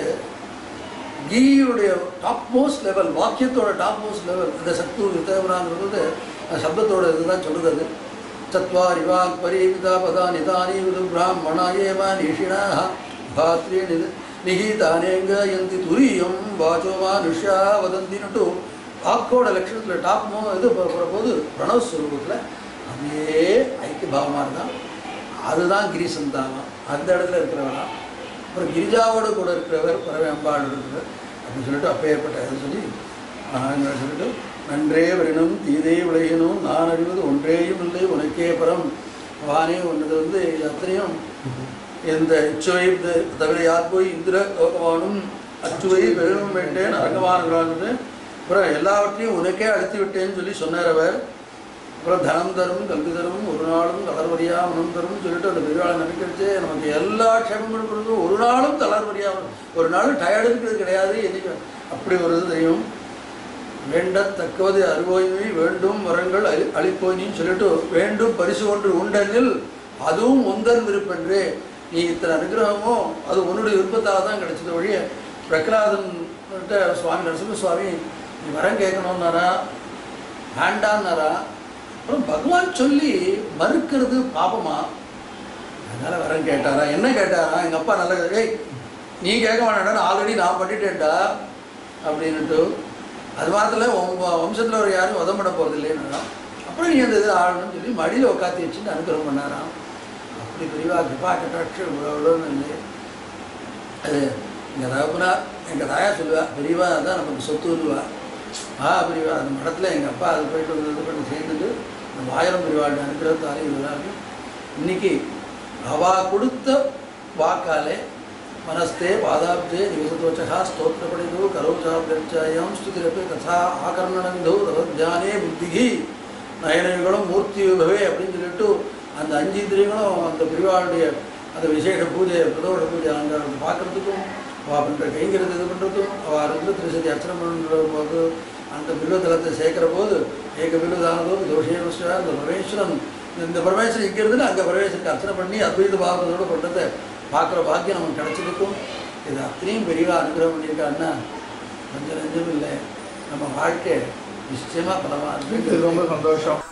கீயுடைய டாப் மோஸ்ட் லெவல் வாக்கியத்தோட டாப் மோஸ்ட் லெவல் இந்த சத்து வித்தேவனாங்கிறது அந்த சப்தத்தோட இதுதான் சொல்றது அது சத்வாரி வாக் பரீகிதா பதா நிதானி விது பிராமணா ஏவ நிஷிணாக பாத்ரே நிது நிகீதானேங்க எந்தி துரியம் வாச்சோ மனுஷா வதந்தின்னுட்டு வாக்கோட லட்சணத்தில் டாப் மோ இது போகிற போது பிரணவ ஸ்வரூபத்தில் அதே ஐக்கிய பாவமாக இருந்தான் அதுதான் கிரிசந்தானம் அந்த இடத்துல இருக்கிறவனா அப்புறம் கிரிஜாவோடு கூட இருக்கிறவர் பறவை அம்பாள் இருக்கிறவர் அப்படின்னு சொல்லிட்டு அப்பேற்பட்ட இது சொல்லி ஆஹ் சொல்லிட்டு நன்றே வரினும் தீதே விளையணும் நான் அறிவது ஒன்றேயும் இல்லை உனக்கே பரம் வானே ஒன்றது வந்து இது அத்தனையும் இந்த இச்சுவை த- தவிர யார் போய் இந்திர லோகவானும் அச்சுவை பெருணும் வேண்டேன் அரங்கவானுங்கிறான்னு அப்புறம் எல்லாவற்றையும் உனக்கே அழுத்தி விட்டேன்னு சொல்லி சொன்னார் அவர் அப்புறம் தனம் தரும் கல்வி தரும் ஒரு நாளும் தளர்வரியா மனம் தரும் சொல்லிட்டு அந்த பெரியவாளை நம்பிக்கைச்சே நமக்கு எல்லா க்ஷேமங்களும் கொடுக்கும் ஒரு நாளும் தளர்வரியா ஒரு நாளும் டயர்டு இருக்கிறது கிடையாது என்னைக்கு அப்படி ஒரு இது தெரியும் வேண்டத்தக்கவது அருவோய்மை வேண்டும் வரங்கள் அளி அளிப்போயின்னு சொல்லிட்டு வேண்டும் பரிசு ஒன்று உண்டெனில் அதுவும் உந்தன் விருப்பென்று நீ இத்தனை அனுகிரகமோ அது உன்னுடைய விருப்பத்தால் தான் கிடைச்சது ஒழிய பிரகலாதன் கிட்ட சுவாமி நரசிம்ம சுவாமி நீ வரம் கேட்கணும்னாரா வேண்டான்னாரா அப்புறம் பகவான் சொல்லி மறுக்கிறது பாபமா அதனால வரம் கேட்டாரா என்ன கேட்டாரா எங்கள் அப்பா நல்ல ஏய் நீ கேட்க வேண்டாம் ஆல்ரெடி நான் பண்ணிட்டேன்டா அப்படின்னுட்டு அது மாத்திர உங்க வம்சத்தில் ஒரு யாரும் உதம் பண்ண போகிறது இல்லைன்னா அப்புறம் நீ அந்த இது ஆடணும்னு சொல்லி மடியில் உட்காத்தி வச்சுட்டு அனுகிரகம் பண்ணாராம் அப்படி பெரியவா கிருபா கட்டாட்சம் இவ்வளோன்னு இல்லை அது எங்கள் தகப்பனா எங்கள் தாயா சொல்லுவா பெரியவா தான் நமக்கு சொத்துவா ஆ பெரியவா அந்த மடத்தில் எங்கள் அப்பா அது போயிட்டு வந்து இது பண்ணி சேர்ந்துட்டு அந்த ஆயிரம் பெரியவாள் அனுகிரகத்தாலே இதெல்லாம் இன்னைக்கு அவா கொடுத்த வாக்காலே மனஸ்தே பாதாப்தே நிவசதோச்சகா ஸ்தோத்திரப்படிதோ கரோச்சாபியர்ச்சாயம் ஸ்துதிரப்பி ததா ஆகர்ணனவிதோ தவத்யானே புத்திகி நயனங்களும் மூர்த்தி விபவே அப்படின்னு சொல்லிட்டு அந்த அஞ்சு இந்திரியங்களும் அந்த பிரிவாளுடைய அந்த விசேஷ பூஜை பிரதோஷ பூஜை அங்கே பார்க்கறதுக்கும் அவள் பண்ணுற கைங்கிறது இது பண்ணுறதுக்கும் அவள் இருந்து திருசதி அர்ச்சனை பண்ணுற போது அந்த பில்வதலத்தை சேர்க்கிற போது ஏக பில்வதானதோ தோஷேவஸ்வா அந்த பரமேஸ்வரன் இந்த பரமேஸ்வரன் இங்கே இருந்து அங்கே பரமேஸ்வரனுக்கு அர்ச்சனை பண்ணி அத்வைத பாவத்தோடு பண்ணுறதை பார்க்குற பாக்கியம் நமக்கு கிடச்சிருக்கும் இது அத்தனையும் பெரியவா அனுகிரகம் பண்ணியிருக்கான்னா கொஞ்சம் நெஞ்சம் இல்லை நம்ம வாழ்க்கை நிச்சயமாக பலமாக இது ரொம்ப சந்தோஷம்